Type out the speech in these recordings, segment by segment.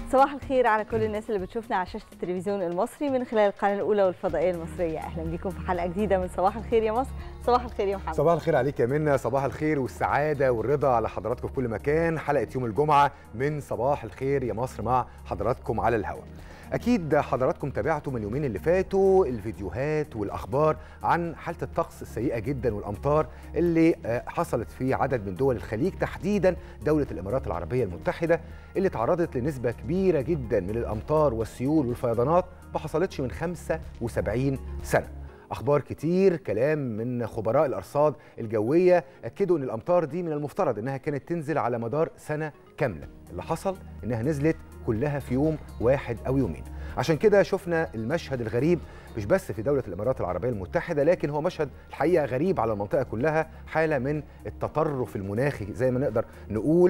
صباح الخير على كل الناس اللي بتشوفنا على شاشه التلفزيون المصري من خلال القناه الاولى والفضائيه المصريه اهلا بيكم في حلقه جديده من صباح الخير يا مصر صباح الخير يا محمد صباح الخير عليك يا منى صباح الخير والسعاده والرضا على حضراتكم في كل مكان حلقه يوم الجمعه من صباح الخير يا مصر مع حضراتكم على الهواء اكيد حضراتكم تابعتوا من اليومين اللي فاتوا الفيديوهات والاخبار عن حاله الطقس السيئه جدا والامطار اللي حصلت في عدد من دول الخليج تحديدا دوله الامارات العربيه المتحده اللي تعرضت لنسبه كبيره جدا من الامطار والسيول والفيضانات ما حصلتش من 75 سنه اخبار كتير كلام من خبراء الارصاد الجويه اكدوا ان الامطار دي من المفترض انها كانت تنزل على مدار سنه كامله اللي حصل انها نزلت كلها في يوم واحد او يومين عشان كده شفنا المشهد الغريب مش بس في دولة الإمارات العربية المتحدة لكن هو مشهد الحقيقة غريب على المنطقة كلها حالة من التطرف المناخي زي ما نقدر نقول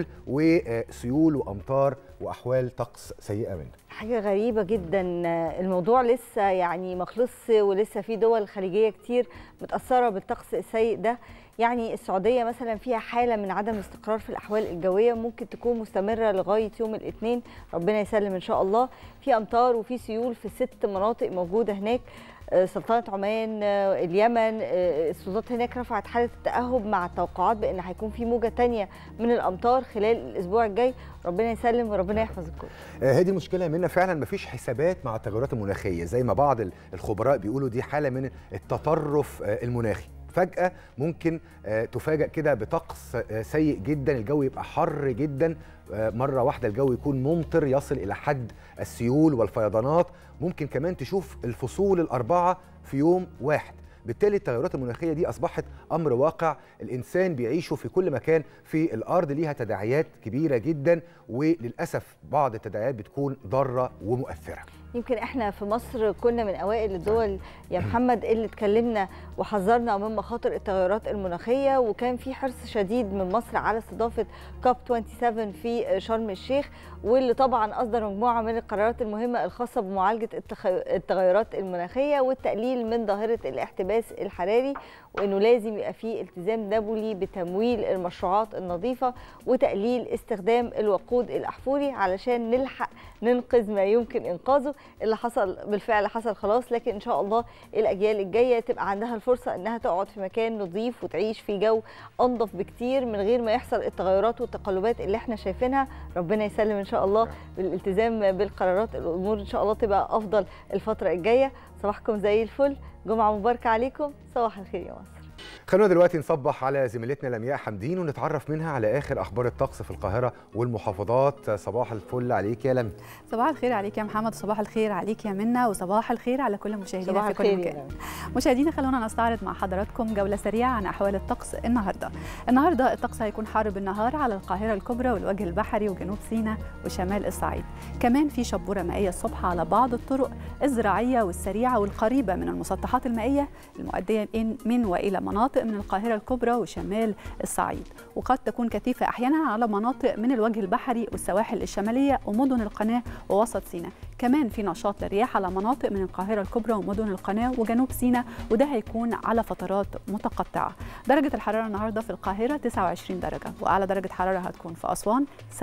وسيول وأمطار وأحوال طقس سيئة منه حاجة غريبة جدا الموضوع لسه يعني ما خلصش ولسه في دول خليجية كتير متأثرة بالطقس السيء ده يعني السعودية مثلا فيها حالة من عدم الاستقرار في الأحوال الجوية ممكن تكون مستمرة لغاية يوم الاثنين ربنا يسلم إن شاء الله في أمطار وفي سيول في ست مناطق موجودة هناك سلطنة عمان اليمن السلطات هناك رفعت حالة التأهب مع التوقعات بأن هيكون في موجة تانية من الأمطار خلال الأسبوع الجاي ربنا يسلم وربنا يحفظ الكل هذه المشكلة منا فعلا مفيش حسابات مع التغيرات المناخية زي ما بعض الخبراء بيقولوا دي حالة من التطرف المناخي فجأة ممكن تفاجأ كده بطقس سيء جدا الجو يبقى حر جدا مرة واحدة الجو يكون ممطر يصل إلى حد السيول والفيضانات ممكن كمان تشوف الفصول الأربعة في يوم واحد بالتالي التغيرات المناخيه دي اصبحت امر واقع الانسان بيعيشه في كل مكان في الارض ليها تداعيات كبيره جدا وللاسف بعض التداعيات بتكون ضاره ومؤثره يمكن احنا في مصر كنا من اوائل الدول يا محمد اللي اتكلمنا وحذرنا من مخاطر التغيرات المناخيه وكان في حرص شديد من مصر على استضافه كوب 27 في شرم الشيخ واللي طبعا اصدر مجموعه من القرارات المهمه الخاصه بمعالجه التغيرات المناخيه والتقليل من ظاهره الاحتباس الحراري وانه لازم يبقى في التزام دولي بتمويل المشروعات النظيفه وتقليل استخدام الوقود الاحفوري علشان نلحق ننقذ ما يمكن انقاذه اللي حصل بالفعل حصل خلاص لكن ان شاء الله الاجيال الجايه تبقى عندها الفرصه انها تقعد في مكان نظيف وتعيش في جو انظف بكتير من غير ما يحصل التغيرات والتقلبات اللي احنا شايفينها ربنا يسلم ان شاء الله بالالتزام بالقرارات الامور ان شاء الله تبقى افضل الفتره الجايه صباحكم زي الفل جمعه مباركه عليكم صباح الخير يا مصر خلونا دلوقتي نصبح على زميلتنا لمياء حمدين ونتعرف منها على اخر اخبار الطقس في القاهره والمحافظات صباح الفل عليك يا لمي صباح الخير عليك يا محمد صباح الخير عليك يا منى وصباح الخير على كل مشاهدينا في كل مكان مشاهدينا خلونا نستعرض مع حضراتكم جوله سريعه عن احوال الطقس النهارده النهارده الطقس هيكون حار بالنهار على القاهره الكبرى والوجه البحري وجنوب سيناء وشمال الصعيد كمان في شبوره مائيه الصبح على بعض الطرق الزراعيه والسريعه والقريبه من المسطحات المائيه المؤديه من والى مناطق من القاهرة الكبرى وشمال الصعيد وقد تكون كثيفة أحيانا على مناطق من الوجه البحري والسواحل الشمالية ومدن القناة ووسط سيناء كمان في نشاط للرياح على مناطق من القاهرة الكبرى ومدن القناة وجنوب سيناء وده هيكون على فترات متقطعة درجة الحرارة النهاردة في القاهرة 29 درجة وأعلى درجة حرارة هتكون في أسوان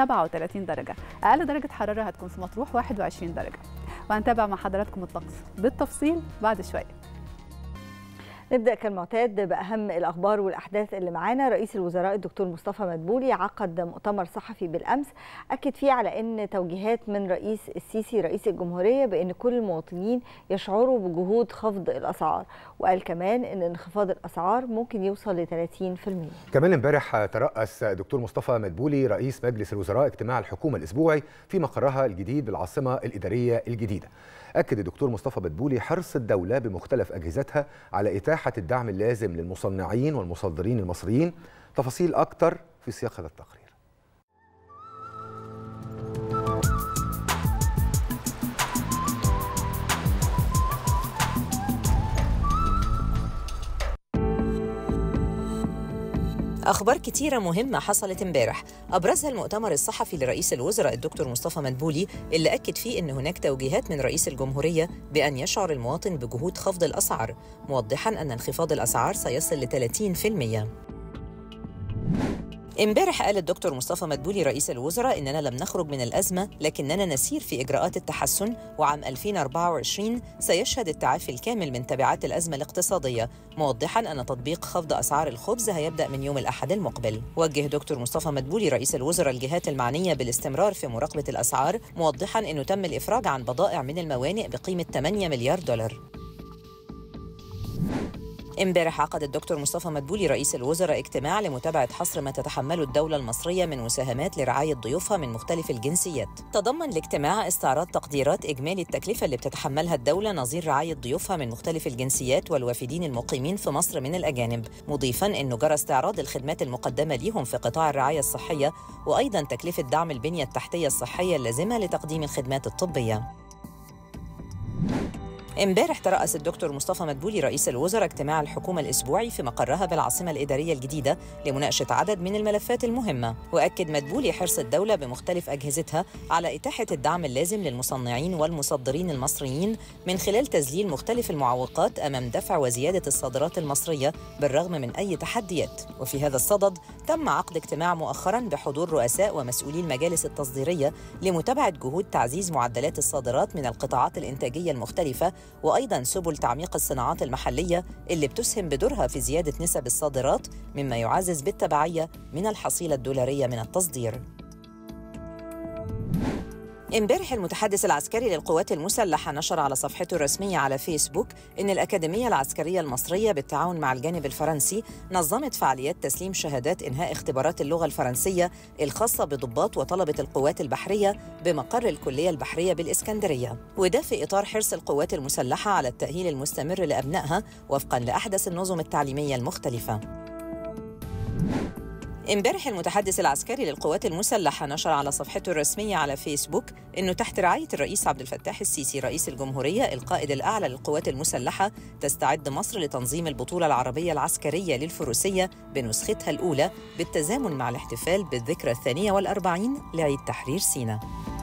37 درجة أقل درجة حرارة هتكون في مطروح 21 درجة وهنتابع مع حضراتكم الطقس بالتفصيل بعد شوية نبدا كالمعتاد باهم الاخبار والاحداث اللي معانا رئيس الوزراء الدكتور مصطفى مدبولي عقد مؤتمر صحفي بالامس اكد فيه على ان توجيهات من رئيس السيسي رئيس الجمهوريه بان كل المواطنين يشعروا بجهود خفض الاسعار وقال كمان ان انخفاض الاسعار ممكن يوصل ل 30% كمان امبارح ترأس دكتور مصطفى مدبولي رئيس مجلس الوزراء اجتماع الحكومه الاسبوعي في مقرها الجديد بالعاصمه الاداريه الجديده أكد الدكتور مصطفى بدبولي حرص الدولة بمختلف أجهزتها على إتاحة الدعم اللازم للمصنعين والمصدرين المصريين تفاصيل أكتر في سياق هذا التقرير أخبار كتيرة مهمة حصلت امبارح أبرزها المؤتمر الصحفي لرئيس الوزراء الدكتور مصطفى مدبولي اللي أكد فيه أن هناك توجيهات من رئيس الجمهورية بأن يشعر المواطن بجهود خفض الأسعار موضحا أن انخفاض الأسعار سيصل ل 30% امبارح قال الدكتور مصطفى مدبولي رئيس الوزراء اننا لم نخرج من الازمه لكننا نسير في اجراءات التحسن وعام 2024 سيشهد التعافي الكامل من تبعات الازمه الاقتصاديه موضحا ان تطبيق خفض اسعار الخبز هيبدا من يوم الاحد المقبل وجه دكتور مصطفى مدبولي رئيس الوزراء الجهات المعنيه بالاستمرار في مراقبه الاسعار موضحا انه تم الافراج عن بضائع من الموانئ بقيمه 8 مليار دولار امبارح عقد الدكتور مصطفى مدبولي رئيس الوزراء اجتماع لمتابعة حصر ما تتحمله الدولة المصرية من مساهمات لرعاية ضيوفها من مختلف الجنسيات. تضمن الاجتماع استعراض تقديرات إجمالي التكلفة اللي بتتحملها الدولة نظير رعاية ضيوفها من مختلف الجنسيات والوافدين المقيمين في مصر من الأجانب، مضيفا أنه جرى استعراض الخدمات المقدمة ليهم في قطاع الرعاية الصحية وأيضا تكلفة دعم البنية التحتية الصحية اللازمة لتقديم الخدمات الطبية. امبارح ترأس الدكتور مصطفى مدبولي رئيس الوزراء اجتماع الحكومة الأسبوعي في مقرها بالعاصمة الإدارية الجديدة لمناقشة عدد من الملفات المهمة وأكد مدبولي حرص الدولة بمختلف أجهزتها على إتاحة الدعم اللازم للمصنعين والمصدرين المصريين من خلال تذليل مختلف المعوقات أمام دفع وزيادة الصادرات المصرية بالرغم من أي تحديات وفي هذا الصدد تم عقد اجتماع مؤخرا بحضور رؤساء ومسؤولي المجالس التصديرية لمتابعة جهود تعزيز معدلات الصادرات من القطاعات الإنتاجية المختلفة وايضا سبل تعميق الصناعات المحليه اللي بتسهم بدورها في زياده نسب الصادرات مما يعزز بالتبعيه من الحصيله الدولاريه من التصدير امبارح المتحدث العسكري للقوات المسلحة نشر على صفحته الرسمية على فيسبوك إن الأكاديمية العسكرية المصرية بالتعاون مع الجانب الفرنسي نظمت فعاليات تسليم شهادات إنهاء اختبارات اللغة الفرنسية الخاصة بضباط وطلبة القوات البحرية بمقر الكلية البحرية بالإسكندرية وده في إطار حرص القوات المسلحة على التأهيل المستمر لأبنائها وفقا لأحدث النظم التعليمية المختلفة امبارح المتحدث العسكري للقوات المسلحة نشر على صفحته الرسمية على فيسبوك أنه تحت رعاية الرئيس عبد الفتاح السيسي رئيس الجمهورية القائد الأعلى للقوات المسلحة تستعد مصر لتنظيم البطولة العربية العسكرية للفروسية بنسختها الأولى بالتزامن مع الاحتفال بالذكرى الثانية والأربعين لعيد تحرير سيناء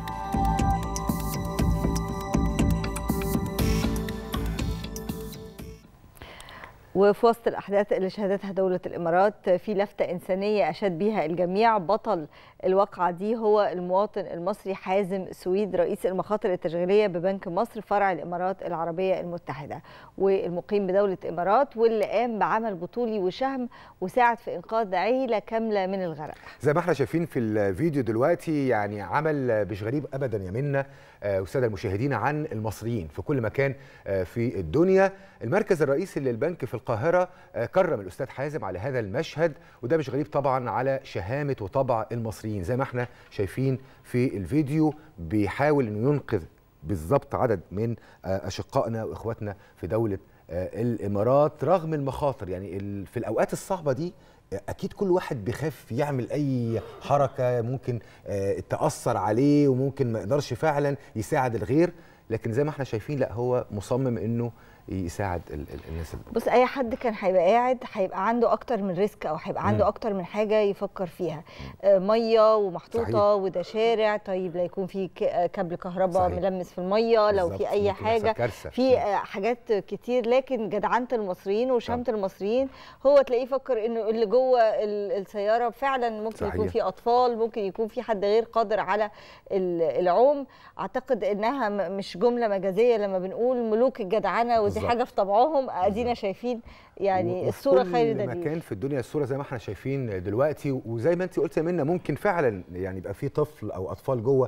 وفي وسط الأحداث اللي شهدتها دولة الإمارات في لفتة إنسانية أشاد بها الجميع بطل الواقعة دي هو المواطن المصري حازم سويد رئيس المخاطر التشغيلية ببنك مصر فرع الإمارات العربية المتحدة والمقيم بدولة الإمارات واللي قام بعمل بطولي وشهم وساعد في إنقاذ عيلة كاملة من الغرق زي ما احنا شايفين في الفيديو دلوقتي يعني عمل مش غريب ابدا يا منا والساده المشاهدين عن المصريين في كل مكان في الدنيا المركز الرئيسي للبنك في القاهره كرم الاستاذ حازم على هذا المشهد وده مش غريب طبعا على شهامه وطبع المصريين زي ما احنا شايفين في الفيديو بيحاول انه ينقذ بالظبط عدد من اشقائنا واخواتنا في دوله الامارات رغم المخاطر يعني في الاوقات الصعبه دي اكيد كل واحد بيخاف يعمل اي حركه ممكن تاثر عليه وممكن ما يقدرش فعلا يساعد الغير لكن زي ما احنا شايفين لا هو مصمم انه يساعد الناس اللي بص اي حد كان هيبقى قاعد هيبقى عنده اكتر من ريسك او هيبقى عنده اكتر من حاجه يفكر فيها آه ميه ومحطوطه صحيح. وده شارع طيب لا يكون في كابل كهرباء ملمس في المية لو في اي حاجه في آه حاجات كتير لكن جدعنه المصريين وشهامه المصريين هو تلاقيه فكر انه اللي جوه السياره فعلا ممكن صحيح. يكون في اطفال ممكن يكون في حد غير قادر على العوم اعتقد انها مش جمله مجازيه لما بنقول ملوك الجدعنه ودي حاجه في طبعهم ادينا شايفين يعني الصوره خير دليل مكان في الدنيا الصوره زي ما احنا شايفين دلوقتي وزي ما انت قلت يا منى ممكن فعلا يعني يبقى في طفل او اطفال جوه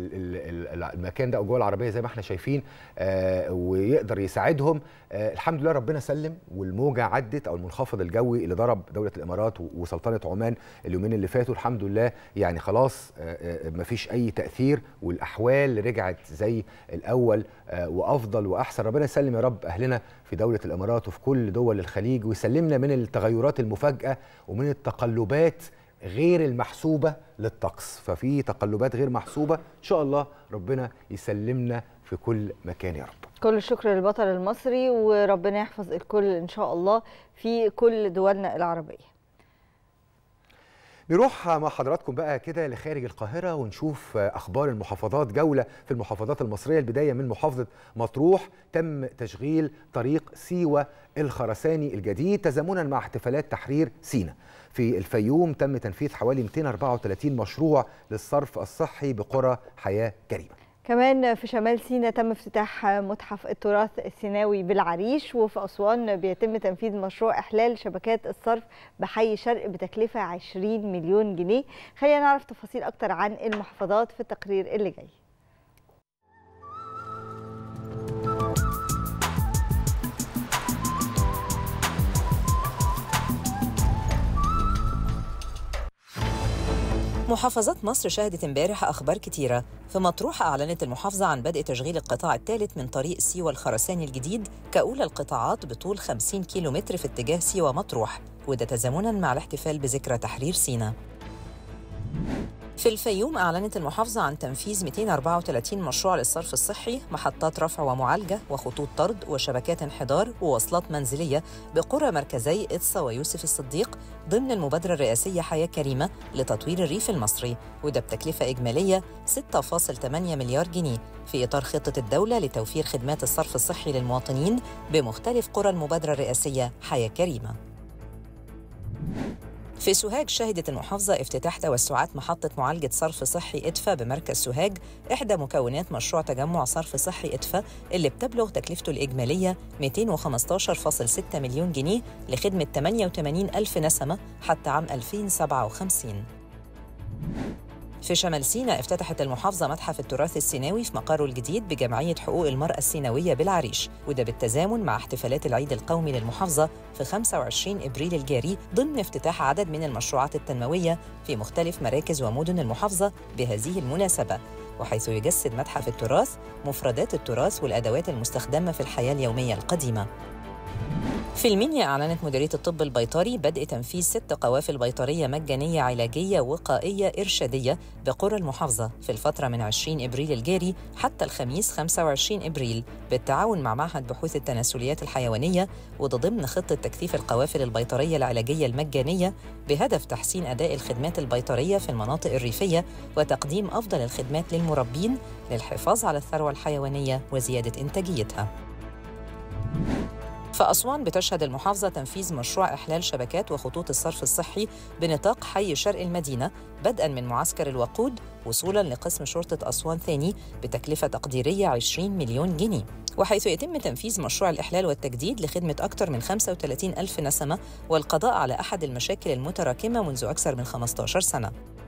المكان ده او جوه العربيه زي ما احنا شايفين آه ويقدر يساعدهم آه الحمد لله ربنا سلم والموجه عدت او المنخفض الجوي اللي ضرب دوله الامارات وسلطنه عمان اليومين اللي فاتوا الحمد لله يعني خلاص آه مفيش اي تاثير والاحوال رجعت زي الاول وافضل واحسن ربنا يسلم يا رب اهلنا في دوله الامارات وفي كل دول الخليج ويسلمنا من التغيرات المفاجئه ومن التقلبات غير المحسوبه للطقس ففي تقلبات غير محسوبه ان شاء الله ربنا يسلمنا في كل مكان يا رب كل الشكر للبطل المصري وربنا يحفظ الكل ان شاء الله في كل دولنا العربيه نروح مع حضراتكم بقى كده لخارج القاهرة ونشوف أخبار المحافظات جولة في المحافظات المصرية البداية من محافظة مطروح تم تشغيل طريق سيوة الخرساني الجديد تزامنا مع احتفالات تحرير سينا في الفيوم تم تنفيذ حوالي 234 مشروع للصرف الصحي بقرى حياة كريمة كمان في شمال سيناء تم افتتاح متحف التراث السيناوي بالعريش وفي أسوان بيتم تنفيذ مشروع إحلال شبكات الصرف بحي شرق بتكلفة 20 مليون جنيه خلينا نعرف تفاصيل أكتر عن المحافظات في التقرير اللي جاي محافظات مصر شهدت امبارح أخبار كتيرة في مطروح أعلنت المحافظة عن بدء تشغيل القطاع الثالث من طريق سيوة الخرساني الجديد كأولى القطاعات بطول 50 كيلومتر في اتجاه سيوة مطروح وده تزامنا مع الاحتفال بذكرى تحرير سينا في الفيوم أعلنت المحافظة عن تنفيذ 234 مشروع للصرف الصحي محطات رفع ومعالجة وخطوط طرد وشبكات انحدار ووصلات منزلية بقرى مركزي إدسا ويوسف الصديق ضمن المبادرة الرئاسية حياة كريمة لتطوير الريف المصري وده بتكلفة إجمالية 6.8 مليار جنيه في إطار خطة الدولة لتوفير خدمات الصرف الصحي للمواطنين بمختلف قرى المبادرة الرئاسية حياة كريمة في سوهاج شهدت المحافظة افتتاح توسعات محطة معالجة صرف صحي إدفا بمركز سوهاج إحدى مكونات مشروع تجمع صرف صحي إدفا اللي بتبلغ تكلفته الإجمالية 215.6 مليون جنيه لخدمة 88 ألف نسمة حتى عام 2057 في شمال سيناء افتتحت المحافظة متحف التراث السيناوي في مقره الجديد بجمعية حقوق المرأة السيناوية بالعريش وده بالتزامن مع احتفالات العيد القومي للمحافظة في 25 إبريل الجاري ضمن افتتاح عدد من المشروعات التنموية في مختلف مراكز ومدن المحافظة بهذه المناسبة وحيث يجسد متحف التراث مفردات التراث والأدوات المستخدمة في الحياة اليومية القديمة في المنيا أعلنت مديرية الطب البيطري بدء تنفيذ ست قوافل بيطرية مجانية علاجية وقائية إرشادية بقرى المحافظة في الفترة من 20 إبريل الجاري حتى الخميس 25 إبريل بالتعاون مع معهد بحوث التناسليات الحيوانية وده ضمن خطة تكثيف القوافل البيطرية العلاجية المجانية بهدف تحسين أداء الخدمات البيطرية في المناطق الريفية وتقديم أفضل الخدمات للمربين للحفاظ على الثروة الحيوانية وزيادة إنتاجيتها. في أسوان بتشهد المحافظة تنفيذ مشروع إحلال شبكات وخطوط الصرف الصحي بنطاق حي شرق المدينة بدءا من معسكر الوقود وصولا لقسم شرطة أسوان ثاني بتكلفة تقديرية 20 مليون جنيه وحيث يتم تنفيذ مشروع الإحلال والتجديد لخدمة أكثر من 35 ألف نسمة والقضاء على أحد المشاكل المتراكمة منذ أكثر من 15 سنة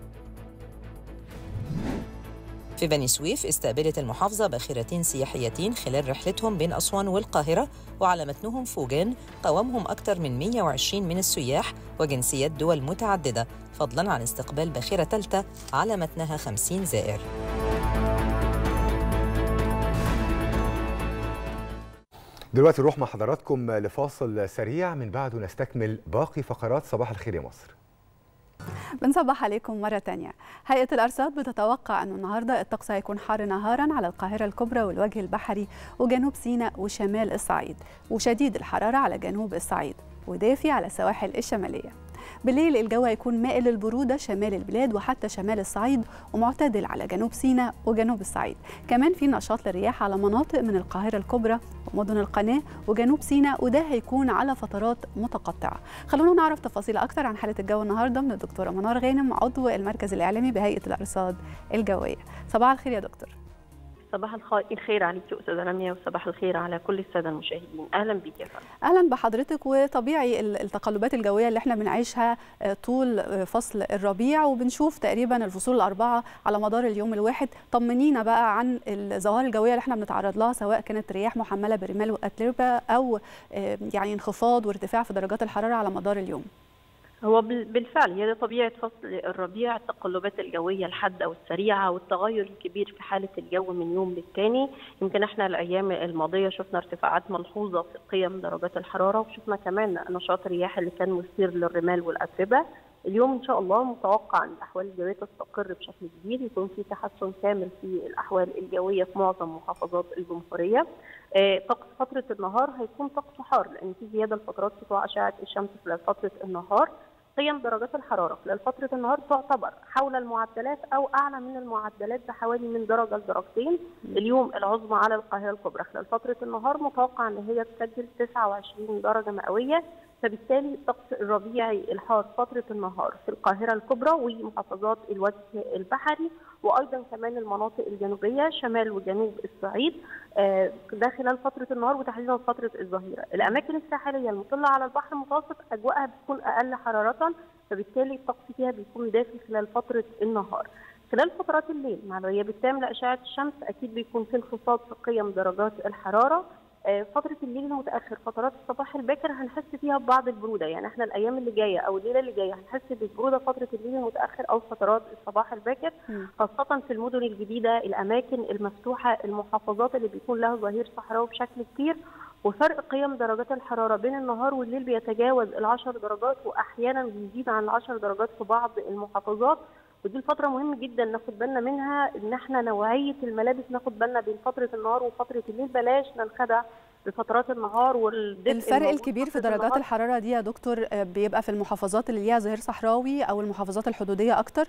في بني سويف استقبلت المحافظة باخرتين سياحيتين خلال رحلتهم بين أسوان والقاهرة وعلى متنهم فوجان قوامهم أكثر من 120 من السياح وجنسيات دول متعددة فضلاً عن استقبال باخرة ثالثة على متنها 50 زائر دلوقتي نروح مع حضراتكم لفاصل سريع من بعده نستكمل باقي فقرات صباح الخير يا مصر بنصبح عليكم مرة تانية هيئة الأرصاد بتتوقع أنه النهاردة الطقس هيكون حار نهارا على القاهرة الكبرى والوجه البحري وجنوب سيناء وشمال الصعيد وشديد الحرارة على جنوب الصعيد ودافي على السواحل الشمالية بالليل الجو هيكون مائل للبرودة شمال البلاد وحتى شمال الصعيد ومعتدل على جنوب سيناء وجنوب الصعيد كمان في نشاط للرياح على مناطق من القاهرة الكبرى ومدن القناة وجنوب سيناء وده هيكون على فترات متقطعة خلونا نعرف تفاصيل أكتر عن حالة الجو النهاردة من الدكتورة منار غانم عضو المركز الإعلامي بهيئة الأرصاد الجوية صباح الخير يا دكتور صباح الخير عليك استاذه راميه وصباح الخير على كل الساده المشاهدين اهلا بك يا فندم اهلا بحضرتك وطبيعي التقلبات الجويه اللي احنا بنعيشها طول فصل الربيع وبنشوف تقريبا الفصول الاربعه على مدار اليوم الواحد طمنينا بقى عن الظواهر الجويه اللي احنا بنتعرض لها سواء كانت رياح محمله برمال واتربه او يعني انخفاض وارتفاع في درجات الحراره على مدار اليوم هو بالفعل هي طبيعه فصل الربيع التقلبات الجويه الحاده والسريعه والتغير الكبير في حاله الجو من يوم للتاني يمكن احنا الايام الماضيه شفنا ارتفاعات ملحوظه في قيم درجات الحراره وشفنا كمان نشاط الرياح اللي كان مثير للرمال والاتربه اليوم ان شاء الله متوقع ان الاحوال الجويه تستقر بشكل كبير يكون في تحسن كامل في الاحوال الجويه في معظم محافظات الجمهوريه طقس فتره النهار هيكون طقس حار لان في زياده لفترات سطوع اشعه الشمس خلال فتره النهار قيم درجات الحراره خلال فتره النهار تعتبر حول المعدلات او اعلى من المعدلات بحوالي من درجه لدرجتين اليوم العظمى على القاهره الكبرى خلال فتره النهار متوقع ان هي تسجل 29 درجه مئويه فبالتالي الطقس الربيعي الحار فترة النهار في القاهرة الكبرى ومحافظات الوجه البحري وأيضا كمان المناطق الجنوبية شمال وجنوب الصعيد ده خلال فترة النهار وتحديدا فترة الظهيرة الأماكن الساحلية المطلة على البحر المتوسط أجواءها بتكون أقل حرارة فبالتالي الطقس فيها بيكون دافي خلال فترة النهار خلال فترات الليل مع الغياب التام لأشعة الشمس أكيد بيكون في انخفاض في قيم درجات الحرارة فترة الليل المتأخر فترات الصباح الباكر هنحس فيها ببعض البرودة يعني احنا الأيام اللي جاية أو الليلة اللي جاية هنحس بالبرودة فترة الليل المتأخر أو فترات الصباح الباكر خاصة في المدن الجديدة الأماكن المفتوحة المحافظات اللي بيكون لها ظهير صحراوي بشكل كبير وفرق قيم درجات الحرارة بين النهار والليل بيتجاوز العشر درجات وأحيانا بيزيد عن العشر درجات في بعض المحافظات ودي الفترة مهم جدا ناخد بالنا منها ان احنا نوعية الملابس ناخد بالنا بين فترة النهار وفترة الليل بلاش ننخدع بفترات النهار والدفء الفرق الكبير في درجات النهار. الحرارة دي يا دكتور بيبقى في المحافظات اللي ليها ظهير صحراوي او المحافظات الحدودية اكتر؟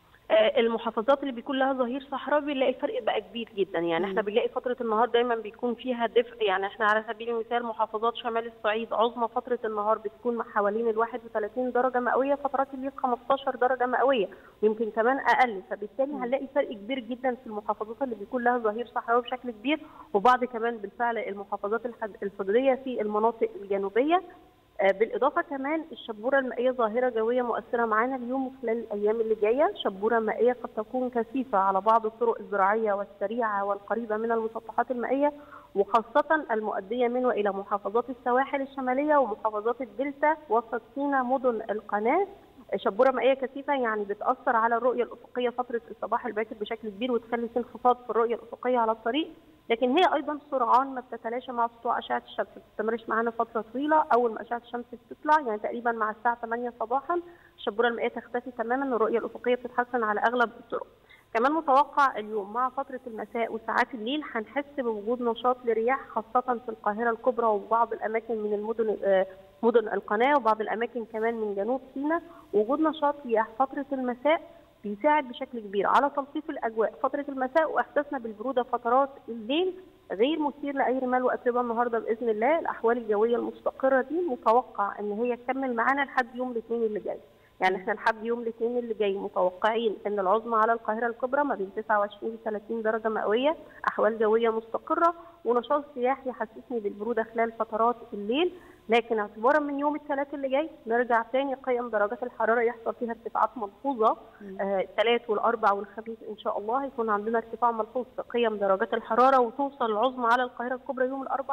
المحافظات اللي بيكون لها ظهير صحراوي بنلاقي الفرق بقى كبير جدا يعني احنا بنلاقي فتره النهار دايما بيكون فيها دفء يعني احنا على سبيل المثال محافظات شمال الصعيد عظمى فتره النهار بتكون حوالين ال 31 درجه مئويه فترات الليل 15 درجه مئويه ويمكن كمان اقل فبالتالي هنلاقي فرق كبير جدا في المحافظات اللي بيكون لها ظهير صحراوي بشكل كبير وبعض كمان بالفعل المحافظات الحدوديه في المناطق الجنوبيه بالاضافه كمان الشبوره المائيه ظاهره جويه مؤثره معانا اليوم وخلال الايام اللي جايه شبوره مائيه قد تكون كثيفه على بعض الطرق الزراعيه والسريعه والقريبه من المسطحات المائيه وخاصه المؤديه من والى محافظات السواحل الشماليه ومحافظات الدلتا وسط سيناء مدن القناه شبوره مائيه كثيفه يعني بتاثر على الرؤيه الافقيه فتره الصباح الباكر بشكل كبير وتخلي في انخفاض في الرؤيه الافقيه على الطريق لكن هي ايضا سرعان ما بتتلاشى مع سطوع اشعه الشمس ما بتستمرش معانا فتره طويله اول ما اشعه الشمس بتطلع يعني تقريبا مع الساعه 8 صباحا الشبوره المائيه تختفي تماما والرؤيه الافقيه بتتحسن على اغلب الطرق كمان متوقع اليوم مع فترة المساء وساعات الليل هنحس بوجود نشاط لرياح خاصة في القاهرة الكبرى وبعض الأماكن من المدن مدن القناة وبعض الأماكن كمان من جنوب سيناء وجود نشاط رياح فترة المساء بيساعد بشكل كبير على تلطيف الأجواء فترة المساء وإحساسنا بالبرودة فترات الليل غير مثير لأي رمال وأتربة النهاردة بإذن الله الأحوال الجوية المستقرة دي متوقع إن هي تكمل معانا لحد يوم الاثنين اللي جاي يعني احنا لحد يوم الاثنين اللي جاي متوقعين ان العظمى على القاهره الكبرى ما بين 29 و 30 درجه مئويه احوال جويه مستقره ونشاط سياحي يحسسني بالبروده خلال فترات الليل لكن اعتبارا من يوم الثلاث اللي جاي نرجع تاني قيم درجات الحراره يحصل فيها ارتفاعات ملحوظه آه الثلاث والاربع والخميس ان شاء الله هيكون عندنا ارتفاع ملحوظ في قيم درجات الحراره وتوصل العظمى على القاهره الكبرى يوم الاربع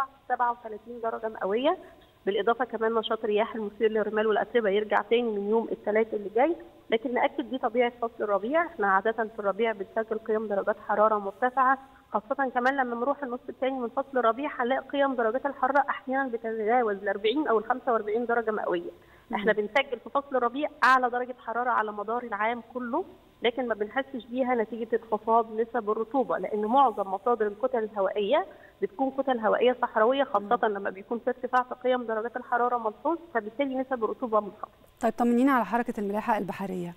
37 درجه مئويه بالاضافه كمان نشاط رياح المثير للرمال والاتربه يرجع تاني من يوم الثلاث اللي جاي لكن ناكد دي طبيعه فصل الربيع احنا عاده في الربيع بنسجل قيم درجات حراره مرتفعه خاصة كمان لما نروح النص الثاني من فصل الربيع هنلاقي قيم درجات الحرارة أحيانا بتتجاوز ال 40 أو ال 45 درجة مئوية. احنا بنسجل في فصل الربيع أعلى درجة حرارة على مدار العام كله لكن ما بنحسش بيها نتيجة انخفاض نسب الرطوبة لأن معظم مصادر الكتل الهوائية بتكون كتل هوائية صحراوية خاصة لما بيكون في ارتفاع في قيم درجات الحرارة ملحوظ فبالتالي نسب الرطوبة منخفضة. طيب طمنينا على حركة الملاحة البحرية.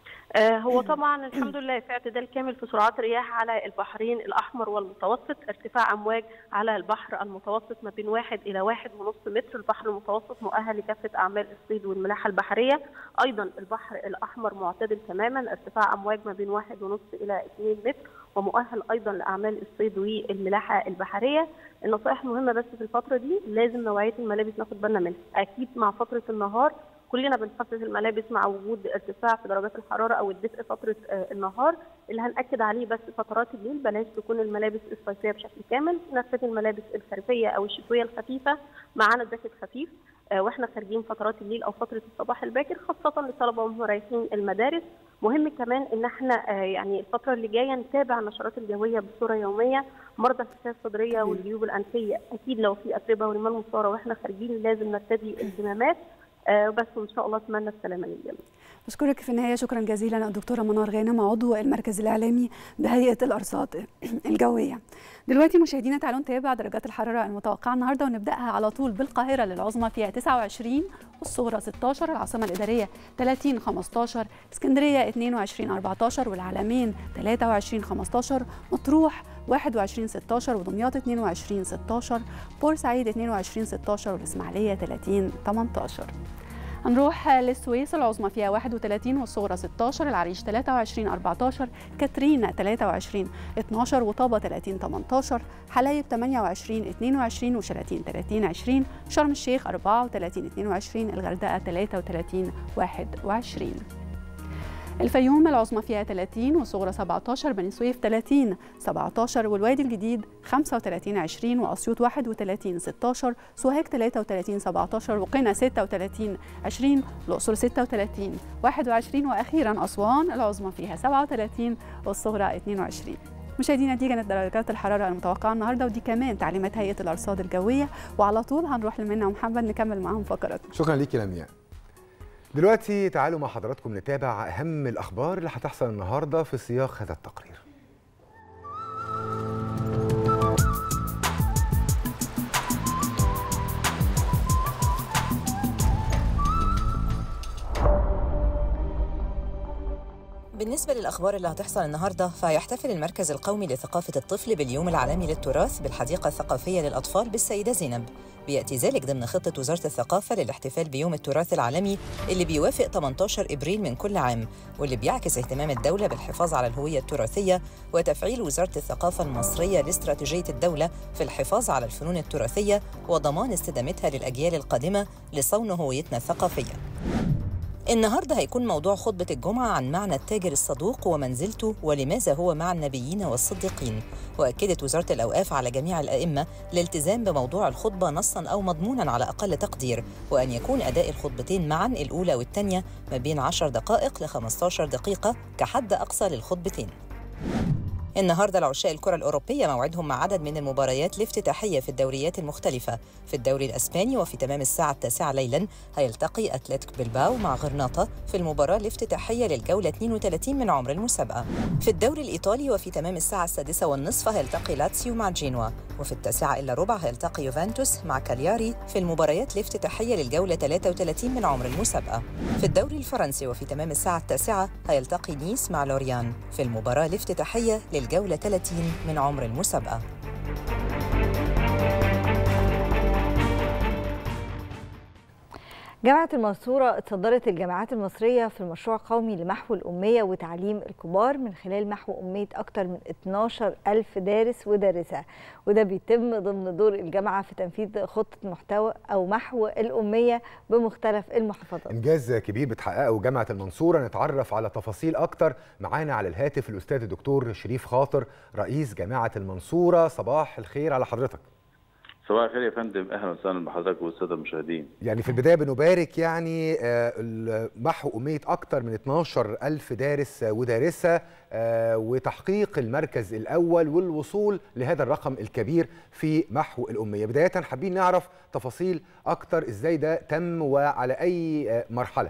آه هو طبعا الحمد لله في اعتدال كامل في سرعات الرياح على البحرين الاحمر والمتوسط ارتفاع امواج على البحر المتوسط ما بين واحد الى واحد ونص متر البحر المتوسط مؤهل لكافه اعمال الصيد والملاحه البحريه ايضا البحر الاحمر معتدل تماما ارتفاع امواج ما بين واحد ونص الى 2 متر ومؤهل ايضا لاعمال الصيد والملاحه البحريه النصائح مهمه بس في الفتره دي لازم نوعيه الملابس ناخد بالنا منها اكيد مع فتره النهار كلنا بنخفف الملابس مع وجود ارتفاع في درجات الحراره او الدفء فتره النهار اللي هنأكد عليه بس فترات الليل بلاش تكون الملابس الصيفيه بشكل كامل نرتدي الملابس الخريفيه او الشتويه الخفيفه معانا جاكيت خفيف واحنا خارجين فترات الليل او فتره الصباح الباكر خاصه للطلبه وهم رايحين المدارس مهم كمان ان احنا يعني الفتره اللي جايه نتابع النشرات الجويه بصوره يوميه مرضى الحساسيه الصدريه والجيوب الانفيه اكيد لو في اتربه ورمال مصاره واحنا خارجين لازم نرتدي الكمامات آه بس وان شاء الله اتمنى السلامه للجميع. بشكرك في النهايه شكرا جزيلا الدكتوره منار غانم عضو المركز الاعلامي بهيئه الارصاد الجويه دلوقتي مشاهدينا تعالوا نتابع درجات الحراره المتوقعه النهارده ونبداها على طول بالقاهره للعظمى فيها 29 والصغرى 16 العاصمه الاداريه 30 15 اسكندريه 22 14 والعلمين 23 15 مطروح 21 16 ودمياط 22 16 بورسعيد 22 16 والاسماعيليه 30 18 هنروح للسويس العظمى فيها 31 والصغرى 16 العريش 23 14 كاترين 23 12 وطابة 30 18 حلايب 28 22 وشلاتين 30 20 شرم الشيخ 34 22 الغردقة 33 21 الفيوم العظمى فيها 30 والصغرى 17 بني سويف 30 17 والوادي الجديد 35 20 واسيوط 31 16 سوهاج 33 17 وقنا 36 20 الاقصر 36 21 واخيرا اسوان العظمى فيها 37 والصغرى 22 مشاهدينا دي كانت درجات الحراره المتوقعه النهارده ودي كمان تعليمات هيئه الارصاد الجويه وعلى طول هنروح لمنى ومحمد نكمل معاهم فقراتنا شكرا ليكي لمياء دلوقتي تعالوا مع حضراتكم نتابع أهم الأخبار اللي هتحصل النهاردة في سياق هذا التقرير بالنسبة للأخبار اللي هتحصل النهاردة فيحتفل المركز القومي لثقافة الطفل باليوم العالمي للتراث بالحديقة الثقافية للأطفال بالسيدة زينب بيأتي ذلك ضمن خطة وزارة الثقافة للاحتفال بيوم التراث العالمي اللي بيوافق 18 إبريل من كل عام واللي بيعكس اهتمام الدولة بالحفاظ على الهوية التراثية وتفعيل وزارة الثقافة المصرية لاستراتيجية الدولة في الحفاظ على الفنون التراثية وضمان استدامتها للأجيال القادمة لصون هويتنا الثقافية النهارده هيكون موضوع خطبة الجمعة عن معنى التاجر الصدوق ومنزلته ولماذا هو مع النبيين والصديقين، وأكدت وزارة الأوقاف على جميع الأئمة الالتزام بموضوع الخطبة نصا أو مضمونا على أقل تقدير، وأن يكون أداء الخطبتين معا الأولى والثانية ما بين 10 دقائق ل 15 دقيقة كحد أقصى للخطبتين. النهارده العشاء الكرة الأوروبية موعدهم مع عدد من المباريات الافتتاحية في الدوريات المختلفة، في الدوري الأسباني وفي تمام الساعة التاسعة ليلاً هيلتقي أتلتيك بلباو مع غرناطة في المباراة الافتتاحية للجولة 32 من عمر المسابقة. في الدوري الإيطالي وفي تمام الساعة السادسة والنصف هيلتقي لاتسيو مع جينوا، وفي التاسعة إلا ربع هيلتقي يوفنتوس مع كالياري في المباريات الافتتاحية للجولة 33 من عمر المسابقة. في الدوري الفرنسي وفي تمام الساعة التاسعة هيلتقي نيس مع لوريان في المباراة الافتتاحية للجولة 30 من عمر المسابقة. جامعة المنصورة اتصدرت الجامعات المصرية في المشروع القومي لمحو الأمية وتعليم الكبار من خلال محو أمية أكثر من 12 ألف دارس ودارسة وده بيتم ضمن دور الجامعة في تنفيذ خطة محتوى أو محو الأمية بمختلف المحافظات إنجاز كبير بتحققه جامعة المنصورة نتعرف على تفاصيل أكتر معانا على الهاتف الأستاذ الدكتور شريف خاطر رئيس جامعة المنصورة صباح الخير على حضرتك صباح الخير يا فندم اهلا وسهلا بحضرتك والساده المشاهدين يعني في البدايه بنبارك يعني آه، محو اميه اكثر من 12 الف دارس ودارسه آه، وتحقيق المركز الاول والوصول لهذا الرقم الكبير في محو الاميه بدايه حابين نعرف تفاصيل اكتر ازاي ده تم وعلى اي آه، مرحله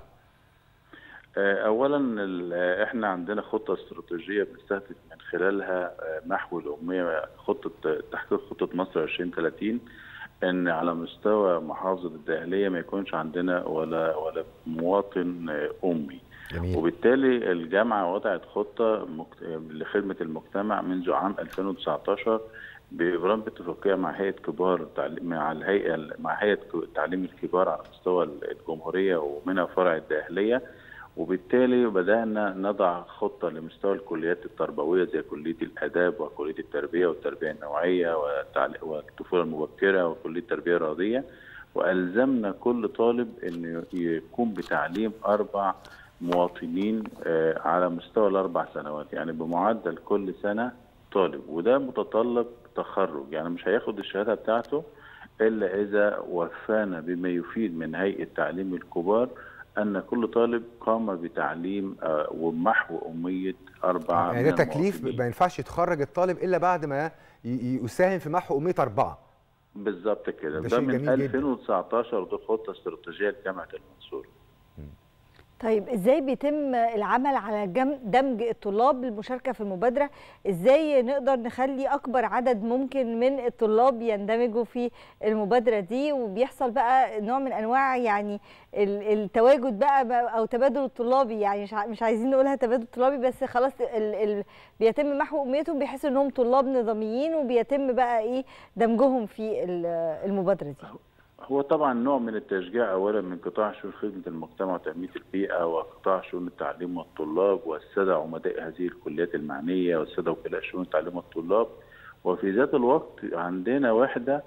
اولا ال- احنا عندنا خطه استراتيجيه بنستهدف من خلالها محو الاميه خطه تحقيق خطه مصر 2030 ان على مستوى محافظه الدقهليه ما يكونش عندنا ولا ولا مواطن امي جميل وبالتالي الجامعه وضعت خطه مك- لخدمه المجتمع منذ عام 2019 بإبرام اتفاقية مع هيئة كبار التعليم مع الهيئة مع هيئة تعليم الكبار على مستوى الجمهورية ومنها فرع الداخلية وبالتالي بدأنا نضع خطة لمستوى الكليات التربوية زي كلية الآداب وكلية التربية والتربية النوعية والتعل- والطفولة المبكرة وكلية التربية الرياضية وألزمنا كل طالب أنه يقوم بتعليم أربع مواطنين آه، على مستوى الأربع سنوات يعني بمعدل كل سنة طالب وده متطلب تخرج يعني مش هياخد الشهادة بتاعته إلا إذا وفانا بما يفيد من هيئة تعليم الكبار أن كل طالب قام بتعليم آه، ومحو أمية أربعة يعني من ده تكليف المواطنين. ما ينفعش يتخرج الطالب الا بعد ما ي- ي- يساهم في محو اميه اربعه بالظبط كده ده ده شيء من جميل جدا. 2019 ودي خطة استراتيجية لجامعة المنصورة طيب ازاي بيتم العمل على دمج الطلاب للمشاركه في المبادره ازاي نقدر نخلي اكبر عدد ممكن من الطلاب يندمجوا في المبادره دي وبيحصل بقى نوع من انواع يعني التواجد بقى او تبادل الطلابي يعني مش عايزين نقولها تبادل طلابي بس خلاص ال ال بيتم محو امنيتهم بيحسوا انهم طلاب نظاميين وبيتم بقى ايه دمجهم في المبادره دي هو طبعا نوع من التشجيع اولا من قطاع شؤون خدمه المجتمع وتنميه البيئه وقطاع شؤون التعليم والطلاب والساده عمداء هذه الكليات المعنيه والساده وكلاء شؤون التعليم والطلاب وفي ذات الوقت عندنا وحده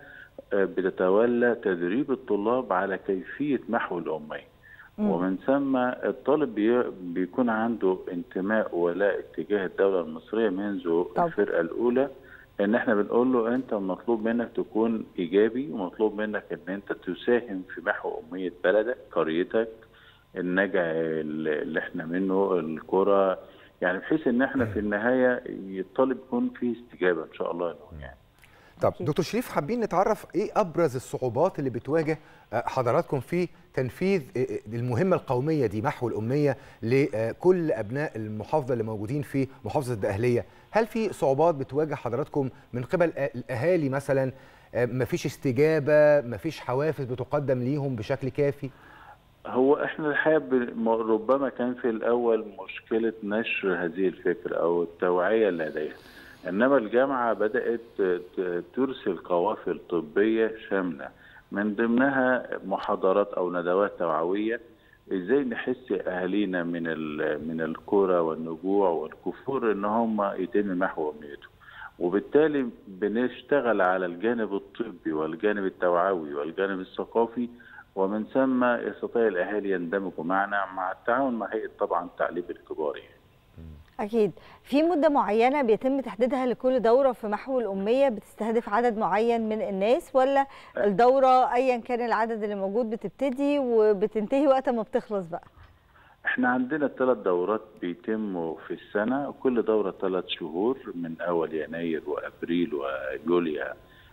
بتتولى تدريب الطلاب على كيفيه محو الاميه ومن ثم الطالب بيكون عنده انتماء ولاء اتجاه الدوله المصريه منذ طب. الفرقه الاولى ان احنا بنقول له انت مطلوب منك تكون ايجابي ومطلوب منك ان انت تساهم في محو اميه بلدك قريتك النجع اللي احنا منه الكره يعني بحيث ان احنا في النهايه الطالب يكون فيه استجابه ان شاء الله يعني طب دكتور شريف حابين نتعرف ايه ابرز الصعوبات اللي بتواجه حضراتكم في تنفيذ المهمه القوميه دي محو الاميه لكل ابناء المحافظه اللي موجودين في محافظه الدقهليه هل في صعوبات بتواجه حضراتكم من قبل الاهالي مثلا مفيش استجابه مفيش حوافز بتقدم ليهم بشكل كافي هو احنا الحقيقه ربما كان في الاول مشكله نشر هذه الفكره او التوعيه لديها انما الجامعه بدات ترسل قوافل طبيه شامله من ضمنها محاضرات او ندوات توعويه ازاي نحس اهالينا من من الكرة والنجوع والكفور ان هم يتم محو امنيتهم وبالتالي بنشتغل على الجانب الطبي والجانب التوعوي والجانب الثقافي ومن ثم يستطيع الاهالي يندمجوا معنا مع التعاون مع هيئه طبعا التعليم الكباري أكيد في مدة معينة بيتم تحديدها لكل دورة في محو الأمية بتستهدف عدد معين من الناس ولا الدورة أيا كان العدد اللي موجود بتبتدي وبتنتهي وقت ما بتخلص بقى احنا عندنا ثلاث دورات بيتموا في السنة كل دورة ثلاث شهور من أول يناير وأبريل ويوليو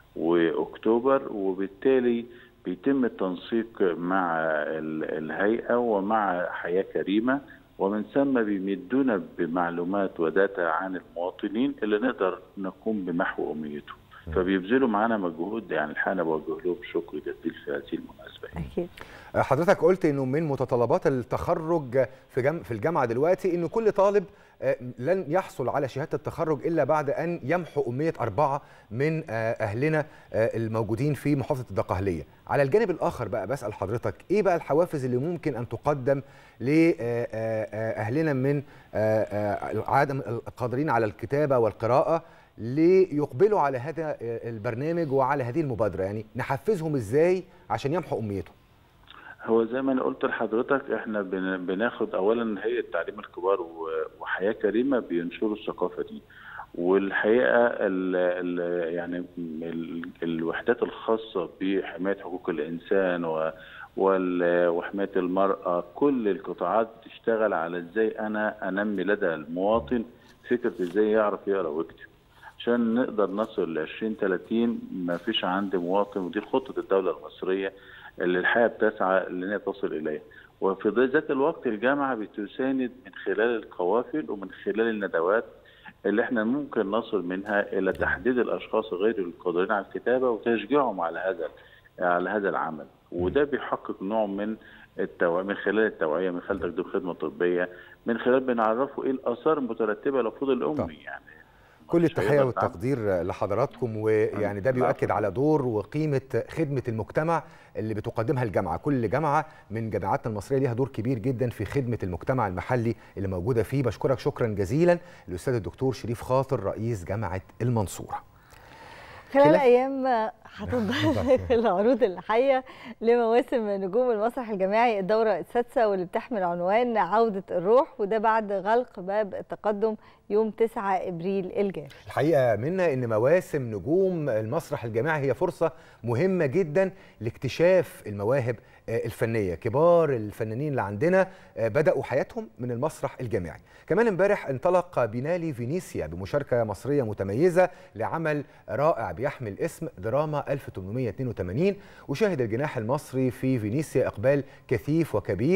وأكتوبر وبالتالي بيتم التنسيق مع الهيئة ومع حياة كريمة ومن ثم بيمدونا بمعلومات وداتا عن المواطنين اللي نقدر نقوم بمحو امنيتهم فبيبذلوا معانا مجهود يعني الحقيقه بوجه لهم شكر جزيل في هذه المناسبه اكيد حضرتك قلت انه من متطلبات التخرج في جم في الجامعه دلوقتي انه كل طالب لن يحصل على شهاده التخرج الا بعد ان يمحو اميه اربعه من اهلنا الموجودين في محافظه الدقهليه. على الجانب الاخر بقى بسال حضرتك ايه بقى الحوافز اللي ممكن ان تقدم لاهلنا من عدم القادرين على الكتابه والقراءه ليقبلوا على هذا البرنامج وعلى هذه المبادره يعني نحفزهم ازاي عشان يمحوا امنيتهم هو زي ما انا قلت لحضرتك احنا بناخد اولا هيئه تعليم الكبار وحياه كريمه بينشروا الثقافه دي والحقيقه ال ال يعني ال الوحدات الخاصه بحمايه حقوق الانسان و وحمايه المراه كل القطاعات بتشتغل على ازاي انا انمي لدى المواطن فكره ازاي يعرف يقرا ويكتب عشان نقدر نصل ل 2030 ما فيش عند مواطن ودي خطه الدوله المصريه اللي الحياه بتسعى ان هي تصل اليها وفي ذات الوقت الجامعه بتساند من خلال القوافل ومن خلال الندوات اللي احنا ممكن نصل منها الى تحديد الاشخاص غير القادرين على الكتابه وتشجيعهم على هذا على هذا العمل وده بيحقق نوع من التوعية من خلال التوعيه من خلال تقديم خدمه طبيه من خلال بنعرفه ايه الاثار المترتبه لفروض الامي يعني كل التحيه والتقدير لحضراتكم ويعني ده بيؤكد على دور وقيمه خدمه المجتمع اللي بتقدمها الجامعه، كل جامعه من جامعاتنا المصريه ليها دور كبير جدا في خدمه المجتمع المحلي اللي موجوده فيه، بشكرك شكرا جزيلا الاستاذ الدكتور شريف خاطر رئيس جامعه المنصوره. خلال ايام هتنضم العروض الحيه لمواسم نجوم المسرح الجامعي الدوره السادسه واللي بتحمل عنوان عوده الروح وده بعد غلق باب التقدم يوم 9 ابريل الجاري. الحقيقه منا ان مواسم نجوم المسرح الجامعي هي فرصه مهمه جدا لاكتشاف المواهب الفنيه، كبار الفنانين اللي عندنا بداوا حياتهم من المسرح الجامعي. كمان امبارح انطلق بينالي فينيسيا بمشاركه مصريه متميزه لعمل رائع بيحمل اسم دراما 1882 وشهد الجناح المصري في فينيسيا اقبال كثيف وكبير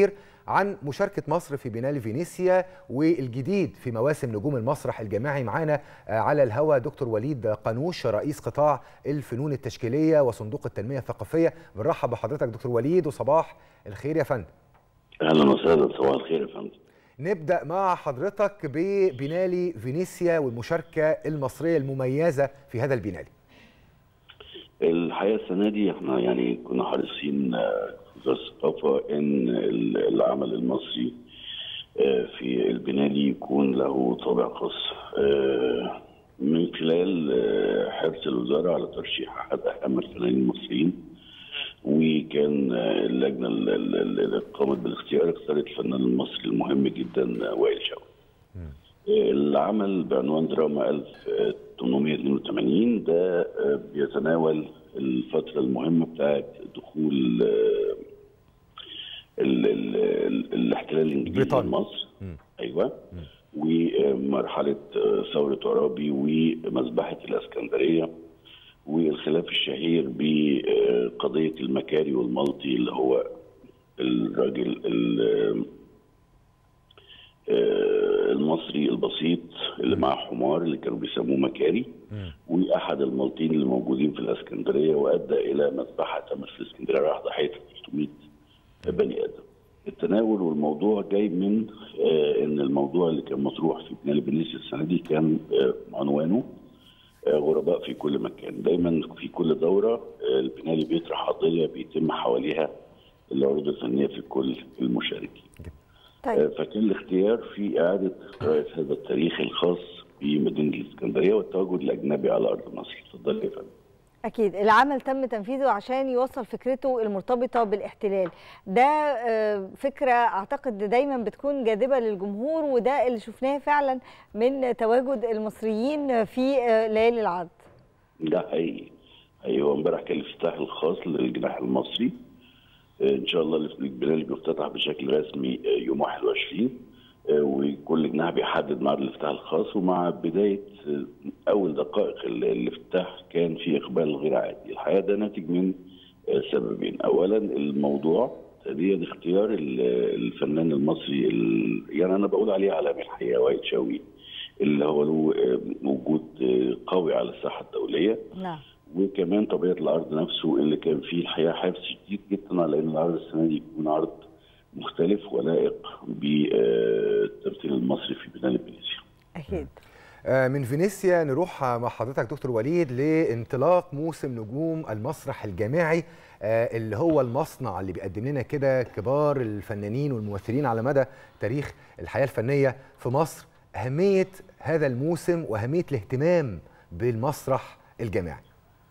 عن مشاركه مصر في بينال فينيسيا والجديد في مواسم نجوم المسرح الجماعي معانا على الهواء دكتور وليد قانوش رئيس قطاع الفنون التشكيليه وصندوق التنميه الثقافيه بنرحب بحضرتك دكتور وليد وصباح الخير يا فندم اهلا وسهلا صباح الخير يا فندم نبدا مع حضرتك ببنالي فينيسيا والمشاركه المصريه المميزه في هذا البنالي الحقيقه السنه دي احنا يعني كنا حريصين في وزاره الثقافه ان العمل المصري في البنالي يكون له طابع خاص من خلال حرص الوزاره على ترشيح احد اهم الفنانين المصريين وكان اللجنه اللي قامت بالاختيار اختارت الفنان المصري المهم جدا وائل شوقي. العمل بعنوان دراما 1882 ده بيتناول الفتره المهمه بتاعت دخول ال ال ال الاحتلال الانجليزي لمصر ايوه ومرحله ثوره عرابي ومذبحه الاسكندريه والخلاف الشهير بقضية المكاري والمالطي اللي هو الراجل المصري البسيط اللي معاه حمار اللي كانوا بيسموه مكاري واحد المالطين اللي موجودين في الاسكندريه وادى الى مذبحه تمت في الاسكندريه راح ضحيه 300 بني ادم. التناول والموضوع جاي من ان الموضوع اللي كان مطروح في بنال بنيس السنه دي كان عنوانه غرباء في كل مكان دايما في كل دوره البنالي بيطرح قضيه بيتم حواليها العروض الفنيه في كل المشاركين طيب. فكان الاختيار في اعاده قراءه هذا التاريخ الخاص بمدينه الاسكندريه والتواجد الاجنبي على ارض مصر اتفضل يا فندم أكيد العمل تم تنفيذه عشان يوصل فكرته المرتبطة بالاحتلال ده فكرة أعتقد دايما بتكون جاذبة للجمهور وده اللي شفناه فعلا من تواجد المصريين في ليالي العرض ده حقيقي أيوة امبارح كان الافتتاح الخاص للجناح المصري إن شاء الله البنالي بيفتتح بشكل رسمي يوم 21 وكل جناح بيحدد ميعاد الافتتاح الخاص ومع بدايه اول دقائق الافتتاح كان في اقبال غير عادي، الحقيقه ده ناتج من سببين، اولا الموضوع ثانيا اختيار الفنان المصري يعني انا بقول عليه عالمي الحقيقه وائل شوقي اللي هو له وجود قوي على الساحه الدوليه نعم وكمان طبيعه العرض نفسه اللي كان فيه الحقيقه حرص شديد جدا على ان العرض السنه دي يكون عرض مختلف ولائق بالتمثيل المصري في بنال فينيسيا. اكيد. من فينيسيا نروح مع حضرتك دكتور وليد لانطلاق موسم نجوم المسرح الجامعي اللي هو المصنع اللي بيقدم لنا كده كبار الفنانين والممثلين على مدى تاريخ الحياه الفنيه في مصر اهميه هذا الموسم واهميه الاهتمام بالمسرح الجامعي.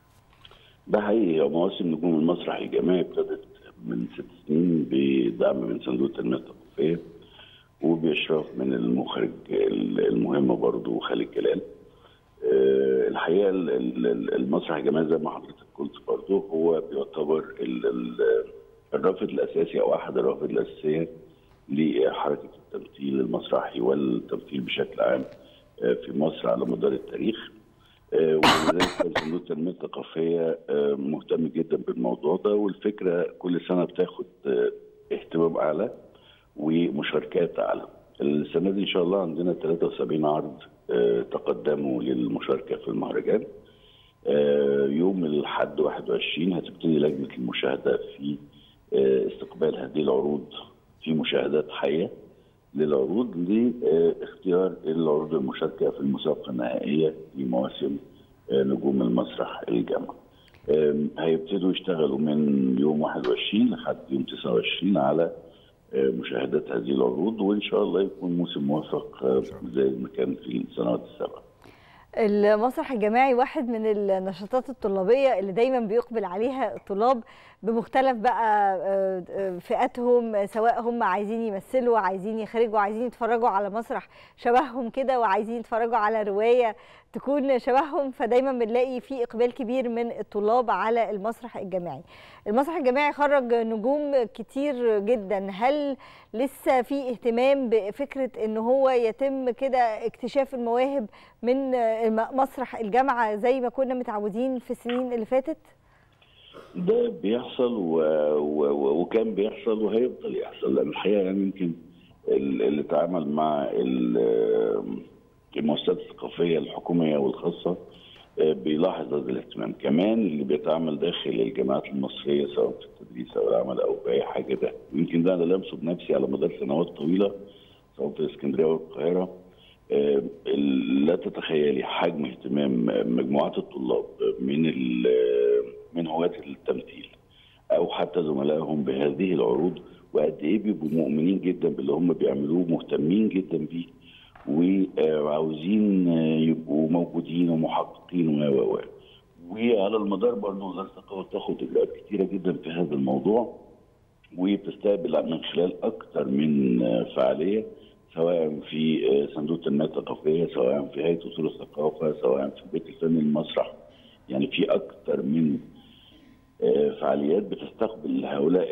ده حقيقي مواسم نجوم المسرح الجامعي ابتدت من ست سنين بدعم من صندوق التنميه الثقافيه وبإشراف من المخرج المهم برضه خالد جلال. الحقيقه المسرح الجماعي زي ما حضرتك قلت برضه هو بيعتبر الرافد الاساسي او احد الروافد الاساسيه لحركه التمثيل المسرحي والتمثيل بشكل عام في مصر على مدار التاريخ. ولذلك صندوق التنميه الثقافيه مهتم جدا بالموضوع ده والفكره كل سنه بتاخد اهتمام اعلى ومشاركات اعلى. السنه دي ان شاء الله عندنا 73 عرض تقدموا للمشاركه في المهرجان. يوم الاحد 21 هتبتدي لجنه المشاهده في استقبال هذه العروض في مشاهدات حيه للعروض لاختيار العروض المشاركه في المسابقه النهائيه لمواسم نجوم المسرح الجامعي. هيبتدوا يشتغلوا من يوم 21 لحد يوم 29 على مشاهدات هذه العروض وان شاء الله يكون موسم موفق زي ما كان في السنوات السابقه. المسرح الجماعي واحد من النشاطات الطلابيه اللي دايما بيقبل عليها الطلاب بمختلف بقى فئاتهم سواء هم عايزين يمثلوا عايزين يخرجوا عايزين يتفرجوا على مسرح شبههم كده وعايزين يتفرجوا على روايه تكون شبههم فدايما بنلاقي في اقبال كبير من الطلاب على المسرح الجامعي. المسرح الجامعي خرج نجوم كتير جدا، هل لسه في اهتمام بفكره ان هو يتم كده اكتشاف المواهب من مسرح الجامعه زي ما كنا متعودين في السنين اللي فاتت؟ ده بيحصل و... و... وكان بيحصل وهيفضل يحصل لان الحقيقه يعني يمكن اللي اتعامل مع المؤسسات الثقافيه الحكوميه والخاصه بيلاحظ هذا الاهتمام كمان اللي بيتعامل داخل الجامعات المصريه سواء في التدريس او العمل او باي حاجه ده ويمكن ده انا لامسه بنفسي على مدار سنوات طويله سواء في اسكندريه والقاهره لا تتخيلي حجم اهتمام مجموعات الطلاب من من هواة التمثيل او حتى زملائهم بهذه العروض وقد ايه بيبقوا مؤمنين جدا باللي هم بيعملوه مهتمين جدا بيه وعاوزين يبقوا موجودين ومحققين و و وعلى المدار برضه وزاره الثقافه بتاخد اجراءات كثيره جدا في هذا الموضوع وبتستقبل من خلال اكثر من فعاليه سواء في صندوق التنميه الثقافيه سواء في هيئه اصول الثقافه سواء في البيت الفني المسرح يعني في اكثر من فعاليات بتستقبل هؤلاء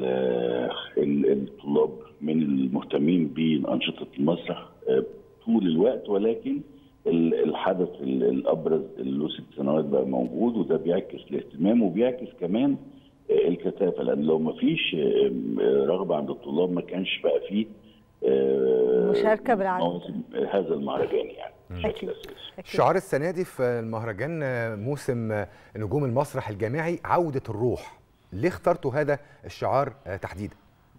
الطلاب من المهتمين بانشطه المسرح طول الوقت ولكن الحدث الابرز اللي له ست سنوات بقى موجود وده بيعكس الاهتمام وبيعكس كمان الكثافه لان لو ما فيش رغبه عند الطلاب ما كانش بقى فيه مشاركه بالعدد هذا المهرجان يعني أكيد. شعار السنه دي في المهرجان موسم نجوم المسرح الجامعي عوده الروح ليه اخترتوا هذا الشعار تحديدا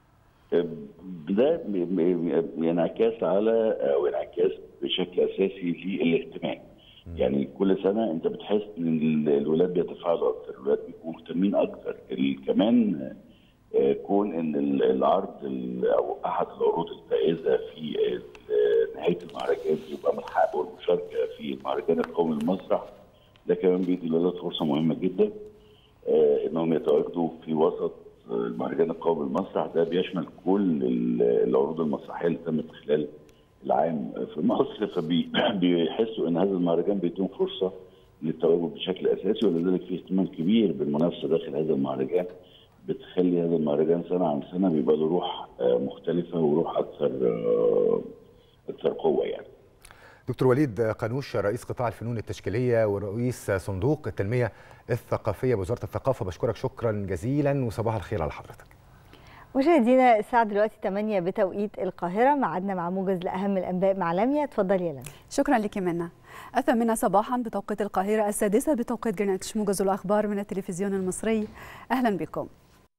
ده انعكاس على او انعكاس بشكل اساسي للاهتمام يعني كل سنه انت بتحس ان الولاد بيتفاعلوا اكثر الولاد بيكونوا مهتمين اكثر كمان كون ان العرض او احد العروض الفائزه في نهايه المهرجان يبقى من حقه المشاركه في المهرجان القومي للمسرح ده كمان بيدي للولاد فرصه مهمه جدا انهم يتواجدوا في وسط المهرجان القومي للمسرح ده بيشمل كل العروض المسرحيه اللي تمت خلال العام في مصر فبيحسوا ان هذا المهرجان بيديهم فرصه للتواجد بشكل اساسي ولذلك في اهتمام كبير بالمنافسه داخل هذا المهرجان بتخلي هذا المهرجان سنه عن سنه بيبقى له روح مختلفه وروح اكثر اكثر قوه يعني. دكتور وليد قانوش رئيس قطاع الفنون التشكيليه ورئيس صندوق التنميه الثقافيه بوزاره الثقافه بشكرك شكرا جزيلا وصباح الخير على حضرتك. مشاهدينا الساعة دلوقتي 8 بتوقيت القاهرة معادنا مع موجز لأهم الأنباء مع لميا اتفضلي يا لميا شكرا لك منا الثامنة صباحا بتوقيت القاهرة السادسة بتوقيت جرينتش موجز الأخبار من التلفزيون المصري أهلا بكم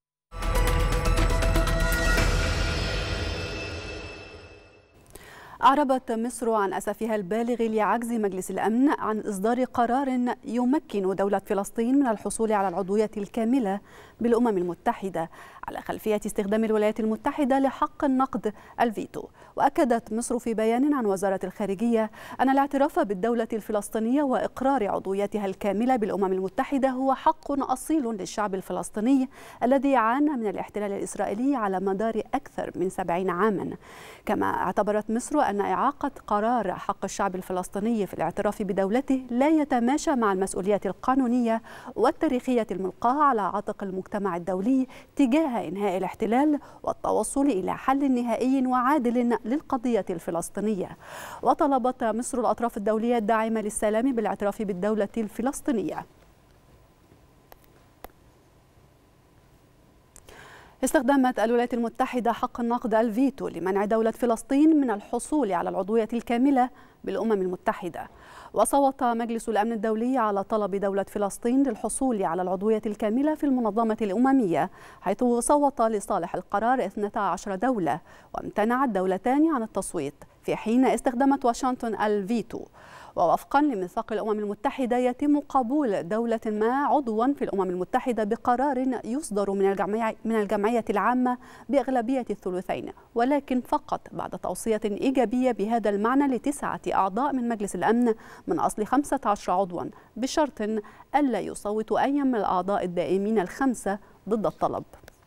أعربت مصر عن أسفها البالغ لعجز مجلس الأمن عن إصدار قرار يمكن دولة فلسطين من الحصول على العضوية الكاملة بالأمم المتحدة على خلفية استخدام الولايات المتحدة لحق النقد الفيتو وأكدت مصر في بيان عن وزارة الخارجية أن الاعتراف بالدولة الفلسطينية وإقرار عضويتها الكاملة بالأمم المتحدة هو حق أصيل للشعب الفلسطيني الذي عانى من الاحتلال الإسرائيلي على مدار أكثر من سبعين عاما كما اعتبرت مصر أن إعاقة قرار حق الشعب الفلسطيني في الاعتراف بدولته لا يتماشى مع المسؤوليات القانونية والتاريخية الملقاة على عاتق المجتمع الدولي تجاه إنهاء الاحتلال والتوصل إلى حل نهائي وعادل للقضية الفلسطينية وطلبت مصر الأطراف الدولية الداعمة للسلام بالاعتراف بالدولة الفلسطينية استخدمت الولايات المتحدة حق النقد الفيتو لمنع دولة فلسطين من الحصول على العضوية الكاملة بالأمم المتحدة وصوت مجلس الأمن الدولي على طلب دولة فلسطين للحصول على العضوية الكاملة في المنظمة الأممية حيث صوت لصالح القرار 12 دولة وامتنعت دولتان عن التصويت في حين استخدمت واشنطن الفيتو ووفقا لميثاق الأمم المتحدة يتم قبول دولة ما عضوا في الأمم المتحدة بقرار يصدر من الجمعية, من الجمعية العامة بأغلبية الثلثين ولكن فقط بعد توصية إيجابية بهذا المعنى لتسعة أعضاء من مجلس الأمن من أصل 15 عضوا بشرط ألا يصوت أي من الأعضاء الدائمين الخمسة ضد الطلب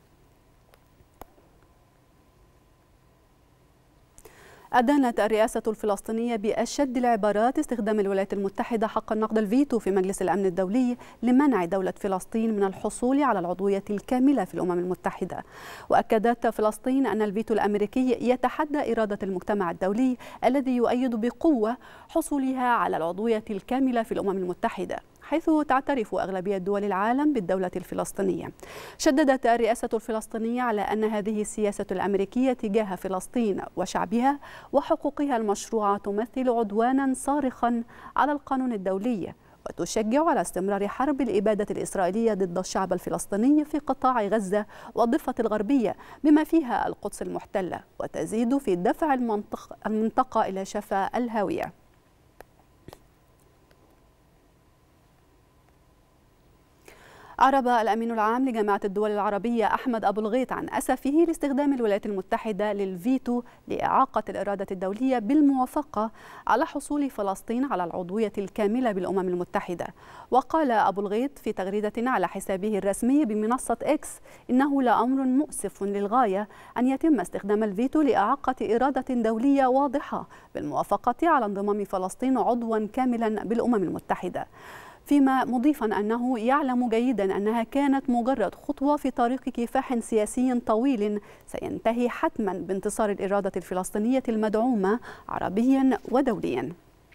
أدانت الرئاسة الفلسطينية بأشد العبارات استخدام الولايات المتحدة حق النقد الفيتو في مجلس الأمن الدولي لمنع دولة فلسطين من الحصول على العضوية الكاملة في الأمم المتحدة وأكدت فلسطين أن الفيتو الأمريكي يتحدى إرادة المجتمع الدولي الذي يؤيد بقوة حصولها على العضوية الكاملة في الأمم المتحدة حيث تعترف أغلبية دول العالم بالدولة الفلسطينية شددت الرئاسة الفلسطينية على أن هذه السياسة الأمريكية تجاه فلسطين وشعبها وحقوقها المشروعة تمثل عدوانا صارخا على القانون الدولي وتشجع على استمرار حرب الإبادة الإسرائيلية ضد الشعب الفلسطيني في قطاع غزة والضفة الغربية بما فيها القدس المحتلة وتزيد في دفع المنطقة إلى شفا الهاوية أعرب الأمين العام لجامعة الدول العربية أحمد أبو الغيط عن أسفه لاستخدام الولايات المتحدة للفيتو لإعاقة الإرادة الدولية بالموافقة على حصول فلسطين على العضوية الكاملة بالأمم المتحدة وقال أبو الغيط في تغريدة على حسابه الرسمي بمنصة إكس إنه لأمر مؤسف للغاية أن يتم استخدام الفيتو لإعاقة إرادة دولية واضحة بالموافقة على انضمام فلسطين عضوا كاملا بالأمم المتحدة فيما مضيفا أنه يعلم جيدا أنها كانت مجرد خطوة في طريق كفاح سياسي طويل سينتهي حتما بانتصار الإرادة الفلسطينية المدعومة عربيا ودوليا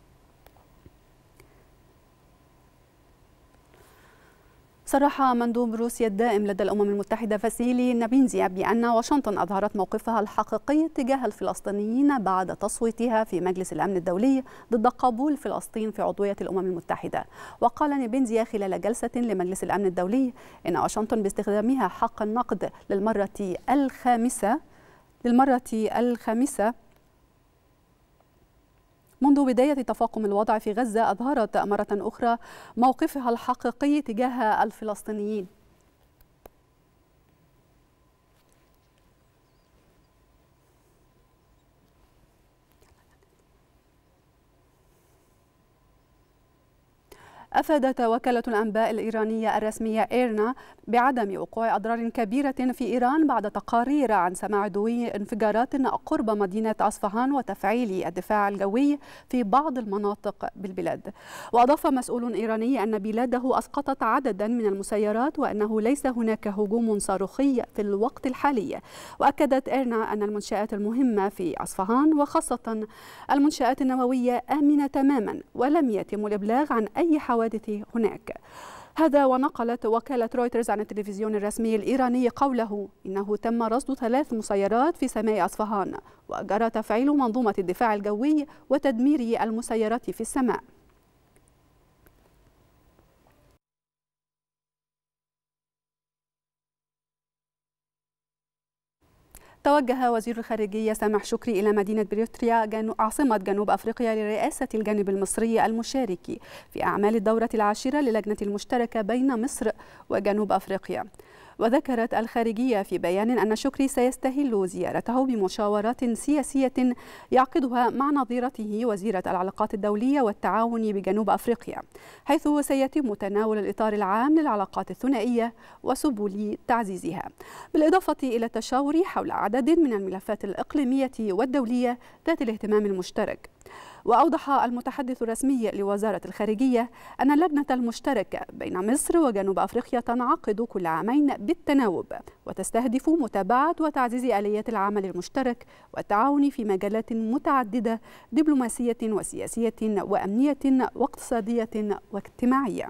صرح مندوب روسيا الدائم لدى الأمم المتحدة فاسيلي نابينزيا بأن واشنطن أظهرت موقفها الحقيقي تجاه الفلسطينيين بعد تصويتها في مجلس الأمن الدولي ضد قبول فلسطين في عضوية الأمم المتحدة وقال نابينزيا خلال جلسة لمجلس الأمن الدولي إن واشنطن باستخدامها حق النقد للمرة الخامسة للمرة الخامسة منذ بداية تفاقم الوضع في غزة أظهرت مرة أخرى موقفها الحقيقي تجاه الفلسطينيين أفادت وكالة الأنباء الإيرانية الرسمية إيرنا بعدم وقوع أضرار كبيرة في إيران بعد تقارير عن سماع دوي انفجارات قرب مدينة أصفهان وتفعيل الدفاع الجوي في بعض المناطق بالبلاد وأضاف مسؤول إيراني أن بلاده أسقطت عددا من المسيرات وأنه ليس هناك هجوم صاروخي في الوقت الحالي وأكدت إيرنا أن المنشآت المهمة في أصفهان وخاصة المنشآت النووية آمنة تماما ولم يتم الإبلاغ عن أي حوادث هناك هذا ونقلت وكالة رويترز عن التلفزيون الرسمي الإيراني قوله إنه تم رصد ثلاث مسيرات في سماء أصفهان وجرى تفعيل منظومة الدفاع الجوي وتدمير المسيرات في السماء توجه وزير الخارجية سامح شكري إلى مدينة بريتوريا جنو عاصمة جنوب أفريقيا لرئاسة الجانب المصري المشارك في أعمال الدورة العاشرة للجنة المشتركة بين مصر وجنوب أفريقيا وذكرت الخارجية في بيان أن شكري سيستهل زيارته بمشاورات سياسية يعقدها مع نظيرته وزيرة العلاقات الدولية والتعاون بجنوب أفريقيا حيث سيتم تناول الإطار العام للعلاقات الثنائية وسبل تعزيزها بالإضافة إلى التشاور حول عدد من الملفات الإقليمية والدولية ذات الاهتمام المشترك وأوضح المتحدث الرسمي لوزارة الخارجية أن اللجنة المشتركة بين مصر وجنوب أفريقيا تنعقد كل عامين بالتناوب وتستهدف متابعة وتعزيز آليات العمل المشترك والتعاون في مجالات متعددة دبلوماسية وسياسية وأمنية واقتصادية واجتماعية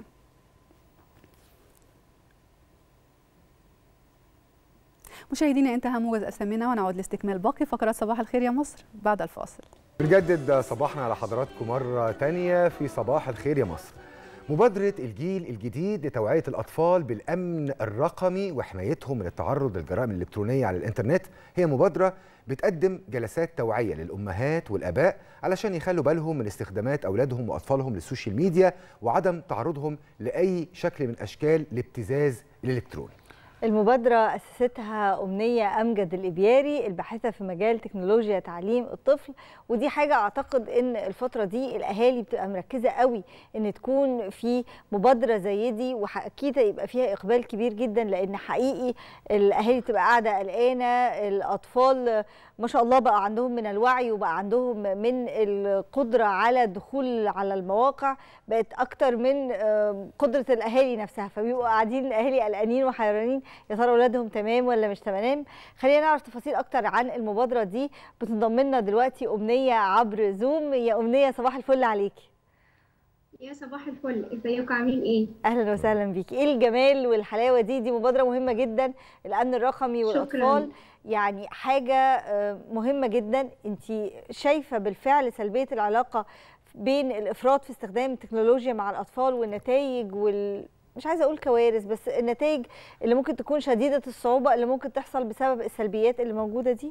مشاهدينا انتهى موجز أسامينا ونعود لاستكمال باقي فقرات صباح الخير يا مصر بعد الفاصل بنجدد صباحنا على حضراتكم مرة تانية في صباح الخير يا مصر مبادرة الجيل الجديد لتوعية الأطفال بالأمن الرقمي وحمايتهم من التعرض للجرائم الإلكترونية على الإنترنت هي مبادرة بتقدم جلسات توعية للأمهات والآباء علشان يخلوا بالهم من استخدامات أولادهم وأطفالهم للسوشيال ميديا وعدم تعرضهم لأي شكل من أشكال الابتزاز الإلكتروني المبادرة أسستها أمنية أمجد الإبياري الباحثة في مجال تكنولوجيا تعليم الطفل ودي حاجة أعتقد إن الفترة دي الأهالي بتبقى مركزة قوي إن تكون في مبادرة زي دي وأكيد يبقى فيها إقبال كبير جدا لأن حقيقي الأهالي بتبقى قاعدة قلقانة الأطفال ما شاء الله بقى عندهم من الوعي وبقى عندهم من القدرة على الدخول على المواقع بقت أكتر من قدرة الأهالي نفسها فبيبقوا قاعدين الأهالي قلقانين وحيرانين يا ترى أولادهم تمام ولا مش تمام خلينا نعرف تفاصيل أكتر عن المبادرة دي بتنضم لنا دلوقتي أمنية عبر زوم يا أمنية صباح الفل عليكي يا صباح الفل ازيكم عاملين ايه اهلا وسهلا بيكي ايه الجمال والحلاوه دي دي مبادره مهمه جدا الامن الرقمي والاطفال شكراً. يعني حاجه مهمه جدا انت شايفه بالفعل سلبيه العلاقه بين الافراط في استخدام التكنولوجيا مع الاطفال والنتائج وال مش عايزه اقول كوارث بس النتائج اللي ممكن تكون شديده الصعوبه اللي ممكن تحصل بسبب السلبيات اللي موجوده دي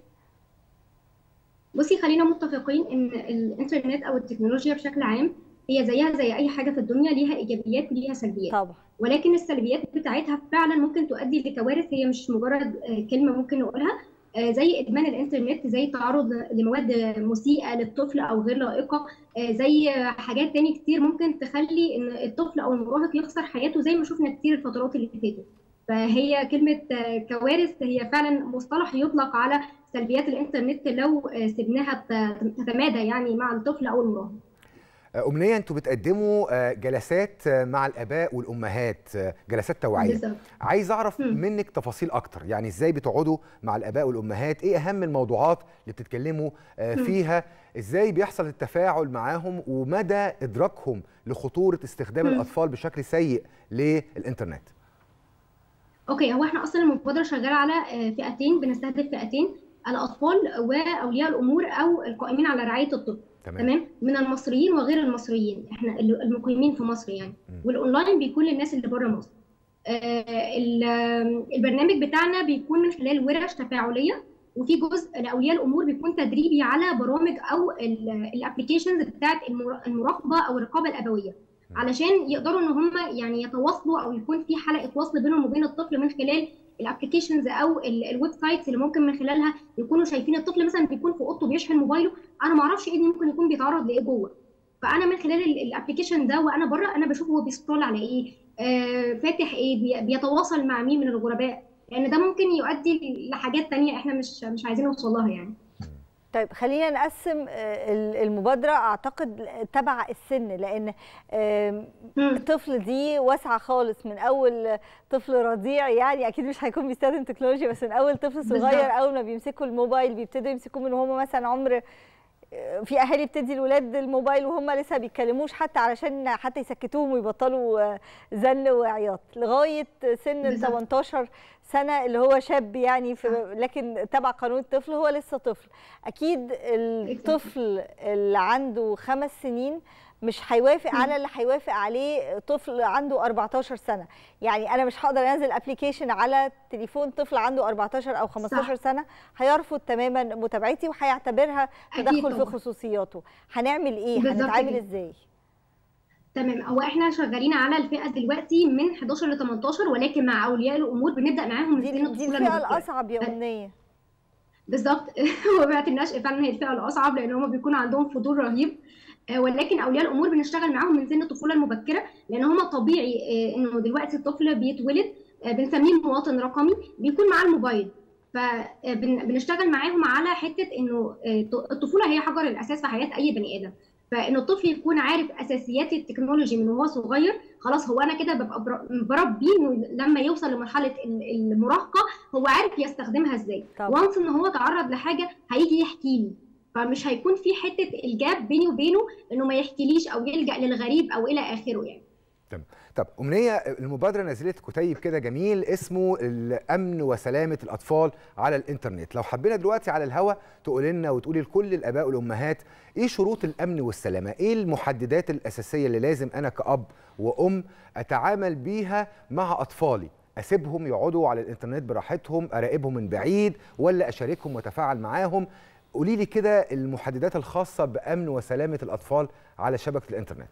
بصي خلينا متفقين ان الانترنت او التكنولوجيا بشكل عام هي زيها زي اي حاجه في الدنيا ليها ايجابيات وليها سلبيات طبعا ولكن السلبيات بتاعتها فعلا ممكن تؤدي لكوارث هي مش مجرد كلمه ممكن نقولها زي ادمان الانترنت زي التعرض لمواد مسيئه للطفل او غير لائقه زي حاجات تاني كتير ممكن تخلي ان الطفل او المراهق يخسر حياته زي ما شفنا كتير الفترات اللي فاتت فهي كلمه كوارث هي فعلا مصطلح يطلق على سلبيات الانترنت لو سبناها تتمادى يعني مع الطفل او المراهق أمنية أنتوا بتقدموا جلسات مع الآباء والأمهات جلسات توعية بالظبط. عايز أعرف مم. منك تفاصيل أكتر يعني إزاي بتقعدوا مع الآباء والأمهات إيه أهم الموضوعات اللي بتتكلموا فيها إزاي بيحصل التفاعل معاهم ومدى إدراكهم لخطورة استخدام مم. الأطفال بشكل سيء للإنترنت اوكي هو احنا اصلا المبادره شغاله على فئتين بنستهدف فئتين الاطفال واولياء الامور او القائمين على رعايه الطفل تمام, تمام من المصريين وغير المصريين احنا المقيمين في مصر يعني مم. والاونلاين بيكون للناس اللي بره مصر آه، ال- البرنامج بتاعنا بيكون من خلال ورش تفاعليه وفي جزء لاولياء الامور بيكون تدريبي على برامج او الابلكيشنز بتاعت المرا- المراقبه او الرقابه الابويه علشان يقدروا ان هم يعني يتواصلوا او يكون في حلقه وصل بينهم وبين الطفل من خلال الابلكيشنز او ال- الويب سايتس اللي ممكن من خلالها يكونوا شايفين الطفل مثلا بيكون في اوضته بيشحن موبايله انا ما اعرفش ابني ممكن يكون بيتعرض لايه جوه فانا من خلال ال- الابلكيشن ده وانا بره انا بشوف هو بيسكرول على ايه آه فاتح ايه بي- بيتواصل مع مين من الغرباء لان ده ممكن يؤدي لحاجات تانية احنا مش مش عايزين نوصل لها يعني طيب خلينا نقسم آه، ال- المبادرة أعتقد تبع السن لأن آم، مم. الطفل دي واسعة خالص من أول طفل رضيع يعني أكيد مش هيكون بيستخدم تكنولوجيا بس من أول طفل صغير بالظبط. أول ما بيمسكوا الموبايل بيبتدوا يمسكوه من وهم مثلا عمر في اهالي بتدي الولاد الموبايل وهم لسه بيتكلموش حتى علشان حتى يسكتوهم ويبطلوا آه، زن وعياط لغايه سن ال بالظبط. 18 سنه اللي هو شاب يعني في لكن تبع قانون الطفل هو لسه طفل اكيد الطفل اللي عنده خمس سنين مش هيوافق مم. على اللي هيوافق عليه طفل عنده 14 سنه يعني انا مش هقدر انزل ابلكيشن على تليفون طفل عنده 14 او 15 صح. سنه هيرفض تماما متابعتي وهيعتبرها أكيد تدخل في طبعاً. خصوصياته هنعمل ايه بالظبط هنتعامل كده. ازاي تمام هو احنا شغالين على الفئه دلوقتي من 11 ل 18 ولكن مع اولياء الامور بنبدا معاهم من دي سن دي الطفوله الفئه المبكره الاصعب يا امنيه بالظبط هو بعت النشء فعلا هي الفئه الاصعب لان هم بيكون عندهم فضول رهيب آه، ولكن اولياء الامور بنشتغل معاهم من سن الطفوله المبكره لان هم طبيعي آه، انه دلوقتي الطفل بيتولد آه، بنسميه مواطن رقمي بيكون معاه الموبايل فبنشتغل معاهم على حته انه آه، الطفوله هي حجر الاساس في حياه اي بني ادم فان الطفل يكون عارف اساسيات التكنولوجي من وهو صغير خلاص هو انا كده ببقى بر- بربيه انه لما يوصل لمرحله ال- المراهقه هو عارف يستخدمها ازاي طبعا. وانس ان هو تعرض لحاجه هيجي يحكي لي فمش هيكون في حته الجاب بيني وبينه انه ما يحكيليش او يلجا للغريب او الى اخره يعني طب أمنية المبادرة نزلت كتيب كده جميل اسمه الأمن وسلامة الأطفال على الإنترنت لو حبينا دلوقتي على الهوا تقول لنا وتقولي لكل الآباء والأمهات إيه شروط الأمن والسلامة إيه المحددات الأساسية اللي لازم أنا كأب وأم أتعامل بيها مع أطفالي أسيبهم يقعدوا على الإنترنت براحتهم أراقبهم من بعيد ولا أشاركهم وأتفاعل معاهم قولي لي كده المحددات الخاصة بأمن وسلامة الأطفال على شبكة الإنترنت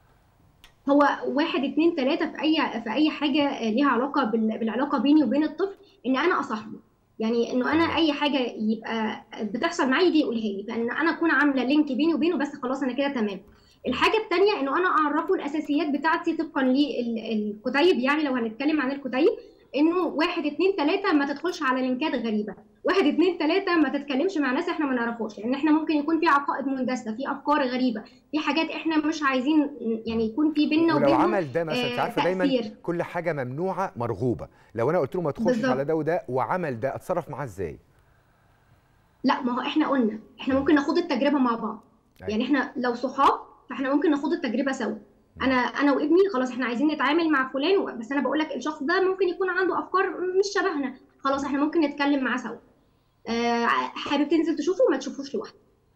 هو واحد اتنين تلاته في اي في اي حاجه ليها علاقه بال- بالعلاقه بيني وبين الطفل ان انا اصاحبه يعني انه انا اي حاجه يبقى بتحصل معايا يجي يقولها لي فان انا اكون عامله لينك بيني وبينه بس خلاص انا كده تمام الحاجه الثانيه انه انا اعرفه الاساسيات بتاعتي طبقا للكتيب يعني لو هنتكلم عن الكتيب انه واحد اتنين تلاته ما تدخلش على لينكات غريبه واحد اتنين تلاته ما تتكلمش مع ناس احنا ما نعرفوش لان احنا ممكن يكون في عقائد مندسه في افكار غريبه في حاجات احنا مش عايزين يعني يكون في بيننا ولو وبينهم عمل ده مثلا انت آه، عارفه دايما تأثير. كل حاجه ممنوعه مرغوبه لو انا قلت له ما تخشش بالظبط. على ده وده وعمل ده اتصرف معاه ازاي لا ما هو احنا قلنا احنا ممكن ناخد التجربه مع بعض أيوة. يعني احنا لو صحاب فاحنا ممكن ناخد التجربه سوا انا انا وابني خلاص احنا عايزين نتعامل مع فلان بس انا بقول لك الشخص ده ممكن يكون عنده افكار مش شبهنا خلاص احنا ممكن نتكلم معاه سوا آه، حابب تنزل تشوفه ما تشوفوش لوحدك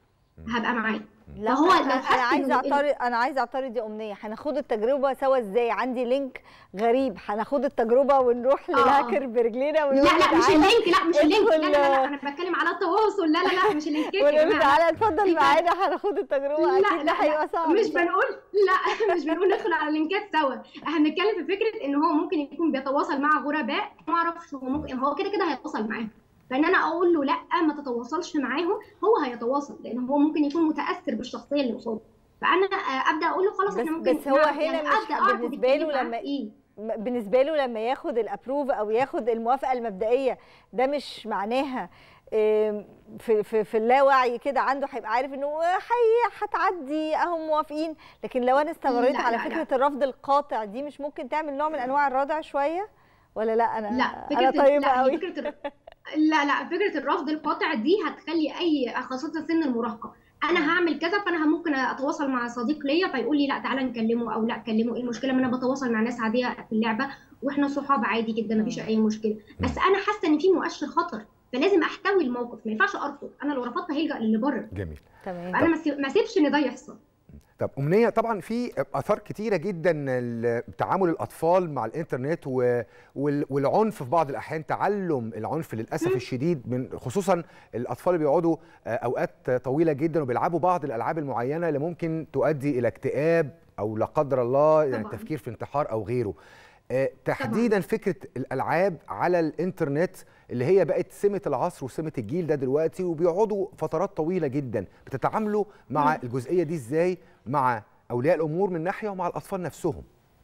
هبقى معاه لا فهو هو لو انا حس عايزه إنه- اعترض انا عايزه اعترض يا امنيه هناخد التجربه سوا ازاي عندي لينك غريب هناخد التجربه ونروح آه. للهاكر برجلينا لا ونقول له لا مش تعالى- اللينك لا مش اللينك لا لا لا, ادخل- لا انا بتكلم على التواصل لا لا لا مش اللينكات يا ونقول له جماعه تعالى اتفضل في معانا هناخد التجربه لا اكيد ده لا هيبقى لا صعب مش بنقول لا مش بنقول ندخل على لينكات سوا احنا بنتكلم في فكره ان هو ممكن يكون بيتواصل مع غرباء ما اعرفش هو ممكن هو كده كده هيتواصل معاهم فان انا اقول له لا ما تتواصلش معاهم هو هيتواصل لان هو ممكن يكون متاثر بالشخصيه اللي قصاده فانا آه، ابدا اقول له خلاص بس- احنا ممكن بس هو نعرف- هنا يعني مش ابدا اعرف هو بالنسبة له بيتكلم عن لما- ايه بالنسبه له لما ياخد الابروف او ياخد الموافقه المبدئيه ده مش معناها آم، في في في اللاوعي كده عنده هيبقى عارف انه هي هتعدي اهو موافقين لكن لو انا استمريت لا، على لا، لا. فكره الرفض القاطع دي مش ممكن تعمل نوع من انواع الردع شويه ولا لا انا لا انا فكره طيبه لا هي قوي فكره الر- لا لا فكره الرفض القاطع دي هتخلي اي خاصه سن المراهقه انا هعمل كذا فانا ممكن اتواصل مع صديق ليا فيقول لي لا تعالى نكلمه او لا كلمه ايه المشكله ما انا بتواصل مع ناس عاديه في اللعبه واحنا صحاب عادي جدا مفيش اي مشكله بس انا حاسه ان في مؤشر خطر فلازم احتوي الموقف ما ينفعش ارفض انا لو رفضت هيلجا للي بره جميل تمام فانا ما اسيب- ما اسيبش ان ده يحصل طب أمنية طبعا في آثار كتيرة جدا ل- تعامل الأطفال مع الإنترنت و- وال- والعنف في بعض الأحيان تعلم العنف للأسف الشديد من خصوصا الأطفال اللي بيقعدوا آه، أوقات طويلة جدا وبيلعبوا بعض الألعاب المعينة اللي ممكن تؤدي إلى اكتئاب أو لا قدر الله يعني طبعاً. تفكير في انتحار أو غيره آه، تحديدا فكرة الألعاب على الإنترنت اللي هي بقت سمة العصر وسمة الجيل ده دلوقتي وبيقعدوا فترات طويلة جدا بتتعاملوا مع مم. الجزئية دي ازاي مع أولياء الأمور من ناحية ومع الأطفال نفسهم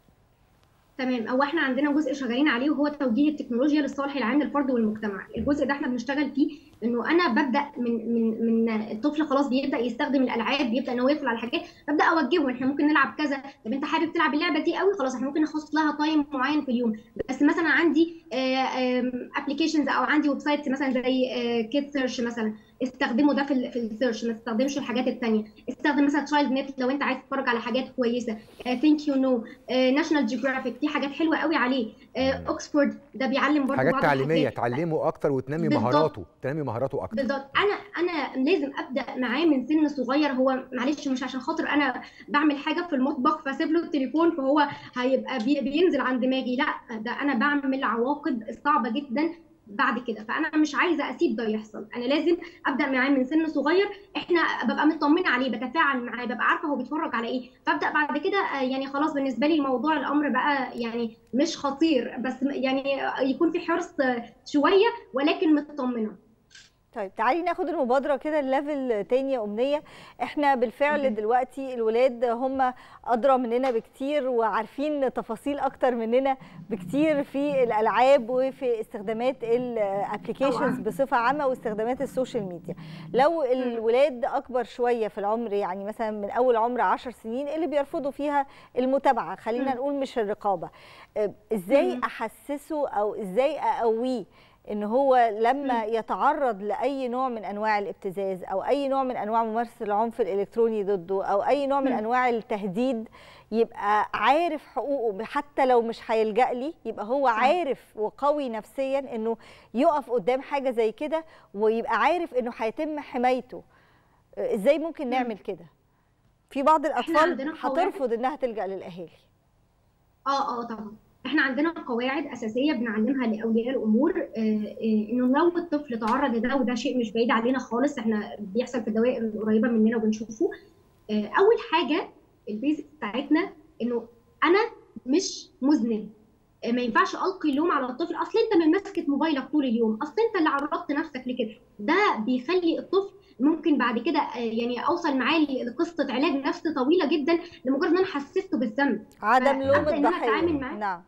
تمام هو احنا عندنا جزء شغالين عليه وهو توجيه التكنولوجيا للصالح العام للفرد والمجتمع الجزء ده احنا بنشتغل فيه انه انا ببدا من من من الطفل خلاص بيبدا يستخدم الالعاب بيبدا ان هو يدخل على حاجات ببدا اوجهه احنا ممكن نلعب كذا طب انت حابب تلعب اللعبه دي قوي خلاص احنا ممكن نخصص لها تايم معين في اليوم بس مثلا عندي ابلكيشنز او عندي ويب سايت مثلا زي كيد سيرش مثلا استخدمه ده في ال في السيرش ما تستخدمش الحاجات الثانيه استخدم مثلا تشايلد نت لو انت عايز تتفرج على حاجات كويسه ثينك يو نو ناشونال جيوغرافيك في حاجات حلوه قوي عليه اوكسفورد ده بيعلم برضه حاجات بعض تعليمية الحاجات. تعلمه أكتر وتنمي بالظبط. مهاراته تنمي مهاراته أكتر بالظبط انا انا لازم ابدا معاه من سن صغير هو معلش مش عشان خاطر انا بعمل حاجه في المطبخ فاسيب له التليفون فهو هيبقى بي بينزل عن دماغي لا ده انا بعمل عواقب صعبه جدا بعد كده فانا مش عايزه اسيب ده يحصل انا لازم ابدا معاه من سن صغير احنا ببقى مطمنه عليه بتفاعل معاه ببقى عارفه هو بيتفرج على ايه فابدا بعد كده آه، يعني خلاص بالنسبه لي الموضوع الامر بقى يعني مش خطير بس يعني يكون في حرص آه، شويه ولكن مطمنه طيب تعالي ناخد المبادره كده الليفل تاني يا امنيه احنا بالفعل أوكي. دلوقتي الولاد هم ادرى مننا بكتير وعارفين تفاصيل اكتر مننا بكتير في الالعاب وفي استخدامات الابلكيشنز طبعاً. بصفه عامه واستخدامات السوشيال ميديا لو الولاد اكبر شويه في العمر يعني مثلا من اول عمر 10 سنين اللي بيرفضوا فيها المتابعه خلينا مم. نقول مش الرقابه آه، ازاي مم. احسسه او ازاي اقويه ان هو لما يتعرض لاي نوع من انواع الابتزاز او اي نوع من انواع ممارسه العنف الالكتروني ضده او اي نوع من مم. انواع التهديد يبقى عارف حقوقه حتى لو مش هيلجأ لي يبقى هو صح. عارف وقوي نفسيا انه يقف قدام حاجه زي كده ويبقى عارف انه هيتم حمايته آه، ازاي ممكن مم. نعمل كده في بعض الاطفال عندنا قواعد. هترفض انها تلجأ للاهالي اه اه طبعا احنا عندنا قواعد اساسيه بنعلمها لاولياء الامور آه، آه، انه لو الطفل تعرض لده وده شيء مش بعيد علينا خالص احنا بيحصل في الدوائر القريبه مننا وبنشوفه آه، اول حاجه البيزك بتاعتنا انه انا مش مذنب آه، ما ينفعش القي اللوم على الطفل اصل انت من مسكه موبايلك طول اليوم اصل انت اللي عرضت نفسك لكده ده بيخلي الطفل ممكن بعد كده آه، يعني اوصل معاه لقصه علاج نفسي طويله جدا لمجرد ان انا حسسته بالذنب عدم لوم فأبدأ إن أنا الضحيه أتعامل معاه. نعم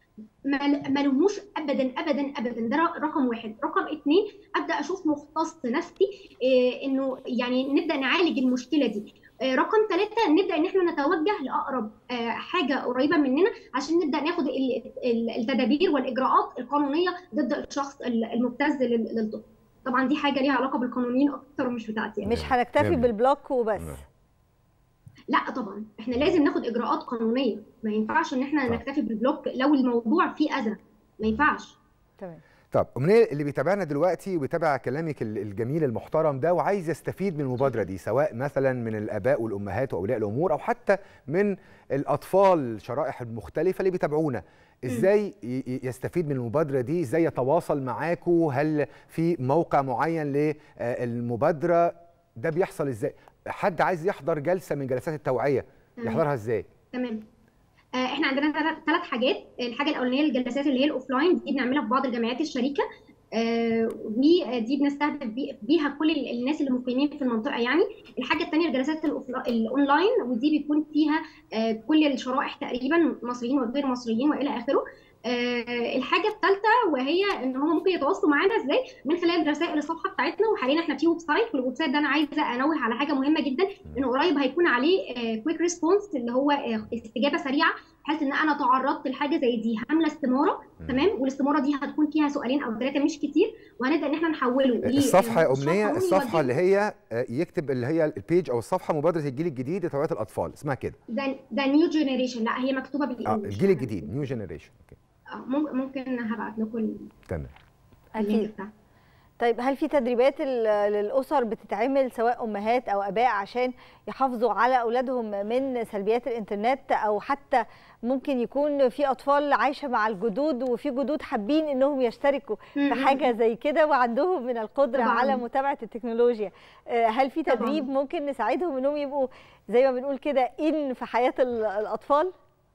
ما ما لوموش ابدا ابدا ابدا ده ر- رقم واحد رقم اتنين ابدا اشوف مختص نفسي إيه انه يعني نبدا نعالج المشكله دي إيه رقم ثلاثة نبدا ان احنا نتوجه لاقرب آه، حاجه قريبه مننا عشان نبدا ناخد ال- ال- التدابير والاجراءات القانونيه ضد الشخص ال- المبتز لل- للطفل طبعا دي حاجه ليها علاقه بالقانونيين اكتر ومش بتاعتي يعني. مش هنكتفي جميل. بالبلوك وبس نعم. لا طبعا احنا لازم ناخد اجراءات قانونيه ما ينفعش ان احنا نكتفي بالبلوك لو الموضوع فيه اذى ما ينفعش تمام طب امنيه اللي بيتابعنا دلوقتي وبيتابع كلامك الجميل المحترم ده وعايز يستفيد من المبادره دي سواء مثلا من الاباء والامهات واولياء الامور او حتى من الاطفال الشرائح المختلفه اللي بيتابعونا ازاي يستفيد من المبادره دي ازاي يتواصل معاكم هل في موقع معين للمبادره ده بيحصل ازاي حد عايز يحضر جلسه من جلسات التوعيه يحضرها ازاي تمام احنا عندنا ثلاث حاجات الحاجه الاولانيه الجلسات اللي هي الاوفلاين دي بنعملها في بعض الجامعات الشريكه آه ودي بنستهدف بيها كل الناس اللي مقيمين في المنطقه يعني الحاجه الثانيه الجلسات الاونلاين ودي بيكون فيها آه كل الشرائح تقريبا مصريين وغير مصريين والى اخره آه الحاجه الثالثه وهي ان هم ممكن يتواصلوا معانا ازاي من خلال رسائل الصفحه بتاعتنا وحاليا احنا في ويب سايت والويب سايت ده انا عايزه انوه على حاجه مهمه جدا انه قريب هيكون عليه كويك ريسبونس اللي هو استجابه سريعه بحيث ان انا تعرضت لحاجه زي دي عامله استماره تمام والاستماره دي هتكون فيها سؤالين او ثلاثه مش كتير وهنبدا ان احنا نحوله الصفحه يا امنيه الصفحه اللي هي يكتب اللي هي البيج او الصفحه مبادره الجيل الجديد لتوعيه الاطفال اسمها كده ده ده نيو جينيريشن لا هي مكتوبه بالانجلش اه الجيل الجديد نيو جينيريشن اوكي ممكن هبعت لكم تمام اكيد طيب هل في تدريبات للاسر بتتعمل سواء امهات او اباء عشان يحافظوا على اولادهم من سلبيات الانترنت او حتى ممكن يكون في اطفال عايشه مع الجدود وفي جدود حابين انهم يشتركوا في حاجه زي كده وعندهم من القدره طبعا. على متابعه التكنولوجيا هل في تدريب طبعا. ممكن نساعدهم انهم يبقوا زي ما بنقول كده ان في حياه الاطفال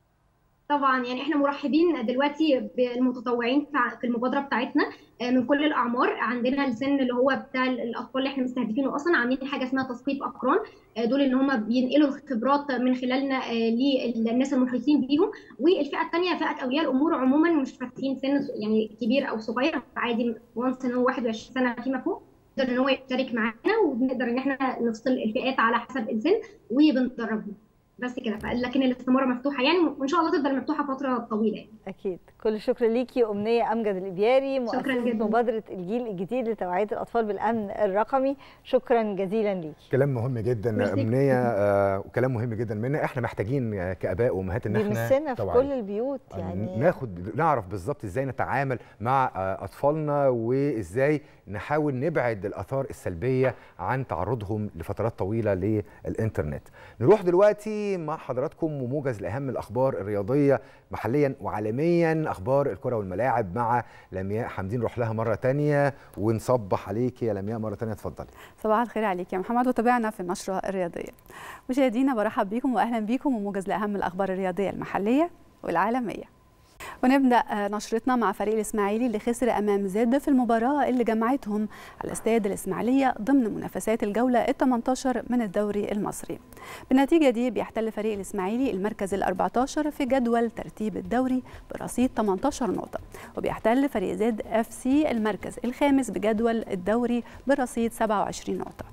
طبعا يعني احنا مرحبين دلوقتي بالمتطوعين في المبادره بتاعتنا من كل الاعمار عندنا السن اللي هو بتاع الاطفال اللي احنا مستهدفينه اصلا عاملين حاجه اسمها تثقيف اقران دول اللي هم بينقلوا الخبرات من خلالنا للناس المحيطين بيهم والفئه الثانيه فئه اولياء الامور عموما مش فاتحين سن يعني كبير او صغير عادي وانس ان هو 21 سنه فيما فوق يقدر ان هو يشترك معانا وبنقدر ان احنا نفصل الفئات على حسب السن وبندربهم بس كده لكن الاستماره مفتوحه يعني وان شاء الله تفضل مفتوحه فتره طويله يعني. اكيد كل الشكر ليكي امنيه امجد الابياري مؤسسه مبادره الجيل الجديد لتوعيه الاطفال بالامن الرقمي شكرا جزيلا ليكي كلام مهم جدا امنيه آه وكلام مهم جدا منا احنا محتاجين كاباء وامهات ان احنا في كل البيوت يعني ناخد نعرف بالظبط ازاي نتعامل مع اطفالنا وازاي نحاول نبعد الاثار السلبيه عن تعرضهم لفترات طويله للانترنت نروح دلوقتي مع حضراتكم وموجز لاهم الاخبار الرياضيه محليا وعالميا اخبار الكره والملاعب مع لمياء حمدين نروح لها مره تانية ونصبح عليك يا لمياء مره تانية اتفضلي صباح الخير عليك يا محمد وتابعنا في النشره الرياضيه مشاهدينا برحب بيكم واهلا بيكم وموجز لاهم الاخبار الرياضيه المحليه والعالميه ونبدا نشرتنا مع فريق الاسماعيلي اللي خسر امام زد في المباراه اللي جمعتهم على استاد الاسماعيليه ضمن منافسات الجوله ال 18 من الدوري المصري. بالنتيجه دي بيحتل فريق الاسماعيلي المركز ال 14 في جدول ترتيب الدوري برصيد 18 نقطه وبيحتل فريق زد اف سي المركز الخامس بجدول الدوري برصيد 27 نقطه.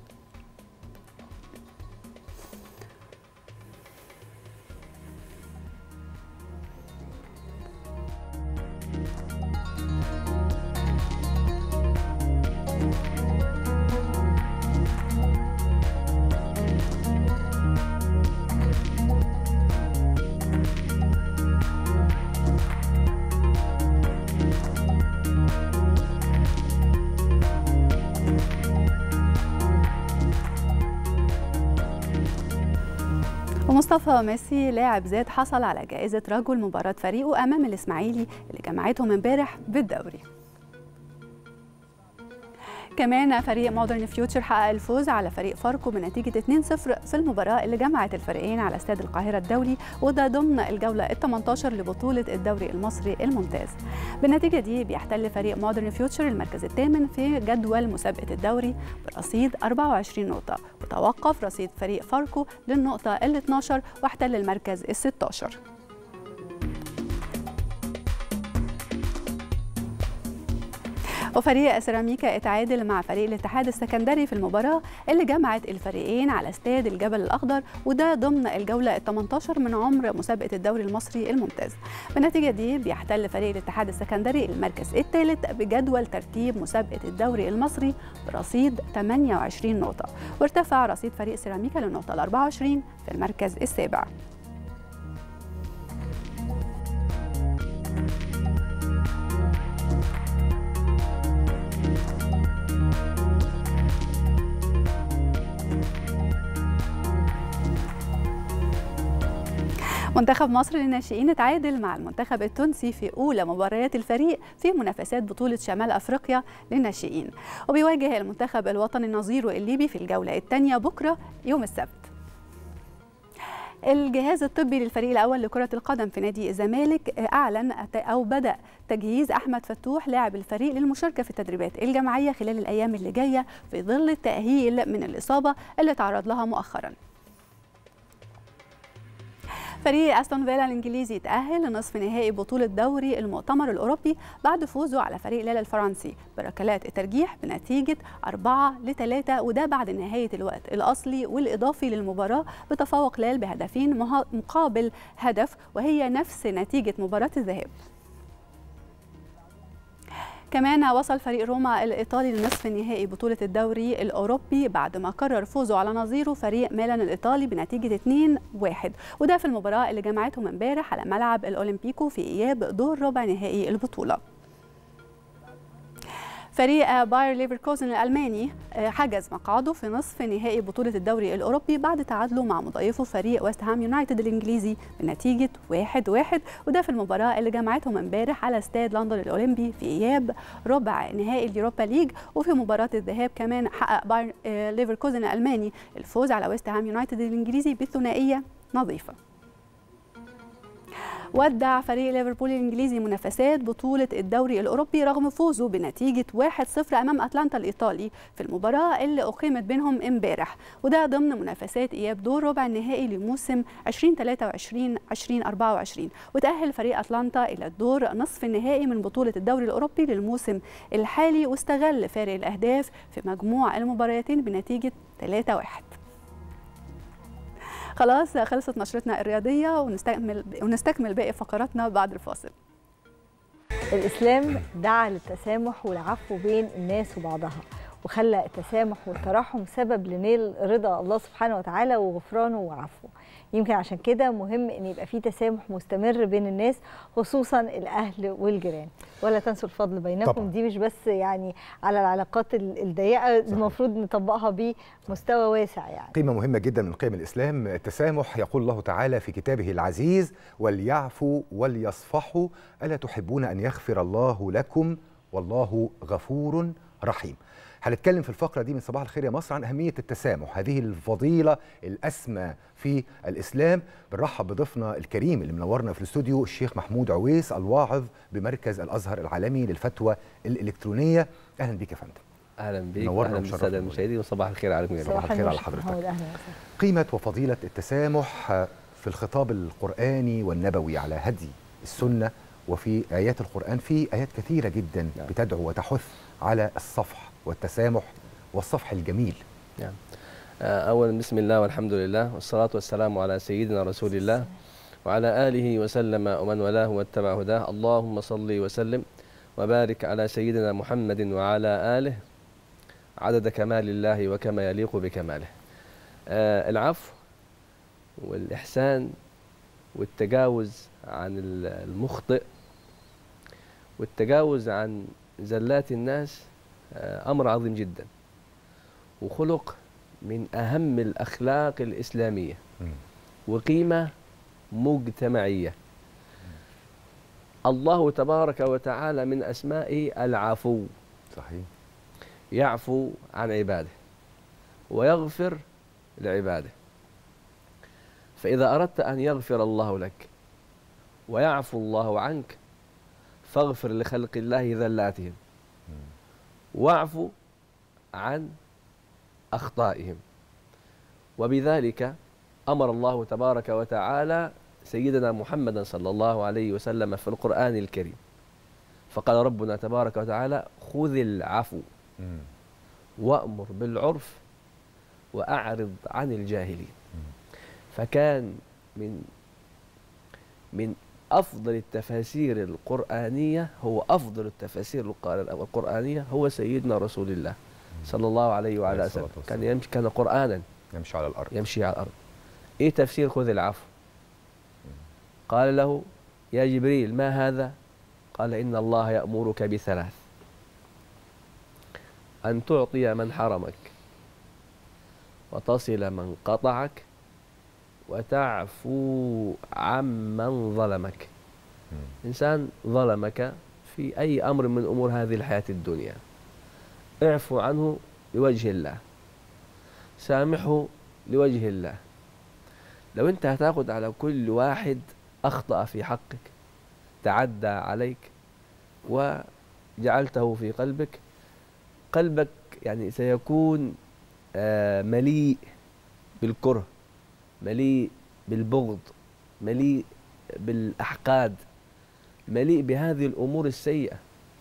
مصطفى ميسي لاعب زاد حصل على جائزة رجل مباراة فريقه أمام الإسماعيلي اللي جمعتهم امبارح بالدوري كمان فريق مودرن فيوتشر حقق الفوز على فريق فاركو بنتيجة 2-0 في المباراة اللي جمعت الفريقين على استاد القاهرة الدولي وده ضمن الجولة ال 18 لبطولة الدوري المصري الممتاز. بالنتيجة دي بيحتل فريق مودرن فيوتشر المركز الثامن في جدول مسابقة الدوري برصيد 24 نقطة وتوقف رصيد فريق فاركو للنقطة ال 12 واحتل المركز ال 16. وفريق سيراميكا اتعادل مع فريق الاتحاد السكندري في المباراة اللي جمعت الفريقين على استاد الجبل الأخضر وده ضمن الجولة ال 18 من عمر مسابقة الدوري المصري الممتاز. بالنتيجة دي بيحتل فريق الاتحاد السكندري المركز الثالث بجدول ترتيب مسابقة الدوري المصري برصيد 28 نقطة وارتفع رصيد فريق سيراميكا للنقطة ال 24 في المركز السابع. منتخب مصر للناشئين اتعادل مع المنتخب التونسي في أولى مباريات الفريق في منافسات بطولة شمال أفريقيا للناشئين وبيواجه المنتخب الوطني نظيره الليبي في الجولة الثانية بكرة يوم السبت الجهاز الطبي للفريق الاول لكره القدم في نادي الزمالك اعلن او بدا تجهيز احمد فتوح لاعب الفريق للمشاركه في التدريبات الجماعيه خلال الايام اللي جايه في ظل التاهيل من الاصابه اللي تعرض لها مؤخرا فريق استون فيلا الانجليزي تاهل لنصف نهائي بطوله دوري المؤتمر الاوروبي بعد فوزه على فريق ليلا الفرنسي بركلات الترجيح بنتيجه 4 ل 3 وده بعد نهايه الوقت الاصلي والاضافي للمباراه بتفوق ليل بهدفين مقابل هدف وهي نفس نتيجه مباراه الذهاب كمان وصل فريق روما الإيطالي لنصف نهائي بطولة الدوري الأوروبي بعد ما قرر فوزه على نظيره فريق ميلان الإيطالي بنتيجة 2-1 وده في المباراة اللي جمعتهم امبارح على ملعب الأولمبيكو في إياب دور ربع نهائي البطولة فريق باير ليفركوزن الألماني حجز مقعده في نصف نهائي بطولة الدوري الأوروبي بعد تعادله مع مضيفه فريق ويست هام يونايتد الإنجليزي بنتيجة 1-1 وده في المباراة اللي جمعتهم امبارح على استاد لندن الأولمبي في إياب ربع نهائي اليوروبا ليج وفي مباراة الذهاب كمان حقق باير ليفركوزن الألماني الفوز على ويست هام يونايتد الإنجليزي بثنائية نظيفة ودع فريق ليفربول الانجليزي منافسات بطوله الدوري الاوروبي رغم فوزه بنتيجه 1-0 امام اتلانتا الايطالي في المباراه اللي اقيمت بينهم امبارح وده ضمن منافسات اياب دور ربع النهائي لموسم 2023 2024 وتاهل فريق اتلانتا الى الدور نصف النهائي من بطوله الدوري الاوروبي للموسم الحالي واستغل فارق الاهداف في مجموع المباراتين بنتيجه 3-1 خلاص خلصت نشرتنا الرياضية ونستكمل ونستكمل باقي فقراتنا بعد الفاصل الإسلام دعا للتسامح والعفو بين الناس وبعضها وخلى التسامح والتراحم سبب لنيل رضا الله سبحانه وتعالى وغفرانه وعفوه يمكن عشان كده مهم ان يبقى في تسامح مستمر بين الناس خصوصا الاهل والجيران ولا تنسوا الفضل بينكم طبعاً. دي مش بس يعني على العلاقات ال- الضيقه المفروض نطبقها بمستوى واسع يعني قيمة مهمة جدا من قيم الإسلام التسامح يقول الله تعالى في كتابه العزيز وليعفوا وليصفحوا ألا تحبون أن يغفر الله لكم والله غفور رحيم هنتكلم في الفقرة دي من صباح الخير يا مصر عن أهمية التسامح هذه الفضيلة الأسمى في الإسلام بنرحب بضيفنا الكريم اللي منورنا في الاستوديو الشيخ محمود عويس الواعظ بمركز الأزهر العالمي للفتوى الإلكترونية أهلا بك يا فندم اهلا بك نورنا اهلا ومشرفنا بالساده والله. المشاهدين وصباح الخير عليكم جميعا صباح الخير النور على شيخ حضرتك. محمود، أهلا وسهلا. قيمة وفضيلة التسامح في الخطاب القرآني والنبوي على هدي السنة وفي آيات القرآن في آيات كثيرة جدا نعم. بتدعو وتحث على الصفح والتسامح والصفح الجميل نعم آه، اولا بسم الله والحمد لله والصلاه والسلام على سيدنا رسول الله وعلى اله وسلم ومن والاه واتبع هداه اللهم صل وسلم وبارك على سيدنا محمد وعلى اله عدد كمال الله وكما يليق بكماله آه، العفو والاحسان والتجاوز عن ال- المخطئ والتجاوز عن زلات الناس آه، امر عظيم جدا وخلق من اهم الاخلاق الاسلاميه مم. وقيمه مجتمعيه الله تبارك وتعالى من اسمائه العفو صحيح يعفو عن عباده ويغفر لعباده فإذا أردت أن يغفر الله لك ويعفو الله عنك فاغفر لخلق الله ذلاتهم واعفو عن أخطائهم وبذلك أمر الله تبارك وتعالى سيدنا محمدا صلى الله عليه وسلم في القرآن الكريم فقال ربنا تبارك وتعالى خذ العفو مم. وأمر بالعرف وأعرض عن الجاهلين فكان من من أفضل التفاسير القرآنية هو أفضل التفاسير الق- القرآنية هو سيدنا رسول الله صلى الله عليه عليه وعلى الصلاة وسلم كان يمشي كان قرآنا نمشي على الارض يمشي على الأرض إيه تفسير خذ العفو قال له يا جبريل ما هذا قال إن الله يأمرك بثلاث أن تعطي من حرمك وتصل من قطعك وتعفو عمن ظلمك إنسان ظلمك في أي أمر من أمور هذه الحياة الدنيا اعفو عنه لوجه الله سامحه لوجه الله لو أنت هتاخد على كل واحد أخطأ في حقك تعدى عليك وجعلته في قلبك قلبك يعني سيكون آه، مليء بالكره مليء بالبغض مليء بالأحقاد مليء بهذه الأمور السيئة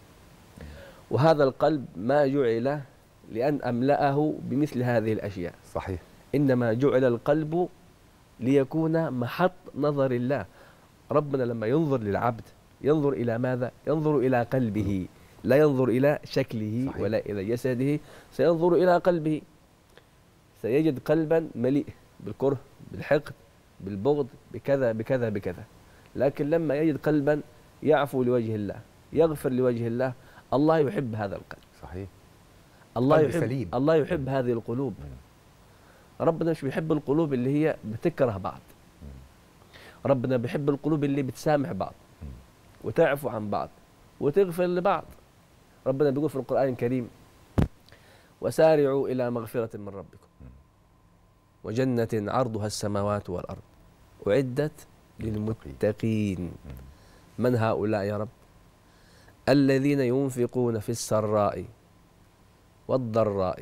وهذا القلب ما جعل لأن أملأه بمثل هذه الأشياء صحيح إنما جعل القلب ليكون محط نظر الله ربنا لما ينظر للعبد ينظر إلى ماذا؟ ينظر إلى قلبه لا ينظر إلى شكله صحيح. ولا إلى جسده سينظر إلى قلبه سيجد قلبا مليء بالكره بالحقد بالبغض بكذا بكذا بكذا لكن لما يجد قلبا يعفو لوجه الله يغفر لوجه الله الله يحب هذا القلب صحيح الله قلب يحب سليم. الله يحب هذه القلوب ربنا مش بيحب القلوب اللي هي بتكره بعض ربنا بيحب القلوب اللي بتسامح بعض وتعفو عن بعض وتغفر لبعض ربنا بيقول في القرآن الكريم وسارعوا إلى مغفرة من ربكم وجنة عرضها السماوات والأرض أعدت للمتقين من هؤلاء يا رب الذين ينفقون في السراء والضراء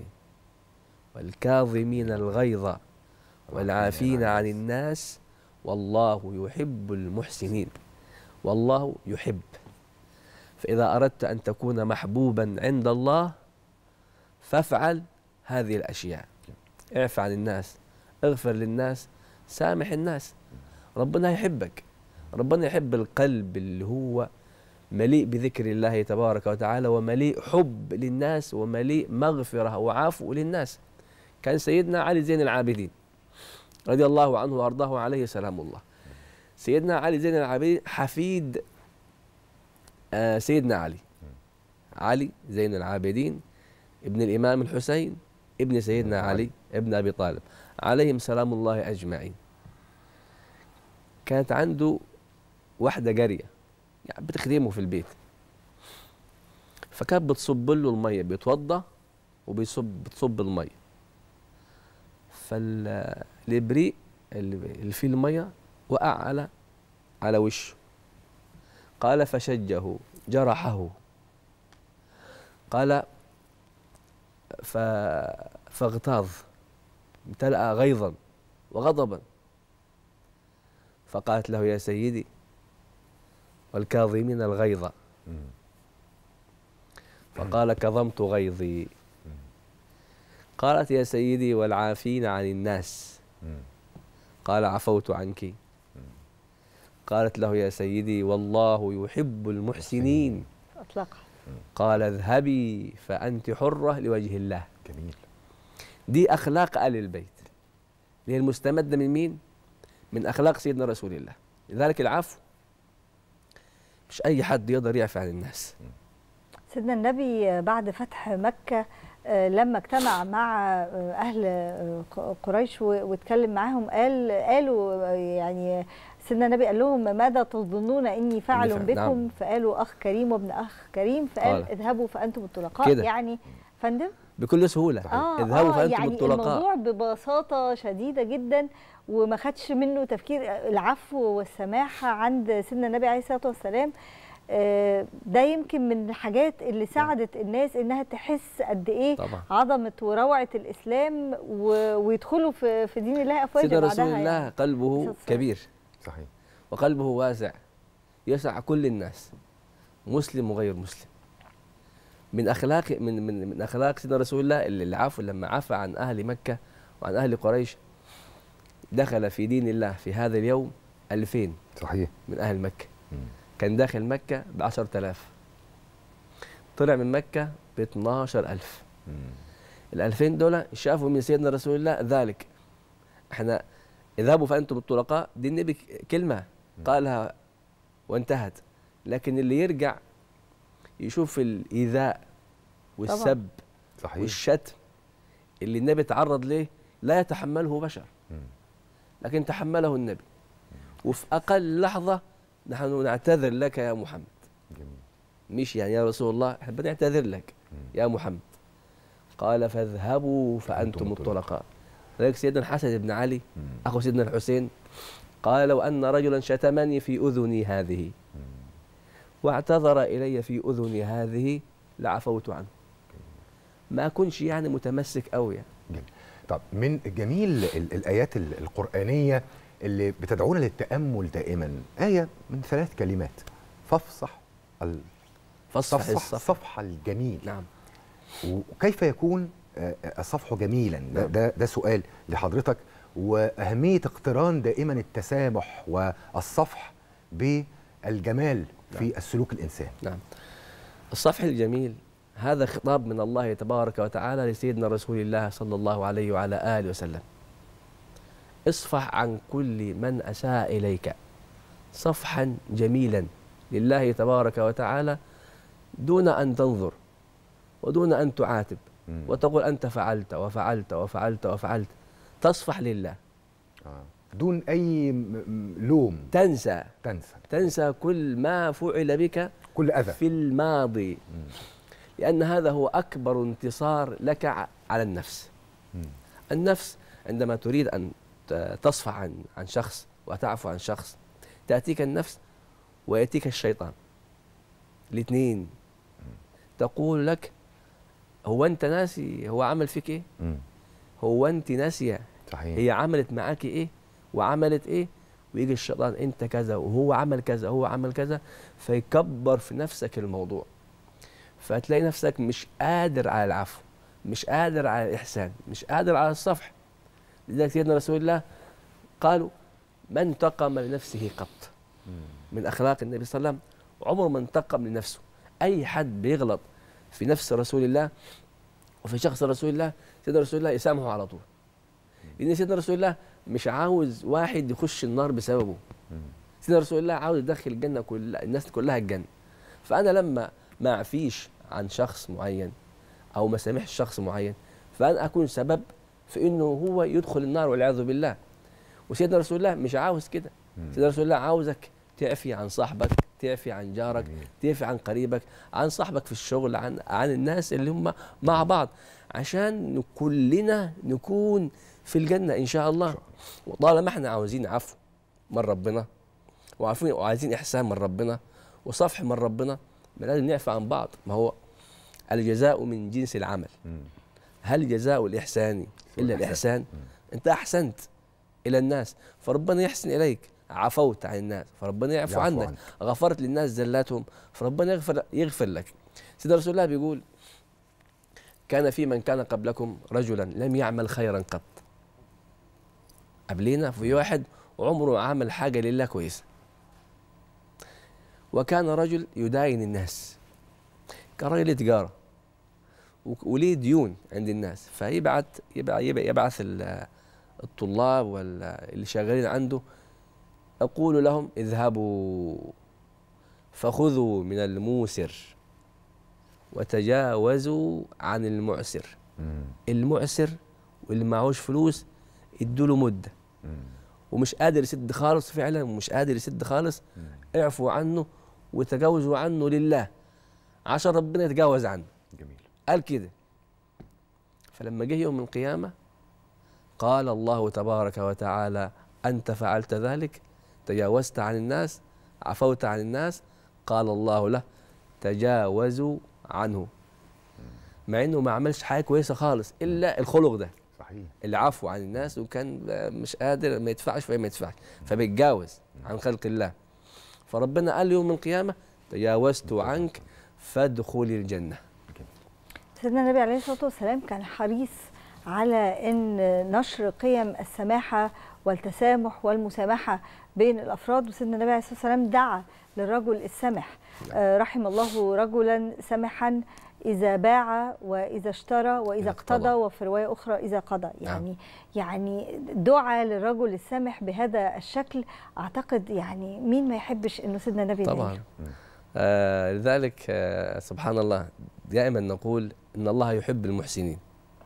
والكاظمين الغيظ والعافين عن الناس والله يحب المحسنين والله يحب فإذا أردت أن تكون محبوبا عند الله فافعل هذه الأشياء اعف عن الناس اغفر للناس سامح الناس ربنا يحبك ربنا يحب القلب اللي هو مليء بذكر الله تبارك وتعالى ومليء حب للناس ومليء مغفرة وعفو للناس كان سيدنا علي زين العابدين رضي الله عنه وأرضاه عليه سلام الله سيدنا علي زين العابدين حفيد آه سيدنا علي علي زين العابدين ابن الإمام الحسين ابن سيدنا علي ابن أبي طالب عليهم سلام الله أجمعين كانت عنده واحدة جارية يعني بتخدمه في البيت فكانت بتصب له المية بيتوضى وبيصب بتصب المية فالإبريق اللي اللي فيه المية وقع على على وشه قال فشجه جرحه قال ف... فاغتاظ امتلأ غيظا وغضبا فقالت له يا سيدي والكاظمين الغيظ فقال كظمت غيظي قالت يا سيدي والعافين عن الناس قال عفوت عنك قالت له يا سيدي والله يحب المحسنين اطلقها قال اذهبي فأنت حرة لوجه الله جميل دي أخلاق آل البيت اللي هي المستمدة من مين؟ من أخلاق سيدنا رسول الله لذلك العفو مش أي حد يقدر يعفي عن الناس سيدنا النبي بعد فتح مكة آه، لما اجتمع مع آه، أهل آه، ق- قريش و- واتكلم معاهم قال قالوا آه، يعني سيدنا النبي قال لهم ماذا تظنون إني فاعل فعل- بكم نعم. فقالوا أخ كريم وابن أخ كريم فقال قال. اذهبوا فأنتم الطلقاء كده. يعني فندم بكل سهولة آه اذهبوا آه فأنتم يعني الطلقاء الموضوع ببساطة شديدة جدا وما خدش منه تفكير العفو والسماحة عند سيدنا النبي عليه الصلاة والسلام آه، ده يمكن من الحاجات اللي ساعدت الناس انها تحس قد ايه طبعا عظمه وروعه الاسلام و- ويدخلوا في في دين الله افواجا سيدنا بعدها رسول الله يعني. قلبه صلى الله عليه كبير صحيح وقلبه واسع يسع كل الناس مسلم وغير مسلم من اخلاق من من من اخلاق سيدنا رسول الله اللي العفو لما عفى عن اهل مكه وعن اهل قريش دخل في دين الله في هذا اليوم 2000 صحيح من اهل مكه كان داخل مكه ب 10000 طلع من مكه ب 12000 ال 2000 دول شافوا من سيدنا رسول الله ذلك احنا اذهبوا فانتم الطلقاء دي النبي كلمه قالها وانتهت لكن اللي يرجع يشوف الايذاء والسب صحيح والشتم اللي النبي تعرض ليه لا يتحمله بشر لكن تحمله النبي وفي اقل لحظه نحن نعتذر لك يا محمد مش يعني يا رسول الله احنا بنعتذر لك يا محمد قال فاذهبوا فانتم الطلقاء لذلك سيدنا الحسن بن علي اخو سيدنا الحسين قال لو ان رجلا شتمني في اذني هذه واعتذر الي في اذني هذه لعفوت عنه ما كنش يعني متمسك قوي يعني. جميل. طب من جميل ال- الايات ال- القرانيه اللي بتدعونا للتامل دائما ايه من ثلاث كلمات فافصح ال- فاصفح صفح الصفح الصفح الجميل نعم وكيف يكون آه، آه، الصفح جميلا ده, نعم. ده, ده سؤال لحضرتك واهميه اقتران دائما التسامح والصفح بالجمال في السلوك الانساني نعم الصفح الجميل هذا خطاب من الله تبارك وتعالى لسيدنا رسول الله صلى الله عليه وعلى آله وسلم اصفح عن كل من أساء إليك صفحا جميلا لله تبارك وتعالى دون أن تنظر ودون أن تعاتب وتقول أنت فعلت وفعلت وفعلت وفعلت تصفح لله آه. دون اي م- م- لوم تنسى تنسى تنسى كل ما فعل بك كل اذى في الماضي لأن هذا هو أكبر انتصار لك ع- على النفس النفس عندما تريد أن ت- تصفح عن عن شخص وتعفو عن شخص تأتيك النفس ويأتيك الشيطان الاثنين تقول لك هو أنت ناسي هو عمل فيك إيه مم. هو أنت ناسية صحيح هي عملت معاك إيه وعملت إيه ويجي الشيطان أنت كذا وهو عمل كذا وهو عمل كذا فيكبر في نفسك الموضوع فتلاقي نفسك مش قادر على العفو مش قادر على الإحسان مش قادر على الصفح لذلك سيدنا رسول الله قالوا من انتقم لنفسه قط من أخلاق النبي صلى الله عليه وسلم عمر ما انتقم لنفسه أي حد بيغلط في نفس رسول الله وفي شخص رسول الله سيدنا رسول الله يسامحه على طول لأن سيدنا رسول الله مش عاوز واحد يخش النار بسببه سيدنا رسول الله عاوز يدخل الجنة كل الناس كلها الجنة فأنا لما ما أعفيش عن شخص معين أو ما سامحش شخص معين فأنا أكون سبب في إنه هو يدخل النار والعياذ بالله وسيدنا رسول الله مش عاوز كده سيدنا رسول الله عاوزك تعفي عن صاحبك تعفي عن جارك تعفي عن قريبك عن صاحبك في الشغل عن عن الناس اللي هم مع بعض عشان كلنا نكون في الجنة إن شاء الله وطالما احنا عاوزين عفو من ربنا وعارفين وعايزين إحسان من ربنا وصفح من ربنا ما لازم نعفى عن بعض ما هو الجزاء من جنس العمل هل جزاء الإحسان إلا الإحسان أنت أحسنت إلى الناس فربنا يحسن إليك عفوت عن الناس فربنا يعفو يعفو عنك عنك. غفرت للناس زلاتهم فربنا يغفر يغفر لك سيدنا رسول الله بيقول كان في من كان قبلكم رجلا لم يعمل خيرا قط قبلنا في واحد عمره عمل حاجة لله كويسة وكان رجل يداين الناس كان راجل تجارة وك- وليه ديون عند الناس فيبعت يبع- يبع- يبعث ال- الطلاب واللي شغالين عنده يقول لهم اذهبوا فخذوا من الموسر وتجاوزوا عن المعسر المعسر واللي معهوش فلوس ادوا له مده ومش قادر يسد خالص فعلا ومش قادر يسد خالص اعفوا عنه وتجاوزوا عنه لله عشان ربنا يتجاوز عنه جميل قال كده فلما جه يوم القيامة قال الله تبارك وتعالى أنت فعلت ذلك تجاوزت عن الناس عفوت عن الناس قال الله له تجاوزوا عنه مع انه ما عملش حاجه كويسه خالص الا الخلق ده صحيح العفو عن الناس وكان مش قادر ما يدفعش فما يدفعش فبيتجاوز عن خلق الله فربنا قال يوم القيامه تجاوزت عنك فادخل الجنة سيدنا النبي عليه الصلاة والسلام كان حريص على أن نشر قيم السماحة والتسامح والمسامحة بين الأفراد وسيدنا النبي عليه الصلاة والسلام دعا للرجل السمح آه، رحم الله رجلا سمحا إذا باع وإذا اشترى وإذا اقتضى وفي رواية أخرى إذا قضى يعني يعني دعاء للرجل السامح بهذا الشكل أعتقد يعني مين ما يحبش إنه سيدنا النبي طبعا يناله. آه لذلك آه سبحان الله دائما نقول ان الله يحب المحسنين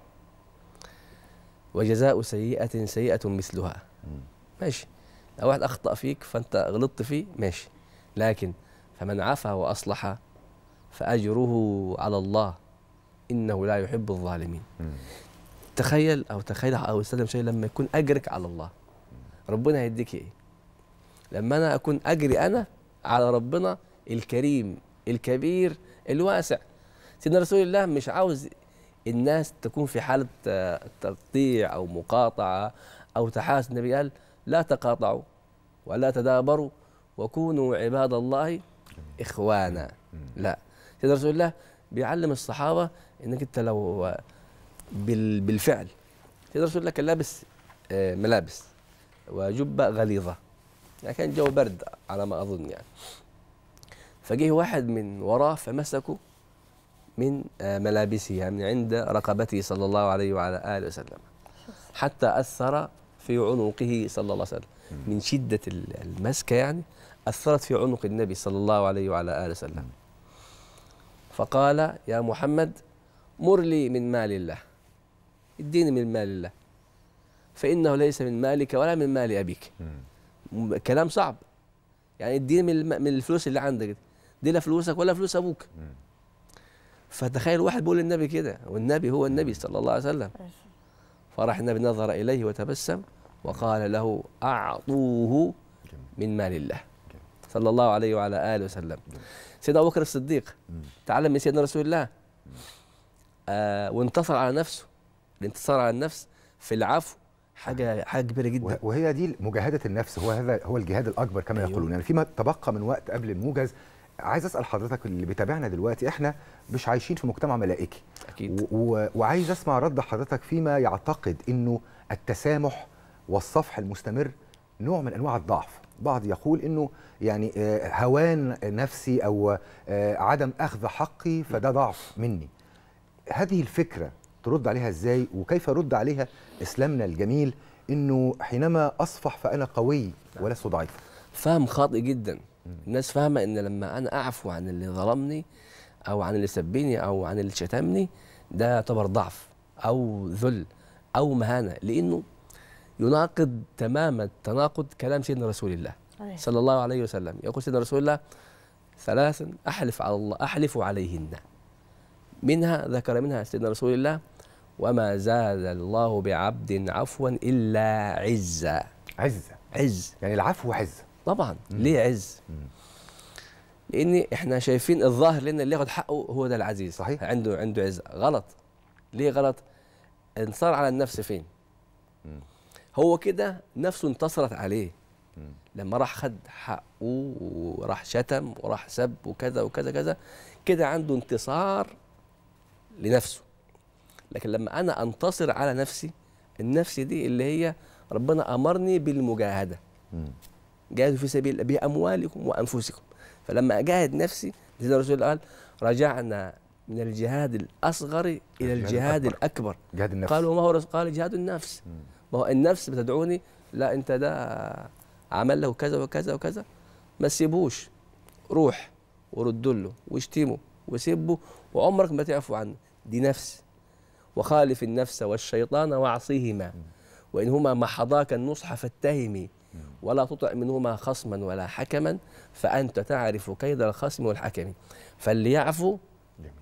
وجزاء سيئة سيئة مثلها ماشي لو واحد أخطأ فيك فأنت غلطت فيه ماشي لكن فمن عفا وأصلح فأجره على الله إنه لا يحب الظالمين تخيل أو تخيل أو استلم شيء لما يكون أجرك على الله ربنا هيديك إيه لما أنا أكون أجري أنا على ربنا الكريم الكبير الواسع سيدنا رسول الله مش عاوز الناس تكون في حالة آه، تقطيع أو مقاطعة أو تحاسد النبي قال لا تقاطعوا ولا تدابروا وكونوا عباد الله إخوانا لا سيدنا رسول الله بيعلم الصحابة إنك أنت لو آه، بال- بالفعل سيدنا رسول الله كان لابس آه، ملابس وجبة غليظة يعني كان جو برد على ما أظن يعني فجه واحد من وراه فمسكه من آه، ملابسه يعني من عند رقبته صلى الله عليه وعلى آله وسلم حتى أثر في عنقه صلى الله عليه وسلم من شدة ال- المسكة يعني أثرت في عنق النبي صلى الله عليه وعلى آله وسلم فقال يا محمد مر لي من مال الله اديني من مال الله فإنه ليس من مالك ولا من مال أبيك م- كلام صعب يعني اديني من الم- من الفلوس اللي عندك دي دي لا فلوسك ولا فلوس ابوك فتخيل واحد بيقول للنبي كده والنبي هو النبي صلى الله عليه وسلم فراح النبي نظر اليه وتبسم وقال له اعطوه من مال الله صلى الله عليه وعلى اله وسلم سيدنا ابو بكر الصديق تعلم من سيدنا رسول الله آه وانتصر على نفسه الانتصار على النفس في العفو حاجه حاجه كبيره جدا وه- وهي دي مجاهده النفس هو هذا هو الجهاد الاكبر كما أيوه. يقولون يعني فيما تبقى من وقت قبل الموجز عايز اسال حضرتك اللي بيتابعنا دلوقتي احنا مش عايشين في مجتمع ملائكي اكيد و- و- وعايز اسمع رد حضرتك فيما يعتقد انه التسامح والصفح المستمر نوع من انواع الضعف بعض يقول انه يعني آه، هوان نفسي او آه، عدم اخذ حقي فده ضعف مني هذه الفكره ترد عليها ازاي وكيف يرد عليها اسلامنا الجميل انه حينما اصفح فانا قوي ولست ضعيفا فهم خاطئ جدا الناس فاهمه ان لما انا اعفو عن اللي ظلمني او عن اللي سبني او عن اللي شتمني ده يعتبر ضعف او ذل او مهانه لانه يناقض تماما تناقض كلام سيدنا رسول الله أيوة. صلى الله عليه وسلم يقول سيدنا رسول الله ثلاثا احلف على الله احلف عليهن منها ذكر منها سيدنا رسول الله وما زاد الله بعبد عفوا الا عزا عزه عز يعني العفو عزه طبعا ليه عز لان احنا شايفين الظاهر لان اللي ياخد حقه هو ده العزيز صحيح. عنده عنده عز غلط ليه غلط انتصار على النفس فين هو كده نفسه انتصرت عليه لما راح خد حقه وراح شتم وراح سب وكذا وكذا كذا كده عنده انتصار لنفسه لكن لما انا انتصر على نفسي النفس دي اللي هي ربنا امرني بالمجاهده جاهدوا في سبيل الله باموالكم وانفسكم فلما اجاهد نفسي زي الرسول قال رجعنا من الجهاد الاصغر الى الجهاد الاكبر جهاد النفس قالوا ما هو رسول قال جهاد النفس ما هو النفس بتدعوني لا انت ده عمل له كذا وكذا وكذا ما تسيبوش روح ورد له واشتمه وسبه وعمرك ما تعفو عنه دي نفس وخالف النفس والشيطان واعصيهما وإنهما محضاك النصح فاتهمي ولا تطع منهما خصما ولا حكما فأنت تعرف كيد الخصم والحكم فاللي يعفو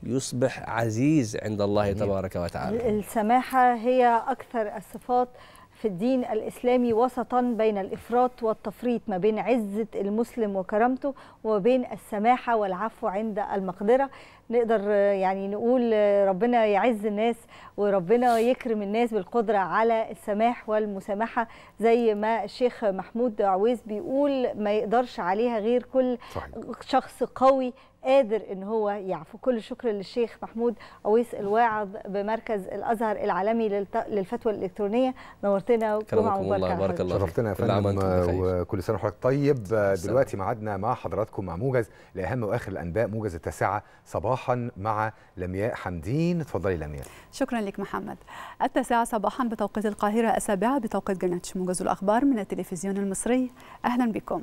يصبح عزيز عند الله جميل. تبارك وتعالى السماحة هي أكثر الصفات في الدين الإسلامي وسطا بين الإفراط والتفريط ما بين عزة المسلم وكرامته وبين السماحة والعفو عند المقدرة نقدر يعني نقول ربنا يعز الناس وربنا يكرم الناس بالقدرة على السماح والمسامحة زي ما الشيخ محمود عويس بيقول ما يقدرش عليها غير كل صحيح. شخص قوي قادر ان هو يعفو كل الشكر للشيخ محمود عويس الواعظ بمركز الازهر العالمي للت- للفتوى الالكترونيه نورتنا وجمعه كرمكم الله مباركه بارك الله فيك. شرفتنا يا كل عام فندم وانتم بخير. وكل سنه وحضرتك طيب دلوقتي ميعادنا مع حضراتكم مع موجز لاهم واخر الانباء موجز التاسعه صباحا مع لمياء حمدين اتفضلي لمياء شكرا لك محمد التاسعة صباحا بتوقيت القاهرة السابعة بتوقيت جرينتش موجز الأخبار من التلفزيون المصري أهلا بكم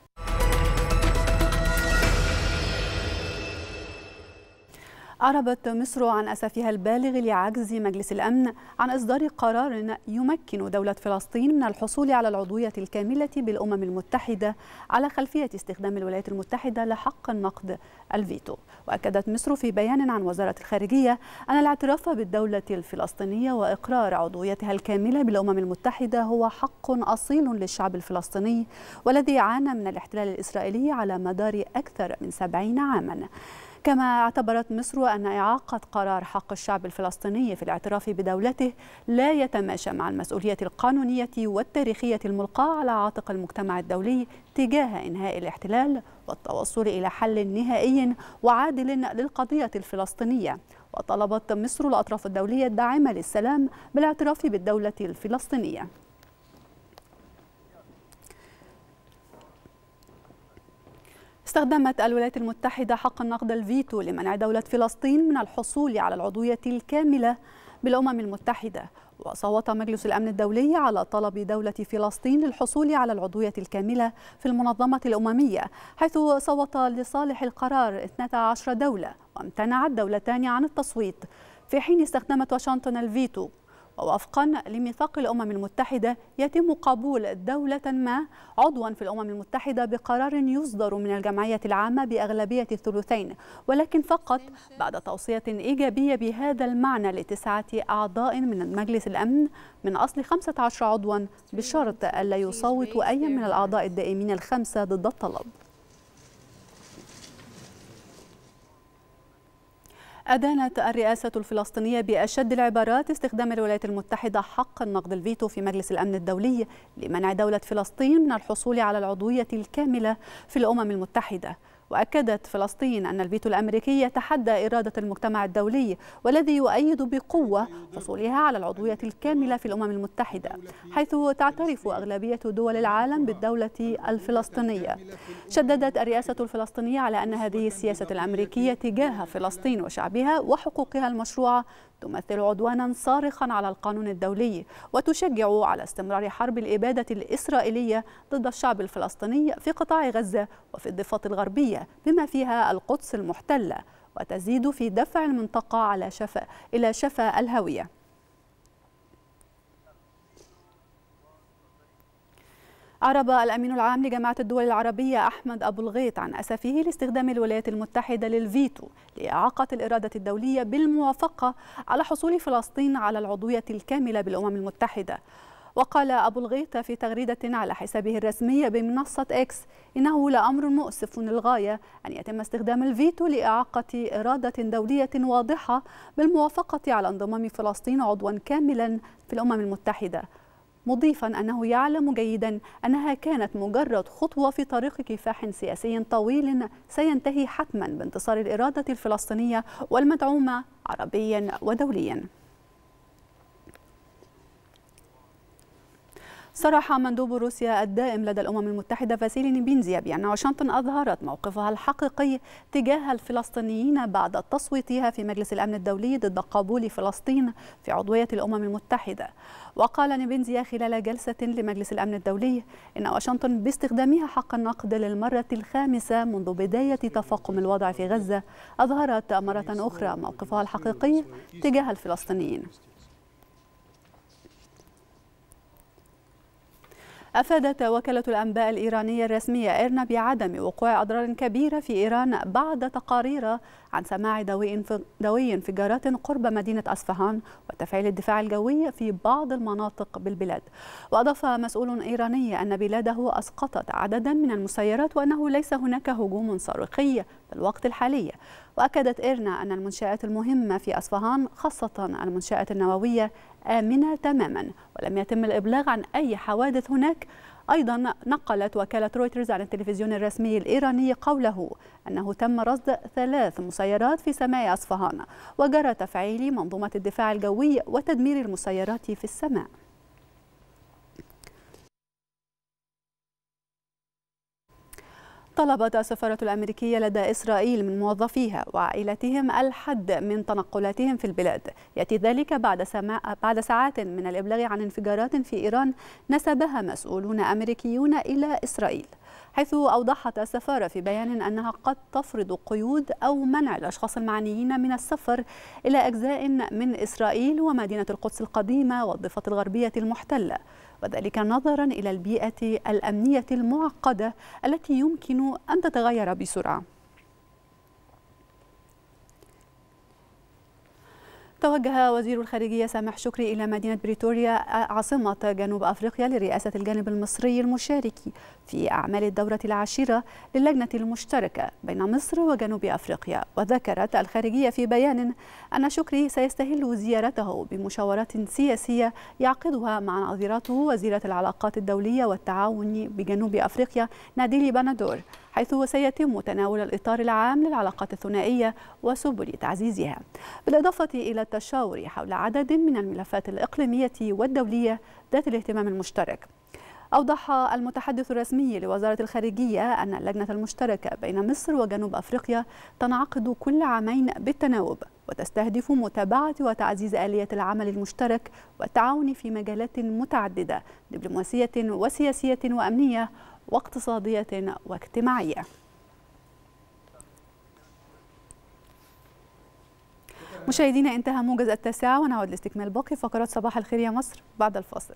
أعربت مصر عن أسفها البالغ لعجز مجلس الأمن عن إصدار قرار يمكن دولة فلسطين من الحصول على العضوية الكاملة بالأمم المتحدة على خلفية استخدام الولايات المتحدة لحق النقد الفيتو وأكدت مصر في بيان عن وزارة الخارجية أن الاعتراف بالدولة الفلسطينية وإقرار عضويتها الكاملة بالأمم المتحدة هو حق أصيل للشعب الفلسطيني والذي عانى من الاحتلال الإسرائيلي على مدار أكثر من سبعين عاماً كما اعتبرت مصر أن إعاقة قرار حق الشعب الفلسطيني في الاعتراف بدولته لا يتماشى مع المسؤولية القانونية والتاريخية الملقاة على عاتق المجتمع الدولي تجاه إنهاء الاحتلال والتوصل إلى حل نهائي وعادل للقضية الفلسطينية وطلبت مصر الأطراف الدولية الداعمة للسلام بالاعتراف بالدولة الفلسطينية استخدمت الولايات المتحدة حق النقد الفيتو لمنع دولة فلسطين من الحصول على العضوية الكاملة بالأمم المتحدة وصوت مجلس الأمن الدولي على طلب دولة فلسطين للحصول على العضوية الكاملة في المنظمة الأممية حيث صوت لصالح القرار 12 دولة وامتنعت دولتان عن التصويت في حين استخدمت واشنطن الفيتو ووفقا لميثاق الأمم المتحدة يتم قبول دولة ما عضوا في الأمم المتحدة بقرار يصدر من الجمعية العامة بأغلبية الثلثين ولكن فقط بعد توصية إيجابية بهذا المعنى لتسعة أعضاء من مجلس الأمن من أصل 15 عضوا بشرط ألا يصوت أي من الأعضاء الدائمين الخمسة ضد الطلب أدانت الرئاسة الفلسطينية بأشد العبارات استخدام الولايات المتحدة حق النقد الفيتو في مجلس الأمن الدولي لمنع دولة فلسطين من الحصول على العضوية الكاملة في الأمم المتحدة وأكدت فلسطين أن الفيتو الأمريكي يتحدى إرادة المجتمع الدولي والذي يؤيد بقوة حصولها على العضوية الكاملة في الأمم المتحدة حيث تعترف أغلبية دول العالم بالدولة الفلسطينية شددت الرئاسة الفلسطينية على أن هذه السياسة الأمريكية تجاه فلسطين وشعبها وحقوقها المشروعة تمثل عدوانا صارخا على القانون الدولي وتشجع على استمرار حرب الإبادة الإسرائيلية ضد الشعب الفلسطيني في قطاع غزة وفي الضفة الغربية بما فيها القدس المحتلة وتزيد في دفع المنطقة على شفا إلى شفا الهوية أعرب الأمين العام لجامعة الدول العربية أحمد أبو الغيط عن أسفه لاستخدام الولايات المتحدة للفيتو لإعاقة الإرادة الدولية بالموافقة على حصول فلسطين على العضوية الكاملة بالأمم المتحدة وقال أبو الغيط في تغريدة على حسابه الرسمي بمنصة إكس إنه لأمر مؤسف للغاية أن يتم استخدام الفيتو لإعاقة إرادة دولية واضحة بالموافقة على انضمام فلسطين عضوا كاملا في الأمم المتحدة مضيفا انه يعلم جيدا انها كانت مجرد خطوه في طريق كفاح سياسي طويل سينتهي حتما بانتصار الاراده الفلسطينيه والمدعومه عربيا ودوليا صرح مندوب روسيا الدائم لدى الأمم المتحدة فاسيلي نيبينزيا بأن واشنطن أظهرت موقفها الحقيقي تجاه الفلسطينيين بعد تصويتها في مجلس الأمن الدولي ضد قبول فلسطين في عضوية الأمم المتحدة وقال نيبينزيا خلال جلسة لمجلس الأمن الدولي إن واشنطن باستخدامها حق النقد للمرة الخامسة منذ بداية تفاقم الوضع في غزة أظهرت مرة أخرى موقفها الحقيقي تجاه الفلسطينيين أفادت وكالة الأنباء الإيرانية الرسمية إيرنا بعدم وقوع أضرار كبيرة في إيران بعد تقارير عن سماع دوي انفجارات قرب مدينة أصفهان وتفعيل الدفاع الجوي في بعض المناطق بالبلاد وأضاف مسؤول إيراني أن بلاده أسقطت عددا من المسيرات وأنه ليس هناك هجوم صاروخي في الوقت الحالي وأكدت إيرنا أن المنشآت المهمة في أصفهان خاصة المنشآت النووية آمنة تماما ولم يتم الإبلاغ عن أي حوادث هناك أيضا نقلت وكالة رويترز عن التلفزيون الرسمي الإيراني قوله أنه تم رصد ثلاث مسيرات في سماء أصفهان وجرى تفعيل منظومة الدفاع الجوي وتدمير المسيرات في السماء طلبت السفارة الأمريكية لدى إسرائيل من موظفيها وعائلتهم الحد من تنقلاتهم في البلاد يأتي ذلك بعد, سماء بعد ساعات من الإبلاغ عن انفجارات في إيران نسبها مسؤولون أمريكيون إلى إسرائيل حيث أوضحت السفارة في بيان أنها قد تفرض قيود أو منع الأشخاص المعنيين من السفر إلى أجزاء من إسرائيل ومدينة القدس القديمة والضفة الغربية المحتلة وذلك نظرا إلى البيئة الأمنية المعقدة التي يمكن أن تتغير بسرعة توجه وزير الخارجية سامح شكري إلى مدينة بريتوريا عاصمة جنوب أفريقيا لرئاسة الجانب المصري المشارك في أعمال الدورة العاشرة للجنة المشتركة بين مصر وجنوب أفريقيا وذكرت الخارجية في بيان أن شكري سيستهل زيارته بمشاورات سياسية يعقدها مع نظيرته وزيرة العلاقات الدولية والتعاون بجنوب أفريقيا ناديلي بنادور حيث سيتم تناول الإطار العام للعلاقات الثنائية وسبل تعزيزها بالإضافة إلى التشاور حول عدد من الملفات الإقليمية والدولية ذات الاهتمام المشترك أوضح المتحدث الرسمي لوزارة الخارجية أن اللجنة المشتركة بين مصر وجنوب أفريقيا تنعقد كل عامين بالتناوب وتستهدف متابعة وتعزيز آلية العمل المشترك والتعاون في مجالات متعددة دبلوماسية وسياسية وأمنية واقتصادية واجتماعية مشاهدينا انتهى موجز التاسعة ونعود لاستكمال باقي فقرات صباح الخير يا مصر بعد الفاصل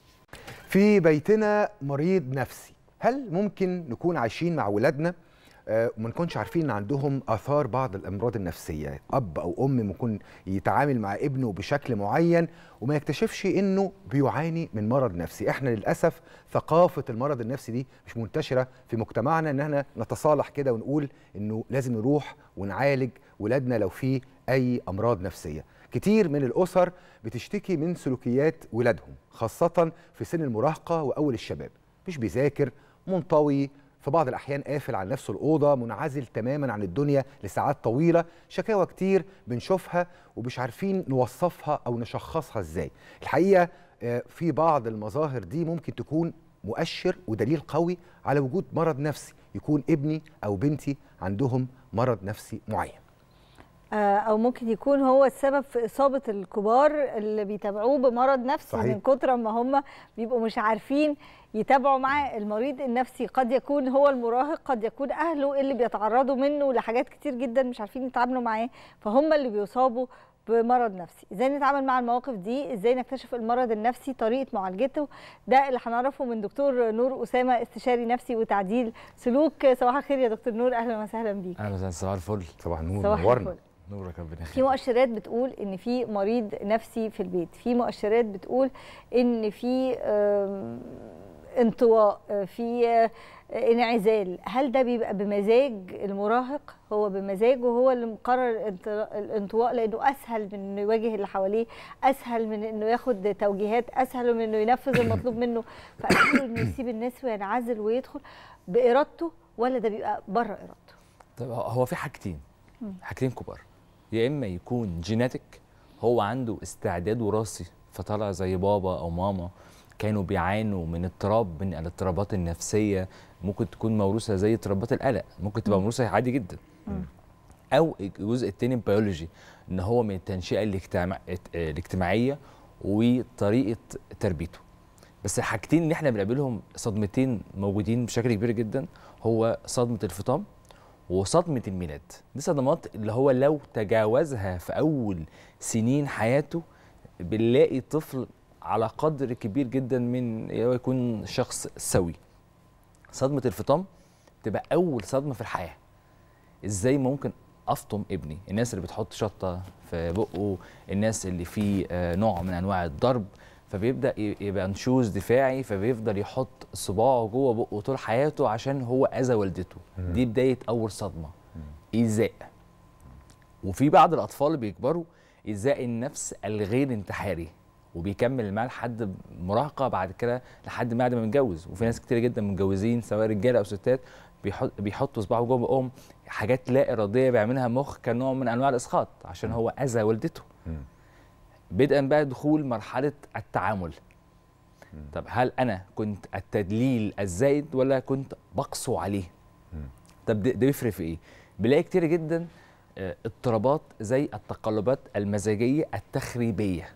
في بيتنا مريض نفسي هل ممكن نكون عايشين مع ولادنا آه، وما نكونش عارفين ان عندهم اثار بعض الامراض النفسيه اب او ام ممكن يتعامل مع ابنه بشكل معين وما يكتشفش انه بيعاني من مرض نفسي احنا للاسف ثقافه المرض النفسي دي مش منتشره في مجتمعنا ان احنا نتصالح كده ونقول انه لازم نروح ونعالج ولادنا لو في اي امراض نفسيه كتير من الاسر بتشتكي من سلوكيات ولادهم خاصه في سن المراهقه واول الشباب مش بيذاكر منطوي في بعض الأحيان قافل على نفسه الأوضة منعزل تماما عن الدنيا لساعات طويلة شكاوى كتير بنشوفها ومش عارفين نوصفها أو نشخصها إزاي الحقيقة آه، في بعض المظاهر دي ممكن تكون مؤشر ودليل قوي على وجود مرض نفسي يكون ابني أو بنتي عندهم مرض نفسي معين آه، او ممكن يكون هو السبب في اصابه الكبار اللي بيتابعوه بمرض نفسي صحيح. من كتر ما هم بيبقوا مش عارفين يتابعوا معاه المريض النفسي قد يكون هو المراهق قد يكون اهله اللي بيتعرضوا منه لحاجات كتير جدا مش عارفين يتعاملوا معاه فهم اللي بيصابوا بمرض نفسي ازاي نتعامل مع المواقف دي ازاي نكتشف المرض النفسي طريقه معالجته ده اللي هنعرفه من دكتور نور اسامه استشاري نفسي وتعديل سلوك صباح الخير يا دكتور نور اهلا وسهلا بيك اهلا وسهلا صباح الفل صباح النور صباح نورنا الفل نورك ربنا في يخليك مؤشرات بتقول ان في مريض نفسي في البيت في مؤشرات بتقول ان في آم، انطواء آه، في آه، انعزال هل ده بيبقى بمزاج المراهق هو بمزاجه هو اللي مقرر الانط- الانطواء لانه اسهل من انه يواجه اللي حواليه اسهل من انه ياخد توجيهات اسهل من انه ينفذ المطلوب منه فاسهل انه يسيب الناس وينعزل ويدخل بارادته ولا ده بيبقى بره ارادته طب هو في حاجتين مم. حاجتين كبار يا اما يكون جيناتيك هو عنده استعداد وراثي فطلع زي بابا او ماما كانوا بيعانوا من اضطراب من الاضطرابات النفسيه ممكن تكون موروثه زي اضطرابات القلق ممكن تبقى مم. موروثه عادي جدا مم. او الجزء التاني بيولوجي ان هو من التنشئه الاجتماع... الاجتماعيه وطريقه تربيته بس الحاجتين اللي احنا بنقابلهم صدمتين موجودين بشكل كبير جدا هو صدمه الفطام وصدمه الميلاد دي صدمات اللي هو لو تجاوزها في اول سنين حياته بنلاقي طفل على قدر كبير جدا من هو يكون شخص سوي صدمه الفطام تبقى اول صدمه في الحياه ازاي ممكن افطم ابني الناس اللي بتحط شطه في بقه الناس اللي فيه آه، نوع من انواع الضرب فبيبدا ي- يبقى نشوز دفاعي فبيفضل يحط صباعه جوه بقه طول حياته عشان هو اذى والدته دي بدايه اول صدمه ايذاء وفي بعض الاطفال اللي بيكبروا ايذاء النفس الغير انتحاري وبيكمل معاه لحد مراهقه بعد كده لحد ما بعد ما متجوز وفي ناس كتير جدا متجوزين سواء رجاله او ستات بيحط بيحطوا صباعه جوه بقهم حاجات لا اراديه بيعملها مخ كنوع من انواع الاسقاط عشان هو اذى والدته بدءا بقى دخول مرحله التعامل طب هل انا كنت التدليل الزايد ولا كنت بقسو عليه طب ده ده بيفرق في ايه بلاقي كتير جدا آه، اضطرابات زي التقلبات المزاجيه التخريبيه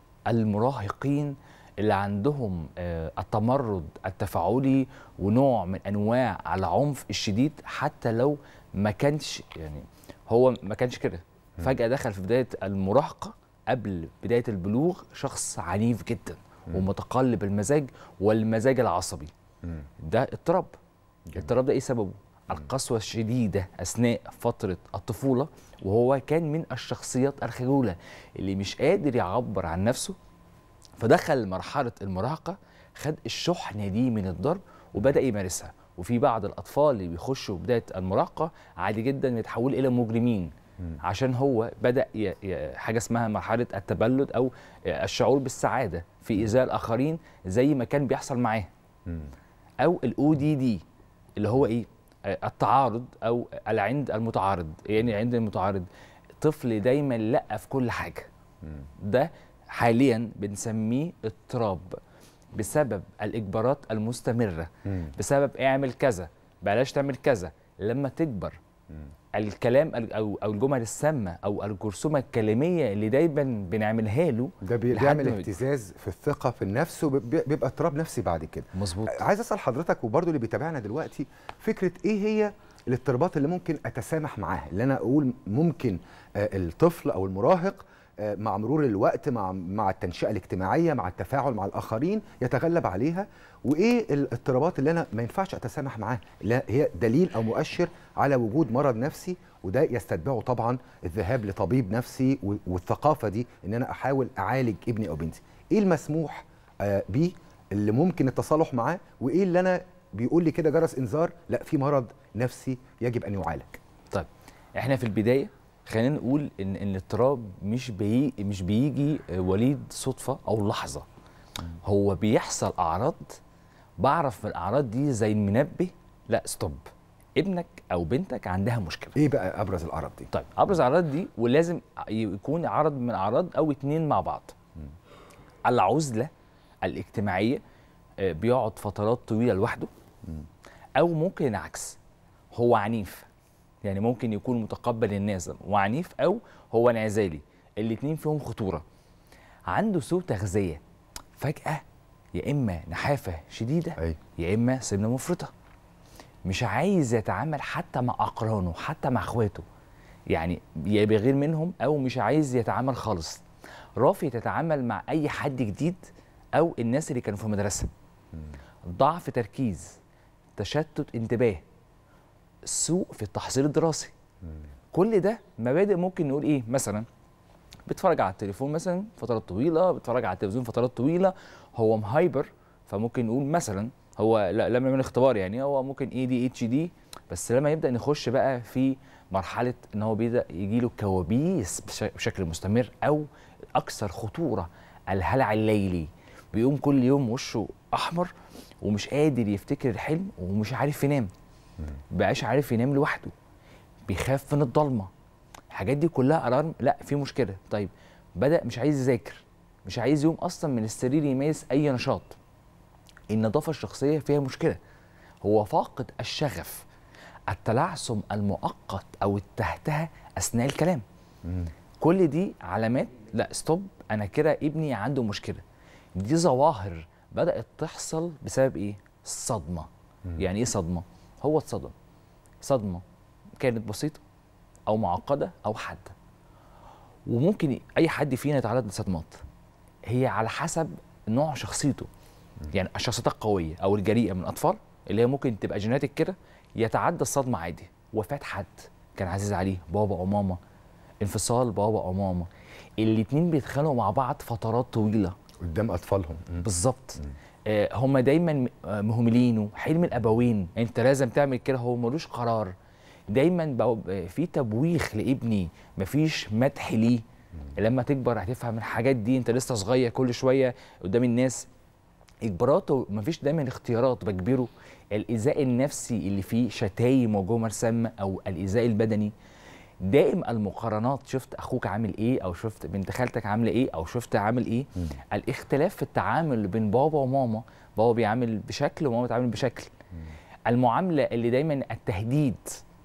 المراهقين اللي عندهم آه، التمرد التفاعلي ونوع من انواع العنف الشديد حتى لو ما كانش يعني هو ما كانش كده فجاه دخل في بدايه المراهقه قبل بدايه البلوغ شخص عنيف جدا ومتقلب المزاج والمزاج العصبي ده اضطراب الاضطراب ده ايه سببه القسوه الشديده اثناء فتره الطفوله وهو كان من الشخصيات الخجوله اللي مش قادر يعبر عن نفسه فدخل مرحله المراهقه خد الشحنه دي من الضرب وبدا يمارسها وفي بعض الاطفال اللي بيخشوا بدايه المراهقه عادي جدا يتحولوا الى مجرمين عشان هو بدا ي... ي... حاجه اسمها مرحله التبلد او الشعور بالسعاده في ايذاء الاخرين زي ما كان بيحصل معاه او الاو دي دي اللي هو ايه آه، التعارض او العند المتعارض يعني عند المتعارض طفل دايما لا في كل حاجه ده حاليا بنسميه اضطراب بسبب الاجبارات المستمره بسبب اعمل كذا بلاش تعمل كذا لما تكبر الكلام ال- او او الجمل السامه او الجرثومه الكلاميه اللي دايما بنعملها له ده بي- لحد بيعمل ما- اهتزاز في الثقه في النفس وبيبقى اضطراب نفسي بعد كده مظبوط عايز اسال حضرتك وبرضه اللي بيتابعنا دلوقتي فكره ايه هي الاضطرابات اللي ممكن اتسامح معاها اللي انا اقول ممكن آه، الطفل او المراهق آه، مع مرور الوقت مع مع التنشئه الاجتماعيه مع التفاعل مع الاخرين يتغلب عليها وايه الاضطرابات اللي انا ما ينفعش اتسامح معاها اللي هي دليل او مؤشر على وجود مرض نفسي وده يستتبعه طبعا الذهاب لطبيب نفسي و- والثقافه دي ان انا احاول اعالج ابني او بنتي ايه المسموح آه، بيه اللي ممكن التصالح معاه وايه اللي انا بيقول لي كده جرس انذار لا في مرض نفسي يجب ان يعالج طيب احنا في البدايه خلينا نقول ان ان الاضطراب مش بي مش بيجي آه، وليد صدفه او لحظه هو بيحصل اعراض بعرف من الاعراض دي زي المنبه لا ستوب ابنك او بنتك عندها مشكله ايه بقى ابرز الاعراض دي طيب ابرز الاعراض دي ولازم يكون عرض من اعراض او اتنين مع بعض العزله الاجتماعيه آه، بيقعد فترات طويله لوحده او ممكن العكس هو عنيف يعني ممكن يكون متقبل الناس وعنيف او هو انعزالي الاتنين فيهم خطوره عنده سوء تغذيه فجاه يا اما نحافه شديده أي. يا اما سمنه مفرطه مش عايز يتعامل حتى مع اقرانه حتى مع اخواته يعني يا بيغير منهم او مش عايز يتعامل خالص رافض تتعامل مع اي حد جديد او الناس اللي كانوا في المدرسه ضعف تركيز تشتت انتباه سوء في التحصيل الدراسي كل ده مبادئ ممكن نقول ايه مثلا بيتفرج على التليفون مثلا فترات طويله بيتفرج على التلفزيون فترات طويله هو مهايبر فممكن نقول مثلا هو لا لما من اختبار يعني هو ممكن اي دي اتش دي بس لما يبدا نخش بقى في مرحله ان هو بيبدا يجي له كوابيس بش- بشكل مستمر او اكثر خطوره الهلع الليلي بيقوم كل يوم وشه احمر ومش قادر يفتكر الحلم ومش عارف ينام بقاش عارف ينام لوحده بيخاف من الضلمه الحاجات دي كلها الارم لا في مشكله طيب بدا مش عايز يذاكر مش عايز يقوم اصلا من السرير يمارس اي نشاط النظافه الشخصيه فيها مشكله هو فاقد الشغف التلعثم المؤقت او التهتهه اثناء الكلام كل دي علامات لا ستوب انا كده ابني عنده مشكله دي ظواهر بدات تحصل بسبب ايه الصدمه يعني ايه صدمه هو اتصدم صدمه كانت بسيطه او معقده او حاده وممكن اي حد فينا يتعرض لصدمات هي على حسب نوع شخصيته يعني الشخصيات القويه او الجريئه من الاطفال اللي هي ممكن تبقى جيناتيك كده يتعدى الصدمه عادي وفاه حد كان عزيز عليه بابا او ماما انفصال بابا او ماما الاتنين بيتخانقوا مع بعض فترات طويله قدام اطفالهم بالظبط آه هم دايما م- آه، مهملينه حلم الابوين انت لازم تعمل كده هو ملوش قرار دايما بقوا- آه، في تبويخ لابني مفيش مدح ليه لما تكبر هتفهم الحاجات دي انت لسه صغير كل شويه قدام الناس اجباراته مفيش دايما اختيارات بجبره الايذاء النفسي اللي فيه شتايم وجمل سامه او الايذاء البدني دائم المقارنات شفت اخوك عامل ايه او شفت بنت خالتك عامله ايه او شفت عامل ايه الاختلاف في التعامل بين بابا وماما بابا بيعامل بشكل وماما بتعامل بشكل المعامله اللي دايما التهديد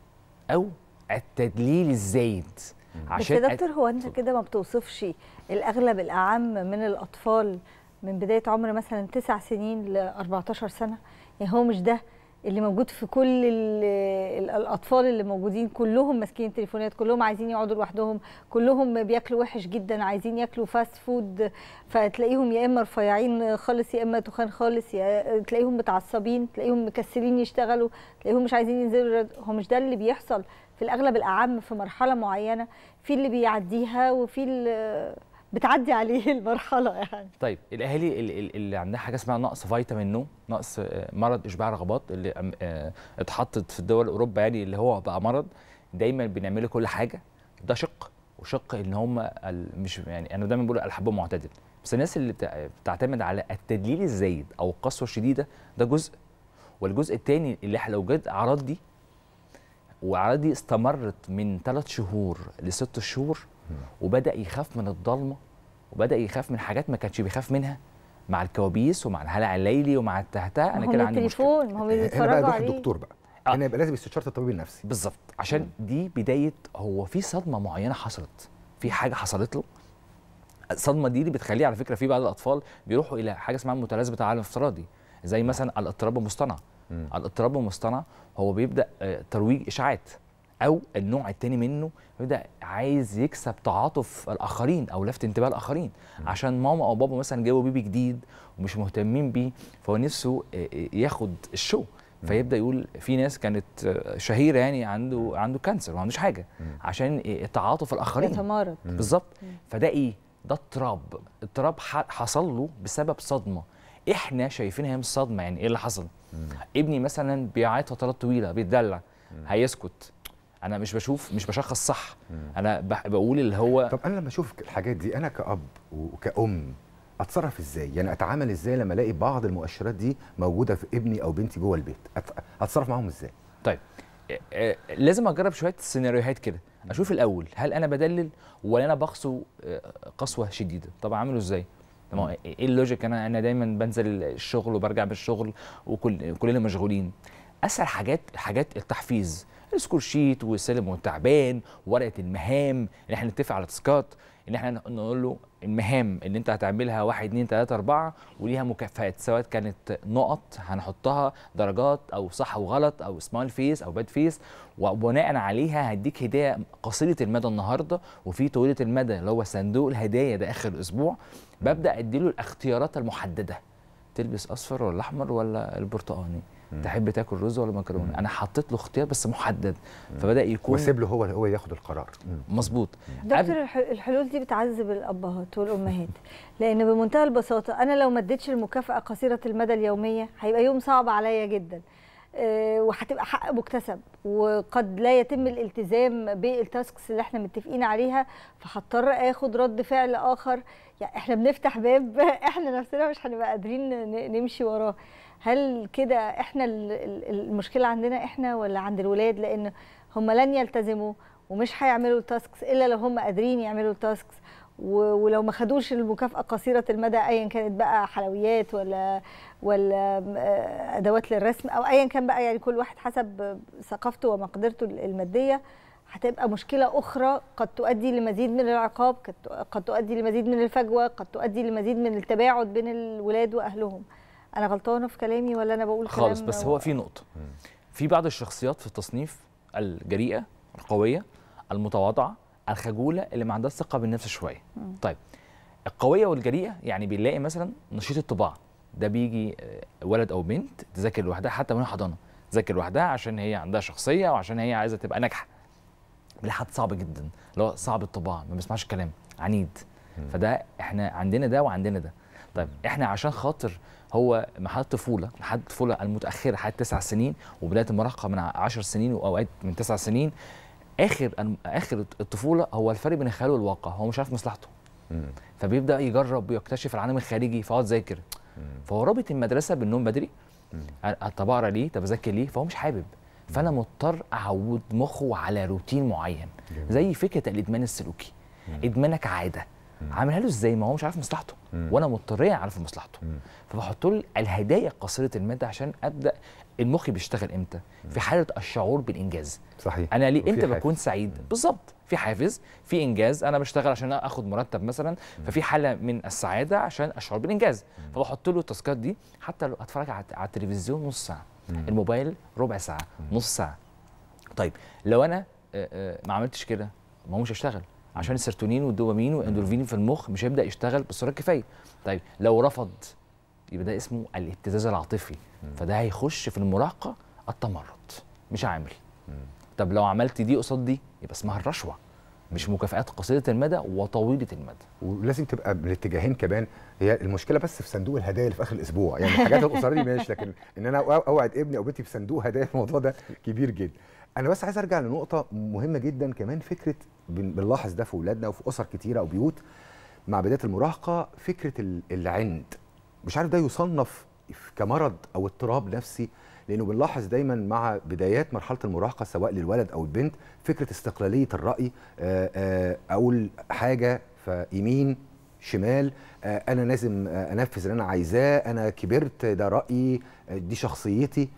او التدليل الزايد بس يا دكتور هو انت كده ما بتوصفش الاغلب الاعم من الاطفال من بدايه عمر مثلا تسع سنين ل 14 سنه يعني هو مش ده اللي موجود في كل ال ال الاطفال اللي موجودين كلهم ماسكين تليفونات كلهم عايزين يقعدوا لوحدهم كلهم بياكلوا وحش جدا عايزين ياكلوا فاست فود فتلاقيهم يا اما رفيعين خالص يا اما تخان خالص يا تلاقيهم متعصبين تلاقيهم مكسلين يشتغلوا تلاقيهم مش عايزين ينزلوا هو مش ده اللي بيحصل في الاغلب الاعم في مرحله معينه في اللي بيعديها وفي اللي بتعدي عليه المرحله يعني طيب الاهالي اللي, اللي عندها حاجه اسمها نقص فيتامين نو نقص آه، مرض اشباع رغبات اللي أم- آه، اتحطت في الدول اوروبا يعني اللي هو بقى مرض دايما بنعملوا كل حاجه ده شق وشق ان هم ال- مش يعني انا دايما بقول الحب معتدل بس الناس اللي بتع- بتعتمد على التدليل الزايد او القسوه الشديده ده جزء والجزء الثاني اللي احنا لو جت اعراض دي واعراض دي استمرت من ثلاث شهور لست شهور وبدا يخاف من الضلمه وبدا يخاف من حاجات ما كانش بيخاف منها مع الكوابيس ومع الهلع الليلي ومع التهتاه ما انا هو كده من عندي مشكله التليفون ما هو هنا بقى بيتفرجوا يروح عليه الدكتور بقى هنا يبقى لازم استشاره الطبيب النفسي بالظبط عشان دي بدايه هو في صدمه معينه حصلت في حاجه حصلت له الصدمه دي اللي بتخليه على فكره في بعض الاطفال بيروحوا الى حاجه اسمها متلازمه العالم الافتراضي زي مثلا الاضطراب المصطنع الاضطراب المصطنع هو بيبدا آه، ترويج اشاعات او النوع الثاني منه بيبدا عايز يكسب تعاطف الاخرين او لفت انتباه الاخرين عشان ماما او بابا مثلا جابوا بيبي جديد ومش مهتمين بيه فهو نفسه آه، آه، ياخد الشو فيبدا يقول في ناس كانت آه، شهيره يعني عنده عنده كانسر وما عندوش حاجه عشان آه، تعاطف الاخرين يتمارض بالظبط فده ايه ده اضطراب اضطراب ح- حصل له بسبب صدمه احنا شايفينها هي مش صدمه يعني ايه اللي حصل ابني مثلا بيعيط فترات طويله بيتدلع هيسكت انا مش بشوف مش بشخص صح انا بح- بقول اللي هو طب انا لما اشوف الحاجات دي انا كاب وكأم اتصرف ازاي يعني اتعامل ازاي لما الاقي بعض المؤشرات دي موجوده في ابني او بنتي جوه البيت أت- اتصرف معاهم ازاي طيب آه، آه، لازم اجرب شويه سيناريوهات كده اشوف الاول هل انا بدلل ولا انا بقسو آه، قسوه شديده طب اعمله ازاي طب ما هو ايه اللوجيك انا انا دايما بنزل الشغل وبرجع من الشغل وكل كلنا مشغولين اسهل حاجات حاجات التحفيز السكور شيت والسلم والتعبان ورقه المهام ان احنا نتفق على تاسكات ان احنا نقول له المهام اللي انت هتعملها واحد اتنين تلاته اربعه وليها مكافآت سواء كانت نقط هنحطها درجات او صح وغلط او سمايل فيس او باد فيس وبناء عليها هديك هديه قصيره المدى النهارده وفي طويله المدى اللي هو صندوق الهدايا ده اخر الاسبوع ببدا اديله الاختيارات المحدده تلبس اصفر ولا احمر ولا البرتقاني تحب تاكل رز ولا مكرونه انا حطيت له اختيار بس محدد فبدا يكون واسيب له هو هو ياخد القرار مظبوط دكتور الح- الحلول دي بتعذب الابهات والامهات لان بمنتهى البساطه انا لو ما اديتش المكافاه قصيره المدى اليوميه هيبقى يوم صعب عليا جدا آه، وهتبقى حق مكتسب وقد لا يتم الالتزام بالتاسكس اللي احنا متفقين عليها فهضطر اخد رد فعل اخر يعني احنا بنفتح باب احنا نفسنا مش هنبقى قادرين ن- نمشي وراه هل كده احنا ال- ال- المشكله عندنا احنا ولا عند الولاد لان هم لن يلتزموا ومش هيعملوا التاسكس الا لو هم قادرين يعملوا التاسكس و- ولو ما خدوش المكافاه قصيره المدى ايا كانت بقى حلويات ولا ولا آه، ادوات للرسم او ايا كان بقى يعني كل واحد حسب ثقافته ومقدرته الماديه هتبقى مشكله اخرى قد تؤدي لمزيد من العقاب قد- قد تؤدي لمزيد من الفجوه قد تؤدي لمزيد من التباعد بين الولاد واهلهم انا غلطانه في كلامي ولا انا بقول خالص كلام بس هو في نقطه في بعض الشخصيات في التصنيف الجريئه القويه المتواضعه الخجوله اللي ما عندهاش ثقه بالنفس شويه طيب القويه والجريئه يعني بنلاقي مثلا نشيط الطباعه ده بيجي ولد او بنت تذاكر لوحدها حتى من حضانه تذاكر لوحدها عشان هي عندها شخصيه وعشان هي عايزه تبقى ناجحه لحد صعب جدا اللي هو صعب الطباعه ما بيسمعش كلام عنيد فده احنا عندنا ده وعندنا ده طيب احنا عشان خاطر هو مرحله الطفوله لحد الطفوله المتاخره لحد تسع سنين وبدايه المراهقه من 10 سنين واوقات من تسع سنين اخر اخر الطفوله هو الفرق بين الخيال والواقع هو مش عارف مصلحته فبيبدا يجرب ويكتشف العالم الخارجي فيقعد ذاكر فهو رابط المدرسه بالنوم بدري طب اقرا ليه طب اذاكر ليه فهو مش حابب فانا مضطر اعود مخه على روتين معين زي فكره الادمان السلوكي ادمانك عاده عاملها له ازاي ما هو مش عارف مصلحته وانا مضطر اعرف مصلحته فبحط له الهدايا قصيره المدى عشان ابدا المخ بيشتغل امتى في حاله الشعور بالانجاز صحيح انا ليه امتى بكون سعيد بالظبط في حافز في انجاز انا بشتغل عشان اخد مرتب مثلا ففي حاله من السعاده عشان اشعر بالانجاز فبحط له التاسكات دي حتى لو اتفرج على التلفزيون نص ساعه الموبايل ربع ساعه نص ساعه طيب لو انا ما عملتش كده ما هو مش هشتغل عشان السيرتونين والدوبامين والاندورفين في المخ مش هيبدا يشتغل بالصوره الكفايه طيب لو رفض يبقى ده اسمه الابتزاز العاطفي فده هيخش في المراهقه التمرد مش عامل طب لو عملت دي قصاد دي يبقى اسمها الرشوه مش مكافآت قصيره المدى وطويله المدى ولازم تبقى بالاتجاهين كمان هي المشكله بس في صندوق الهدايا اللي في اخر الاسبوع يعني الحاجات القصيره دي ماشي لكن ان انا اوعد ابني او بنتي بصندوق هدايا الموضوع ده كبير جدا انا بس عايز ارجع لنقطه مهمه جدا كمان فكره بنلاحظ ده في اولادنا وفي اسر كتيره او بيوت مع بدايه المراهقه فكره العند مش عارف ده يصنف كمرض او اضطراب نفسي لانه بنلاحظ دايما مع بدايات مرحله المراهقه سواء للولد او البنت فكره استقلاليه الراي اقول حاجه فيمين شمال انا لازم انفذ اللي انا عايزاه انا كبرت ده رايي دي شخصيتي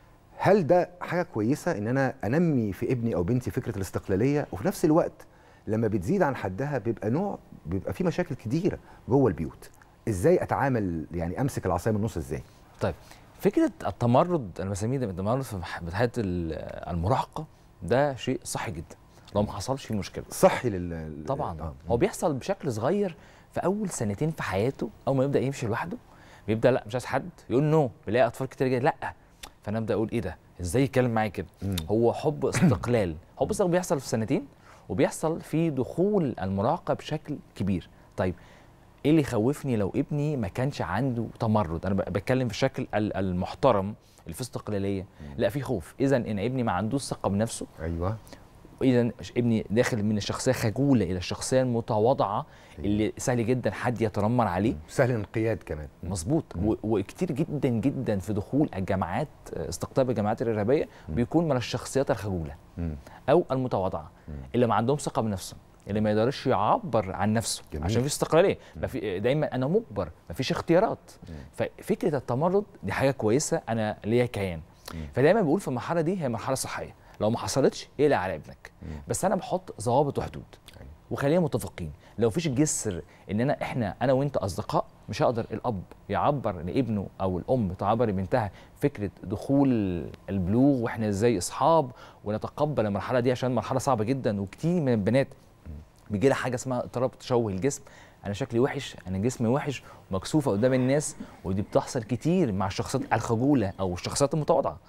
هل ده حاجه كويسه ان انا انمي في ابني او بنتي فكره الاستقلاليه وفي نفس الوقت لما بتزيد عن حدها بيبقى نوع بيبقى في مشاكل كتيره جوه البيوت ازاي اتعامل يعني امسك العصايه من النص ازاي طيب فكره التمرد انا بسميه ده التمرد في بدايه المراهقه ده شيء صحي جدا لو ما حصلش فيه مشكله صحي لل طبعا آه. هو بيحصل بشكل صغير في اول سنتين في حياته اول ما يبدا يمشي لوحده بيبدا لا مش عايز حد يقول نو بيلاقي اطفال كتير جدا لا فانا ابدا اقول ايه ده ازاي يتكلم معايا كده هو حب استقلال حب استقلال بيحصل في سنتين وبيحصل في دخول المراهقه بشكل كبير طيب ايه اللي يخوفني لو ابني ما كانش عنده تمرد انا بتكلم في الشكل المحترم اللي فيه استقلاليه لا في خوف اذا ان ابني ما عندوش ثقه بنفسه ايوه اذا ابني داخل من الشخصيه خجوله الى الشخصيه المتواضعه اللي سهل جدا حد يتنمر عليه سهل الانقياد كمان مظبوط وكتير جدا جدا في دخول الجامعات استقطاب الجامعات الارهابيه بيكون من الشخصيات الخجوله او المتواضعه اللي ما عندهم ثقه بنفسهم اللي ما يقدرش يعبر عن نفسه جميل. عشان في استقلاليه ما في دايما انا مجبر ما فيش اختيارات مم. ففكره التمرد دي حاجه كويسه انا ليا كيان فدايما بقول في المرحله دي هي مرحله صحيه لو ما حصلتش اقلق على ابنك مم. بس انا بحط ضوابط وحدود وخلينا متفقين لو فيش جسر ان انا احنا انا وانت اصدقاء مش هقدر الاب يعبر لابنه او الام تعبر لبنتها فكره دخول البلوغ واحنا ازاي اصحاب ونتقبل المرحله دي عشان مرحله صعبه جدا وكتير من البنات بيجي لها حاجه اسمها اضطراب تشوه الجسم انا شكلي وحش انا جسمي وحش مكسوفه قدام الناس ودي بتحصل كتير مع الشخصيات الخجوله او الشخصيات المتواضعه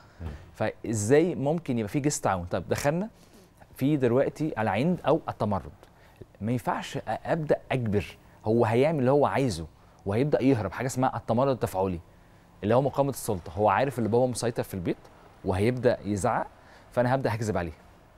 فازاي ممكن يبقى في جسم تعاون طب دخلنا في دلوقتي العند او التمرد ما ينفعش ابدا اجبر هو هيعمل اللي هو عايزه وهيبدا يهرب حاجه اسمها التمرد التفاعلي اللي هو مقاومه السلطه هو عارف اللي بابا مسيطر في البيت وهيبدا يزعق فانا هبدا هكذب عليه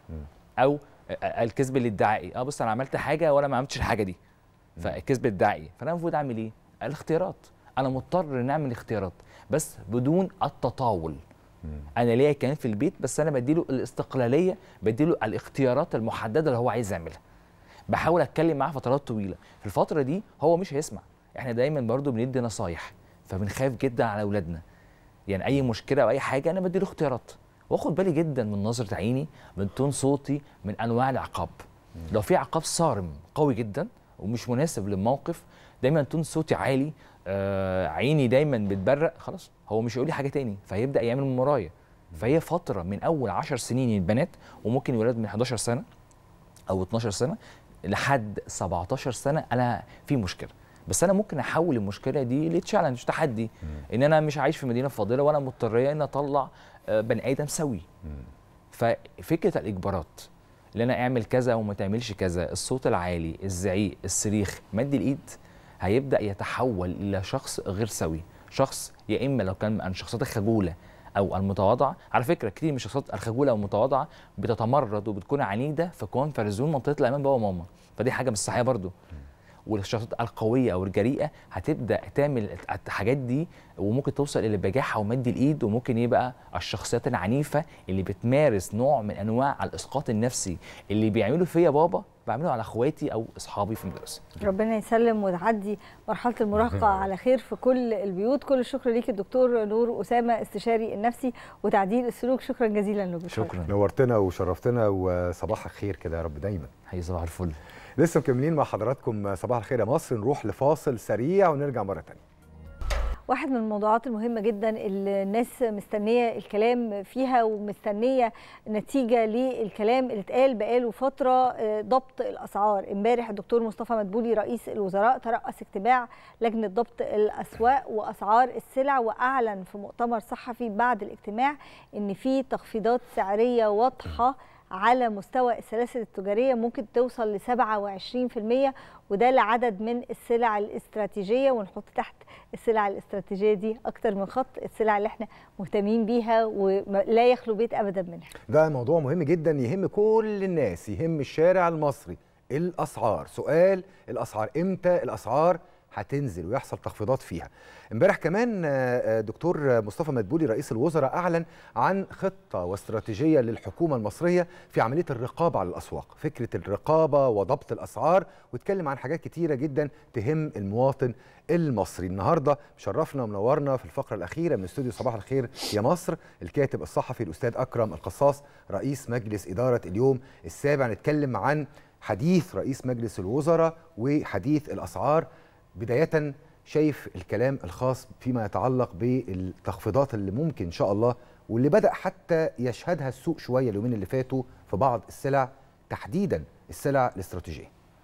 او الكذب الادعائي اه بص انا عملت حاجه وانا ما عملتش الحاجه دي فالكذب الادعائي فانا المفروض اعمل ايه الاختيارات انا مضطر نعمل اختيارات بس بدون التطاول انا ليا كيان في البيت بس انا بديله الاستقلاليه بديله الاختيارات المحدده اللي هو عايز يعملها بحاول اتكلم معاه فترات طويله في الفتره دي هو مش هيسمع احنا دايما برضو بندي نصايح فبنخاف جدا على اولادنا يعني اي مشكله او اي حاجه انا بديله اختيارات واخد بالي جدا من نظره عيني من تون صوتي من انواع العقاب لو في عقاب صارم قوي جدا ومش مناسب للموقف دايما تون صوتي عالي آه عيني دايما بتبرق خلاص هو مش هيقول لي حاجه تاني فهيبدا يعمل من ورايا فهي فتره من اول 10 سنين البنات وممكن ولاد من 11 سنه او 12 سنه لحد 17 سنه انا في مشكله بس انا ممكن احول المشكله دي لتشالنج تحدي ان انا مش عايش في مدينه فاضله وانا مضطريه ان اطلع آه، بني ادم سوي ففكره الاجبارات اللي انا اعمل كذا وما تعملش كذا الصوت العالي الزعيق الصريخ مد الايد هيبدا يتحول الى شخص غير سوي شخص يا اما لو كان من الشخصيات الخجوله او المتواضعه على فكره كتير من الشخصيات الخجوله او المتواضعه بتتمرد وبتكون عنيده في كونفرت زون منطقه الامان بابا وماما فدي حاجه مش صحيه برضو والشخصيات القويه او الجريئه هتبدا تعمل الحاجات دي وممكن توصل الى البجاحه ومد الايد وممكن يبقى الشخصيات العنيفه اللي بتمارس نوع من انواع الاسقاط النفسي اللي بيعملوا فيا بابا بعمله على اخواتي او اصحابي في المدرسه ربنا يسلم وتعدي مرحله المراهقه على خير في كل البيوت كل الشكر ليك الدكتور نور اسامه استشاري النفسي وتعديل السلوك شكرا جزيلا لك شكرا نورتنا وشرفتنا وصباح الخير كده يا رب دايما هي صباح الفل لسه مكملين مع حضراتكم صباح الخير يا مصر نروح لفاصل سريع ونرجع مره ثانيه واحد من الموضوعات المهمة جدا اللي الناس مستنية الكلام فيها ومستنية نتيجة للكلام اللي اتقال بقاله فترة ضبط الأسعار امبارح الدكتور مصطفى مدبولي رئيس الوزراء ترأس اجتماع لجنة ضبط الأسواق وأسعار السلع وأعلن في مؤتمر صحفي بعد الاجتماع إن في تخفيضات سعرية واضحة على مستوى السلاسل التجارية ممكن توصل ل 27% وده لعدد من السلع الاستراتيجية ونحط تحت السلع الاستراتيجية دي أكتر من خط السلع اللي احنا مهتمين بيها ولا يخلو بيت أبدا منها ده موضوع مهم جدا يهم كل الناس يهم الشارع المصري الأسعار سؤال الأسعار إمتى الأسعار هتنزل ويحصل تخفيضات فيها امبارح كمان دكتور مصطفى مدبولي رئيس الوزراء اعلن عن خطه واستراتيجيه للحكومه المصريه في عمليه الرقابه على الاسواق فكره الرقابه وضبط الاسعار واتكلم عن حاجات كتيره جدا تهم المواطن المصري النهارده مشرفنا ومنورنا في الفقره الاخيره من استوديو صباح الخير يا مصر الكاتب الصحفي الاستاذ اكرم القصاص رئيس مجلس اداره اليوم السابع نتكلم عن حديث رئيس مجلس الوزراء وحديث الاسعار بدايه شايف الكلام الخاص فيما يتعلق بالتخفيضات اللي ممكن ان شاء الله واللي بدا حتى يشهدها السوق شويه اليومين اللي فاتوا في بعض السلع تحديدا السلع الاستراتيجيه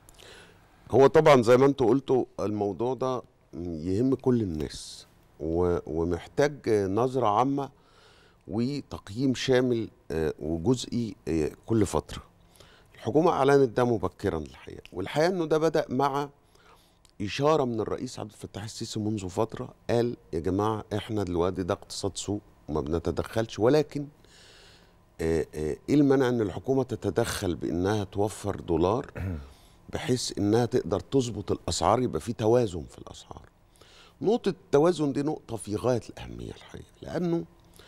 هو طبعا زي ما انتوا قلتوا الموضوع ده يهم كل الناس ومحتاج نظره عامه وتقييم شامل وجزئي كل فتره الحكومه اعلنت ده مبكرا الحقيقه والحقيقه انه ده بدا مع إشارة من الرئيس عبد الفتاح السيسي منذ فترة قال يا جماعة إحنا دلوقتي ده اقتصاد سوق وما بنتدخلش ولكن إيه المنع إن الحكومة تتدخل بإنها توفر دولار بحيث إنها تقدر تظبط الأسعار يبقى في توازن في الأسعار نقطة التوازن دي نقطة في غاية الأهمية الحقيقة لأنه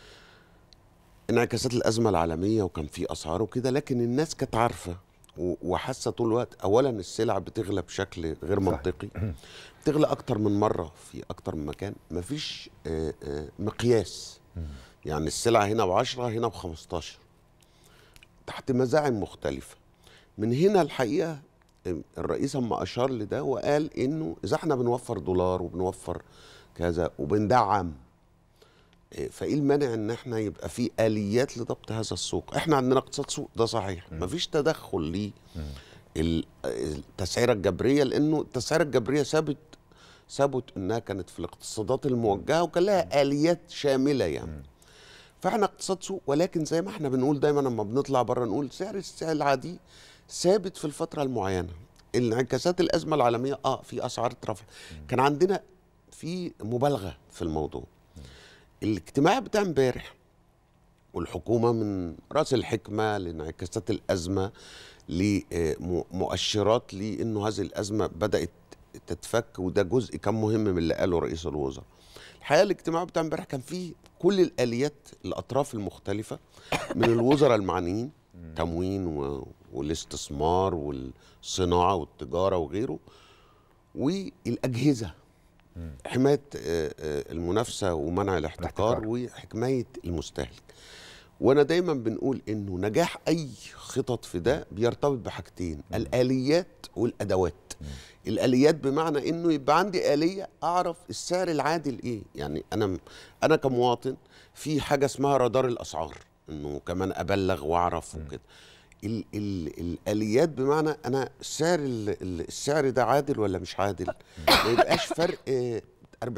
انعكاسات الأزمة العالمية وكان في أسعار وكده لكن الناس كانت عارفة وحاسه طول الوقت اولا السلع بتغلى بشكل غير منطقي بتغلى اكتر من مره في اكتر من مكان مفيش مقياس يعني السلع هنا ب 10 هنا ب 15 تحت مزاعم مختلفه من هنا الحقيقه الرئيس اما اشار لده وقال انه اذا احنا بنوفر دولار وبنوفر كذا وبندعم فايه المانع ان احنا يبقى في اليات لضبط هذا السوق احنا عندنا اقتصاد سوق ده صحيح مفيش تدخل للتسعيره الجبريه لانه التسعيره الجبريه ثابت ثبت انها كانت في الاقتصادات الموجهه وكان لها اليات شامله يعني فاحنا اقتصاد سوق ولكن زي ما احنا بنقول دايما لما بنطلع بره نقول سعر السلعه دي ثابت في الفتره المعينه انعكاسات الازمه العالميه اه في اسعار اترفع كان عندنا في مبالغه في الموضوع الاجتماع بتاع امبارح والحكومه من راس الحكمه لانعكاسات الازمه لمؤشرات لانه هذه الازمه بدات تتفك وده جزء كان مهم من اللي قاله رئيس الوزراء. الحقيقه الاجتماع بتاع امبارح كان فيه كل الاليات الاطراف المختلفه من الوزراء المعنيين تموين و... والاستثمار والصناعه والتجاره وغيره والاجهزه حمايه المنافسه ومنع الاحتكار وحمايه المستهلك وانا دايما بنقول انه نجاح اي خطط في ده بيرتبط بحاجتين الاليات والادوات الاليات بمعنى انه يبقى عندي اليه اعرف السعر العادل ايه يعني انا انا كمواطن في حاجه اسمها رادار الاسعار انه كمان ابلغ واعرف وكده ال ال الاليات بمعنى انا السعر ال- ال- السعر ده عادل ولا مش عادل ما يبقاش فرق آه، 40%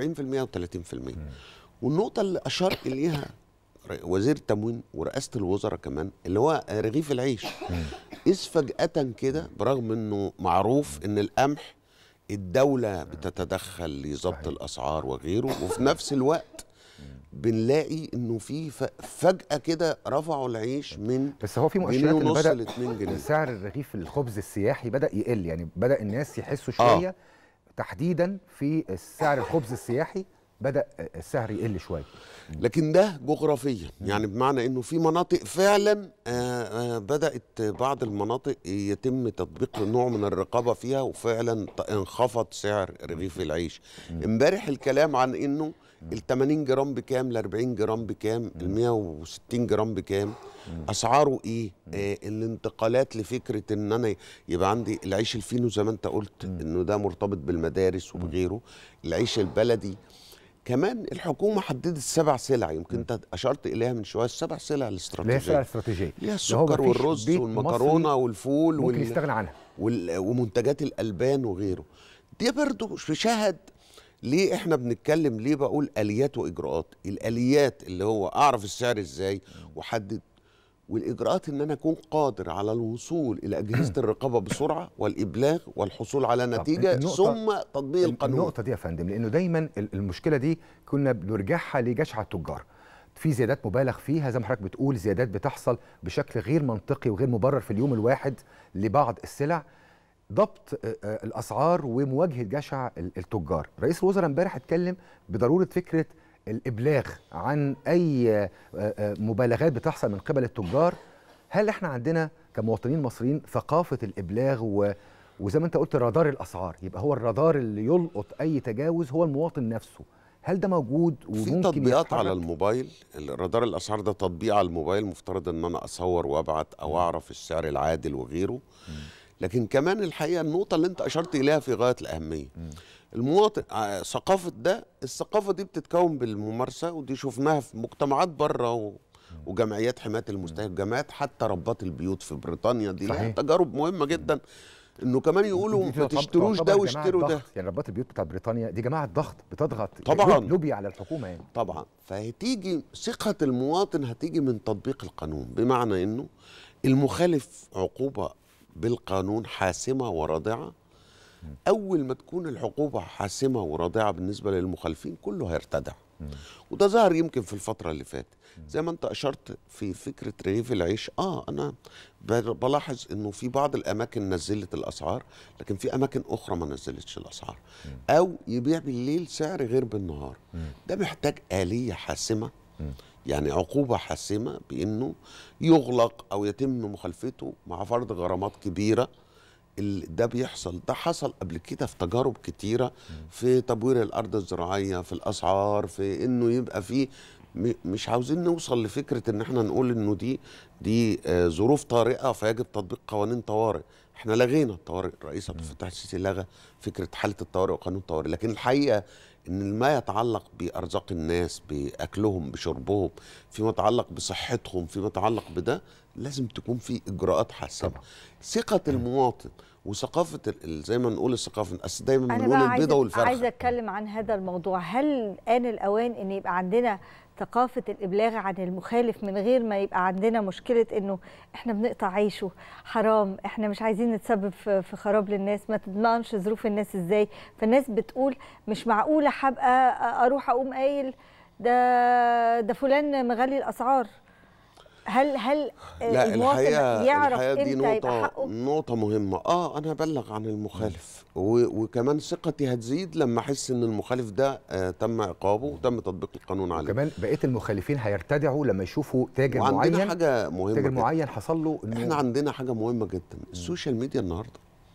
و30% والنقطه اللي اشار اليها ر- وزير التموين ورئاسه الوزراء كمان اللي هو رغيف العيش إذ فجأة كده برغم انه معروف ان القمح الدولة بتتدخل لضبط الاسعار وغيره وفي نفس الوقت بنلاقي انه في ف- فجأة كده رفعوا العيش من بس هو في جنيه مؤشرات ان ونص بدا ل 2 جنيه سعر الرغيف الخبز السياحي بدا يقل يعني بدا الناس يحسوا آه. شويه تحديدا في سعر الخبز السياحي بدا السعر يقل شويه لكن ده جغرافيا يعني بمعنى انه في مناطق فعلا آه، آه، بدات بعض المناطق يتم تطبيق نوع من الرقابه فيها وفعلا ط- انخفض سعر رغيف العيش امبارح الكلام عن انه ال 80 جرام بكام ال 40 جرام بكام ال 160 جرام بكام اسعاره ايه آه الانتقالات لفكره ان انا يبقى عندي العيش الفينو زي ما انت قلت انه ده مرتبط بالمدارس وبغيره العيش البلدي كمان الحكومه حددت سبع سلع يمكن انت اشرت اليها من شويه السبع سلع اللي هي الاستراتيجيه السلع الاستراتيجيه اللي هي اللي هو السكر مفيش والرز بيت والمكرونه مصري والفول ممكن وال... يستغنى عنها وال... ومنتجات الالبان وغيره دي برضو شهد ليه احنا بنتكلم ليه بقول اليات واجراءات الاليات اللي هو اعرف السعر ازاي واحدد والاجراءات ان انا اكون قادر على الوصول الى اجهزه الرقابه بسرعه والابلاغ والحصول على طب نتيجه النقطة- ثم تطبيق القانون النقطه دي يا فندم لانه دايما ال- المشكله دي كنا بنرجعها لجشع التجار في زيادات مبالغ فيها زي ما حضرتك بتقول زيادات بتحصل بشكل غير منطقي وغير مبرر في اليوم الواحد لبعض السلع ضبط آه، آه، الاسعار ومواجهه جشع ال- التجار رئيس الوزراء امبارح اتكلم بضروره فكره الابلاغ عن اي آه، آه، مبالغات بتحصل من قبل التجار هل احنا عندنا كمواطنين مصريين ثقافه الابلاغ و وزي ما انت قلت رادار الاسعار يبقى هو الرادار اللي يلقط اي تجاوز هو المواطن نفسه هل ده موجود في وممكن تطبيقات على يتحرك؟ الموبايل الرادار الاسعار ده تطبيق على الموبايل مفترض ان انا اصور وابعت او اعرف السعر العادل وغيره لكن كمان الحقيقه النقطه اللي انت اشرت اليها في غايه الاهميه المواطن آه، ثقافه ده الثقافه دي بتتكون بالممارسه ودي شفناها في مجتمعات بره و... وجمعيات حمايه المستهلك جمعيات حتى ربات البيوت في بريطانيا دي لها صحيح. تجارب مهمه جدا انه كمان يقولوا دي ما تعتبر- تشتروش ده تعتبر جماعة واشتروا ده ضغط. يعني ربات البيوت بتاعت بريطانيا دي جماعه ضغط بتضغط طبعاً. لوبي على الحكومه يعني طبعا فهتيجي ثقة المواطن هتيجي من تطبيق القانون بمعنى انه المخالف عقوبة بالقانون حاسمة ورادعة أول ما تكون العقوبة حاسمة ورادعة بالنسبة للمخالفين كله هيرتدع وده ظهر يمكن في الفترة اللي فاتت زي ما انت أشرت في فكرة رغيف العيش اه أنا ب- بلاحظ انه في بعض الأماكن نزلت الأسعار لكن في أماكن أخرى ما نزلتش الأسعار أو يبيع بالليل سعر غير بالنهار ده محتاج آلية حاسمة يعني عقوبة حاسمة بأنه يغلق أو يتم مخالفته مع فرض غرامات كبيرة ال- ده بيحصل ده حصل قبل كده في تجارب كتيرة في تبوير الأرض الزراعية في الأسعار في إنه يبقى في م- مش عاوزين نوصل لفكرة إن إحنا نقول إنه دي دي آه، ظروف طارئة فيجب تطبيق قوانين طوارئ إحنا لغينا الطوارئ الرئيس عبد الفتاح السيسي لغى فكرة حالة الطوارئ وقانون الطوارئ لكن الحقيقة ان ما يتعلق بارزاق الناس باكلهم بشربهم فيما يتعلق بصحتهم فيما يتعلق بده لازم تكون في اجراءات حاسمه ثقه المواطن وثقافه ال- زي ما نقول الثقافه اصل دايما انا بنقول بقى البيضه عايزه والفرخه عايزه اتكلم عن هذا الموضوع هل آن الأوان إن يبقى عندنا ثقافة الإبلاغ عن المخالف من غير ما يبقى عندنا مشكلة إنه إحنا بنقطع عيشه حرام إحنا مش عايزين نتسبب في في خراب للناس ما تضمنش ظروف الناس إزاي فالناس بتقول مش معقولة هبقى أروح أقوم قايل ده ده فلان مغلي الأسعار هل هل لا المواطن الحقيقه يعرف الحقيقه دي امتى يبقى نقطه حقه نقطه مهمه اه انا ابلغ عن المخالف و- وكمان ثقتي هتزيد لما احس ان المخالف ده آه تم عقابه وتم تطبيق القانون عليه وكمان بقيه المخالفين هيرتدعوا لما يشوفوا تاجر وعندنا معين حاجه مهمه تاجر جداً. معين حصل له انه احنا عندنا حاجه مهمه جدا السوشيال ميديا النهارده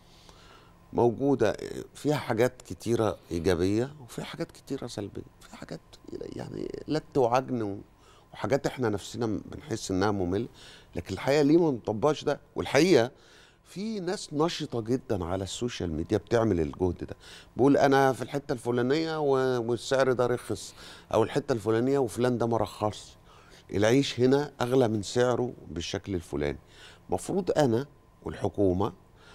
موجوده فيها حاجات كتيره ايجابيه وفيها حاجات كتيره سلبيه في حاجات يعني لت وعجن و- وحاجات احنا نفسنا بنحس انها ممله لكن الحقيقه ليه ما نطبقش ده والحقيقه في ناس نشطه جدا على السوشيال ميديا بتعمل الجهد ده بقول انا في الحته الفلانيه و- والسعر ده رخص او الحته الفلانيه وفلان ده ما رخصش العيش هنا اغلى من سعره بالشكل الفلاني مفروض انا والحكومه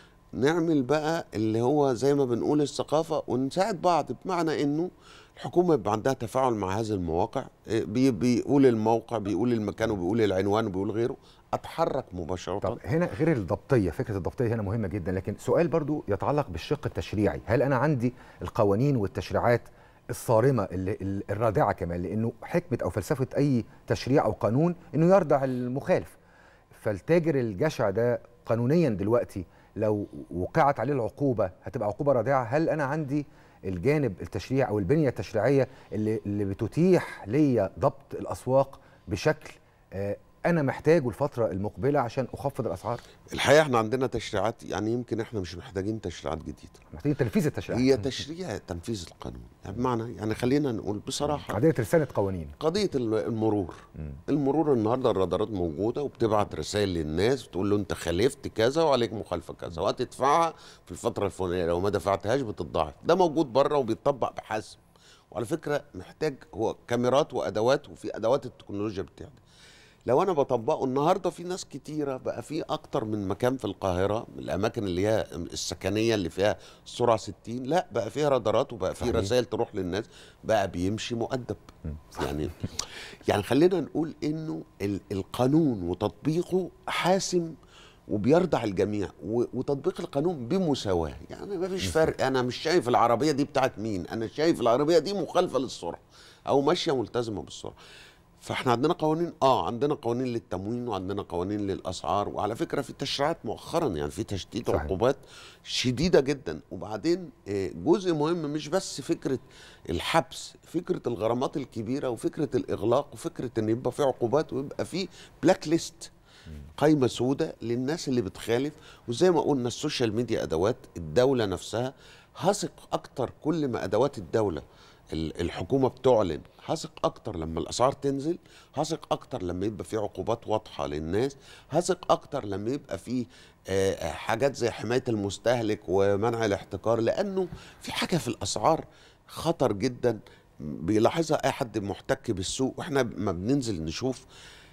نعمل بقى اللي هو زي ما بنقول الثقافه ونساعد بعض بمعنى انه الحكومه يبقى عندها تفاعل مع هذه المواقع إيه، بي بيقول الموقع بيقول المكان وبيقول العنوان وبيقول غيره اتحرك مباشره طب هنا غير الضبطيه فكره الضبطيه هنا مهمه جدا لكن سؤال برضو يتعلق بالشق التشريعي هل انا عندي القوانين والتشريعات الصارمه اللي ال- الرادعه كمان لانه حكمه او فلسفه اي تشريع او قانون انه يردع المخالف فالتاجر الجشع ده قانونيا دلوقتي لو وقعت عليه العقوبه هتبقى عقوبه رادعه هل انا عندي الجانب التشريع او البنيه التشريعيه اللي اللي بتتيح ليا ضبط الاسواق بشكل آه، انا محتاجه الفتره المقبله عشان اخفض الاسعار الحقيقه احنا عندنا تشريعات يعني يمكن احنا مش محتاجين تشريعات جديده محتاجين تنفيذ التشريعات هي تشريع تنفيذ القانون يعني بمعنى يعني خلينا نقول بصراحه عندنا رساله قوانين قضيه ال- المرور المرور النهارده الرادارات موجوده وبتبعت رسائل للناس بتقول له انت خالفت كذا وعليك مخالفه كذا وهتدفعها في الفتره الفلانيه لو ما دفعتهاش بتتضاعف ده موجود بره وبيتطبق بحسب وعلى فكره محتاج هو كاميرات وادوات وفي ادوات التكنولوجيا بتاعتها لو انا بطبقه النهارده في ناس كتيره بقى في اكتر من مكان في القاهره من الاماكن اللي هي السكنيه اللي فيها السرعه 60 لا بقى فيها رادارات وبقى في صحيح. رسائل تروح للناس بقى بيمشي مؤدب يعني يعني خلينا نقول انه ال- القانون وتطبيقه حاسم وبيرضع الجميع و- وتطبيق القانون بمساواه يعني ما فيش فرق انا مش شايف العربيه دي بتاعت مين انا شايف العربيه دي مخالفه للسرعه او ماشيه ملتزمه بالسرعه فاحنا عندنا قوانين اه عندنا قوانين للتموين وعندنا قوانين للاسعار وعلى فكره في تشريعات مؤخرا يعني في تشديد صحيح. عقوبات شديده جدا وبعدين آه، جزء مهم مش بس فكره الحبس فكره الغرامات الكبيره وفكره الاغلاق وفكره ان يبقى في عقوبات ويبقى في بلاك ليست قايمه سوداء للناس اللي بتخالف وزي ما قلنا السوشيال ميديا ادوات الدوله نفسها هثق اكتر كل ما ادوات الدوله ال- الحكومه بتعلن هثق اكتر لما الاسعار تنزل هثق اكتر لما يبقى في عقوبات واضحه للناس هثق اكتر لما يبقى في آه، آه، حاجات زي حمايه المستهلك ومنع الاحتكار لانه في حاجه في الاسعار خطر جدا بيلاحظها اي حد محتك بالسوق واحنا ما بننزل نشوف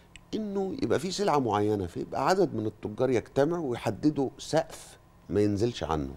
انه يبقى في سلعه معينه فيبقى عدد من التجار يجتمعوا ويحددوا سقف ما ينزلش عنه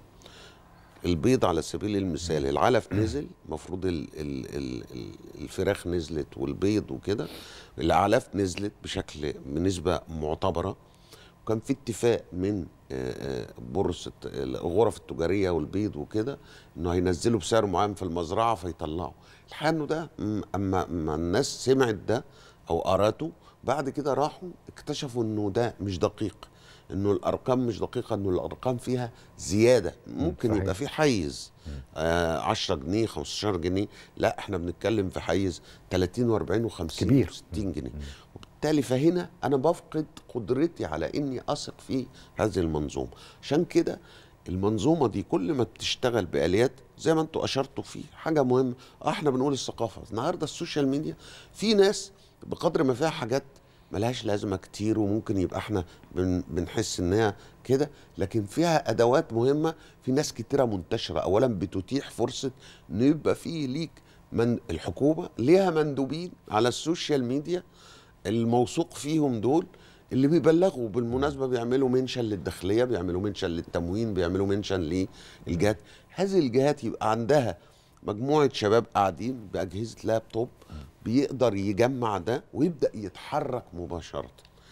البيض على سبيل المثال العلف نزل المفروض ال ال ال ال الفراخ نزلت والبيض وكده الاعلاف نزلت بشكل بنسبه معتبره وكان في اتفاق من آه، آه، بورصه الغرف التجاريه والبيض وكده انه هينزلوا بسعر معين في المزرعه فيطلعوا الحقيقه انه ده م- اما اما الناس سمعت ده او قراته بعد كده راحوا اكتشفوا انه ده مش دقيق انه الارقام مش دقيقه انه الارقام فيها زياده ممكن صحيح. يبقى في حيز آه 10 جنيه 15 جنيه لا احنا بنتكلم في حيز 30 و40 و50 كبير. و60 جنيه وبالتالي فهنا انا بفقد قدرتي على اني اثق في هذه المنظومه عشان كده المنظومه دي كل ما بتشتغل باليات زي ما انتوا اشرتوا فيه حاجه مهمه آه، احنا بنقول الثقافه النهارده السوشيال ميديا في ناس بقدر ما فيها حاجات ملهاش لازمه كتير وممكن يبقى احنا بن بنحس انها كده لكن فيها ادوات مهمه في ناس كتيره منتشره اولا بتتيح فرصه ان يبقى في ليك من الحكومه ليها مندوبين على السوشيال ميديا الموثوق فيهم دول اللي بيبلغوا بالمناسبه بيعملوا منشن للداخليه بيعملوا منشن للتموين بيعملوا منشن للجهات هذه الجهات يبقى عندها مجموعه شباب قاعدين باجهزه لابتوب بيقدر يجمع ده ويبدا يتحرك مباشره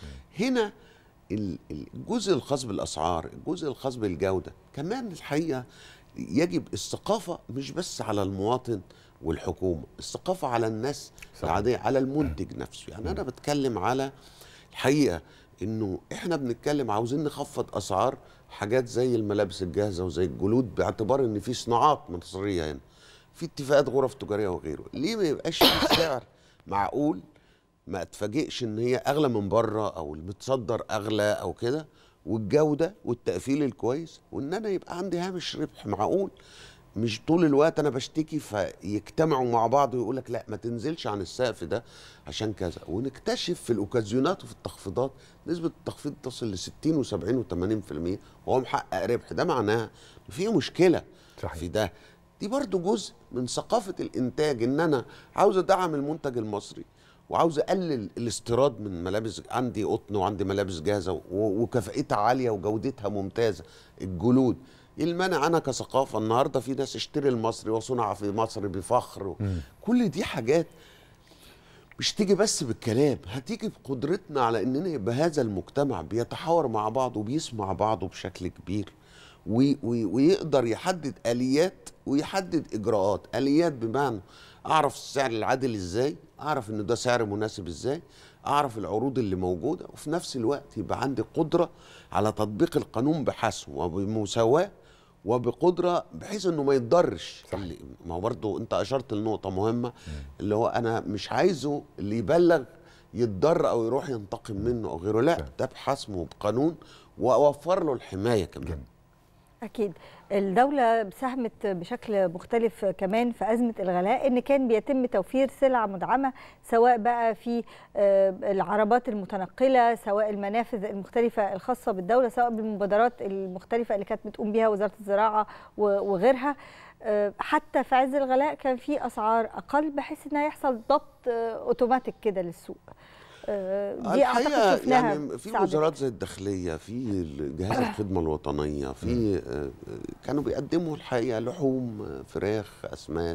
هنا ال- ال- الجزء الخاص بالاسعار الجزء الخاص بالجوده كمان الحقيقه يجب الثقافه مش بس على المواطن والحكومه الثقافه على الناس صحيح. العاديه على المنتج نفسه يعني انا بتكلم على الحقيقه انه احنا بنتكلم عاوزين نخفض اسعار حاجات زي الملابس الجاهزه وزي الجلود باعتبار ان في صناعات مصريه هنا في اتفاقات غرف تجاريه وغيره ليه ما يبقاش في سعر معقول ما اتفاجئش ان هي اغلى من بره او المتصدر اغلى او كده والجوده والتقفيل الكويس وان انا يبقى عندي هامش ربح معقول مش طول الوقت انا بشتكي فيجتمعوا مع بعض ويقول لك لا ما تنزلش عن السقف ده عشان كذا ونكتشف في الاوكازيونات وفي التخفيضات نسبه التخفيض تصل ل 60 و70 و80% وهو محقق ربح ده معناها إن في مشكله صحيح. في ده دي برضو جزء من ثقافه الانتاج ان انا عاوز ادعم المنتج المصري وعاوز اقلل الاستيراد من ملابس عندي قطن وعندي ملابس جاهزه و- وكفاءتها عاليه وجودتها ممتازه الجلود ايه المانع انا كثقافه النهارده في ناس اشتري المصري وصنع في مصر بفخر كل دي حاجات مش تيجي بس بالكلام هتيجي بقدرتنا على اننا يبقى هذا المجتمع بيتحاور مع بعض وبيسمع بعضه بشكل كبير وي وي ويقدر يحدد اليات ويحدد اجراءات اليات بمعنى اعرف السعر العادل ازاي اعرف ان ده سعر مناسب ازاي اعرف العروض اللي موجوده وفي نفس الوقت يبقى عندي قدره على تطبيق القانون بحسم وبمساواه وبقدره بحيث انه ما يتضرش اللي- ما هو برضه انت اشرت لنقطه مهمه اللي هو انا مش عايزه اللي يبلغ يتضر او يروح ينتقم منه او غيره لا ده بحسم وبقانون واوفر له الحمايه كمان أكيد الدولة ساهمت بشكل مختلف كمان في أزمة الغلاء إن كان بيتم توفير سلع مدعمة سواء بقى في آه، العربات المتنقلة سواء المنافذ المختلفة الخاصة بالدولة سواء بالمبادرات المختلفة اللي كانت بتقوم بها وزارة الزراعة و- وغيرها آه، حتى في عز الغلاء كان في أسعار أقل بحيث إنها يحصل ضبط آه، أوتوماتيك كده للسوق آه، دي أعتقد الحقيقه شفناها يعني في ساعدت. وزارات زي الداخليه في جهاز الخدمه الوطنيه في آه، كانوا بيقدموا الحقيقه لحوم آه، فراخ اسماك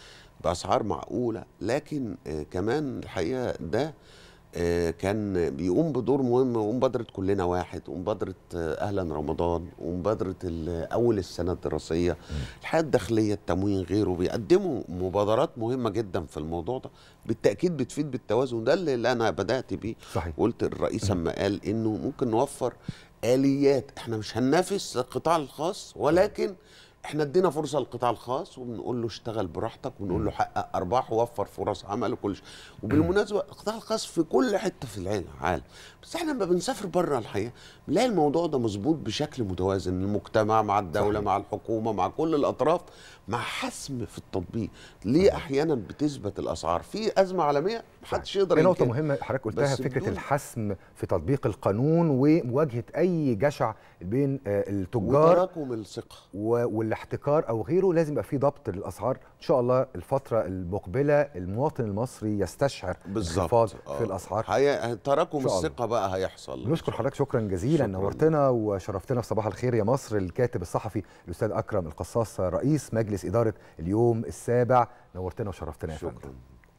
باسعار معقوله لكن آه، كمان الحقيقه ده آه، كان بيقوم بدور مهم ومبادره كلنا واحد ومبادره آه، اهلا رمضان ومبادره ال- اول السنه الدراسيه الحياه الداخليه التموين غيره بيقدموا مبادرات مهمه جدا في الموضوع ده بالتاكيد بتفيد بالتوازن ده اللي انا بدات بيه صحيح قلت الرئيس اما قال انه ممكن نوفر اليات احنا مش هننافس القطاع الخاص ولكن احنا ادينا فرصه للقطاع الخاص وبنقول له اشتغل براحتك ونقول له حقق ارباح ووفر فرص عمل وكل شيء وبالمناسبه القطاع الخاص في كل حته في العالم عالم بس احنا لما بنسافر بره الحقيقه بنلاقي الموضوع ده مظبوط بشكل متوازن المجتمع مع الدوله صحيح. مع الحكومه مع كل الاطراف مع حسم في التطبيق ليه احيانا بتثبت الاسعار في ازمه عالميه محدش يقدر في نقطة ينكرها. مهمة حضرتك قلتها بس فكرة بدون- الحسم في تطبيق القانون ومواجهة أي جشع بين آه، التجار وتراكم الثقه و- والاحتكار او غيره لازم يبقى في ضبط للاسعار ان شاء الله الفتره المقبله المواطن المصري يستشعر انخفاض بالظبط في الاسعار هي... تراكم إن شاء الله. الثقه بقى هيحصل نشكر حضرتك شكرا جزيلا شكراً. نورتنا وشرفتنا في صباح الخير يا مصر الكاتب الصحفي الاستاذ اكرم القصاص رئيس مجلس اداره اليوم السابع نورتنا وشرفتنا يا فندم شكرا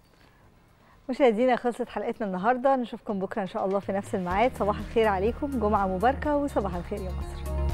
مشاهدينا خلصت حلقتنا النهارده نشوفكم بكره ان شاء الله في نفس الميعاد صباح الخير عليكم جمعه مباركه وصباح الخير يا مصر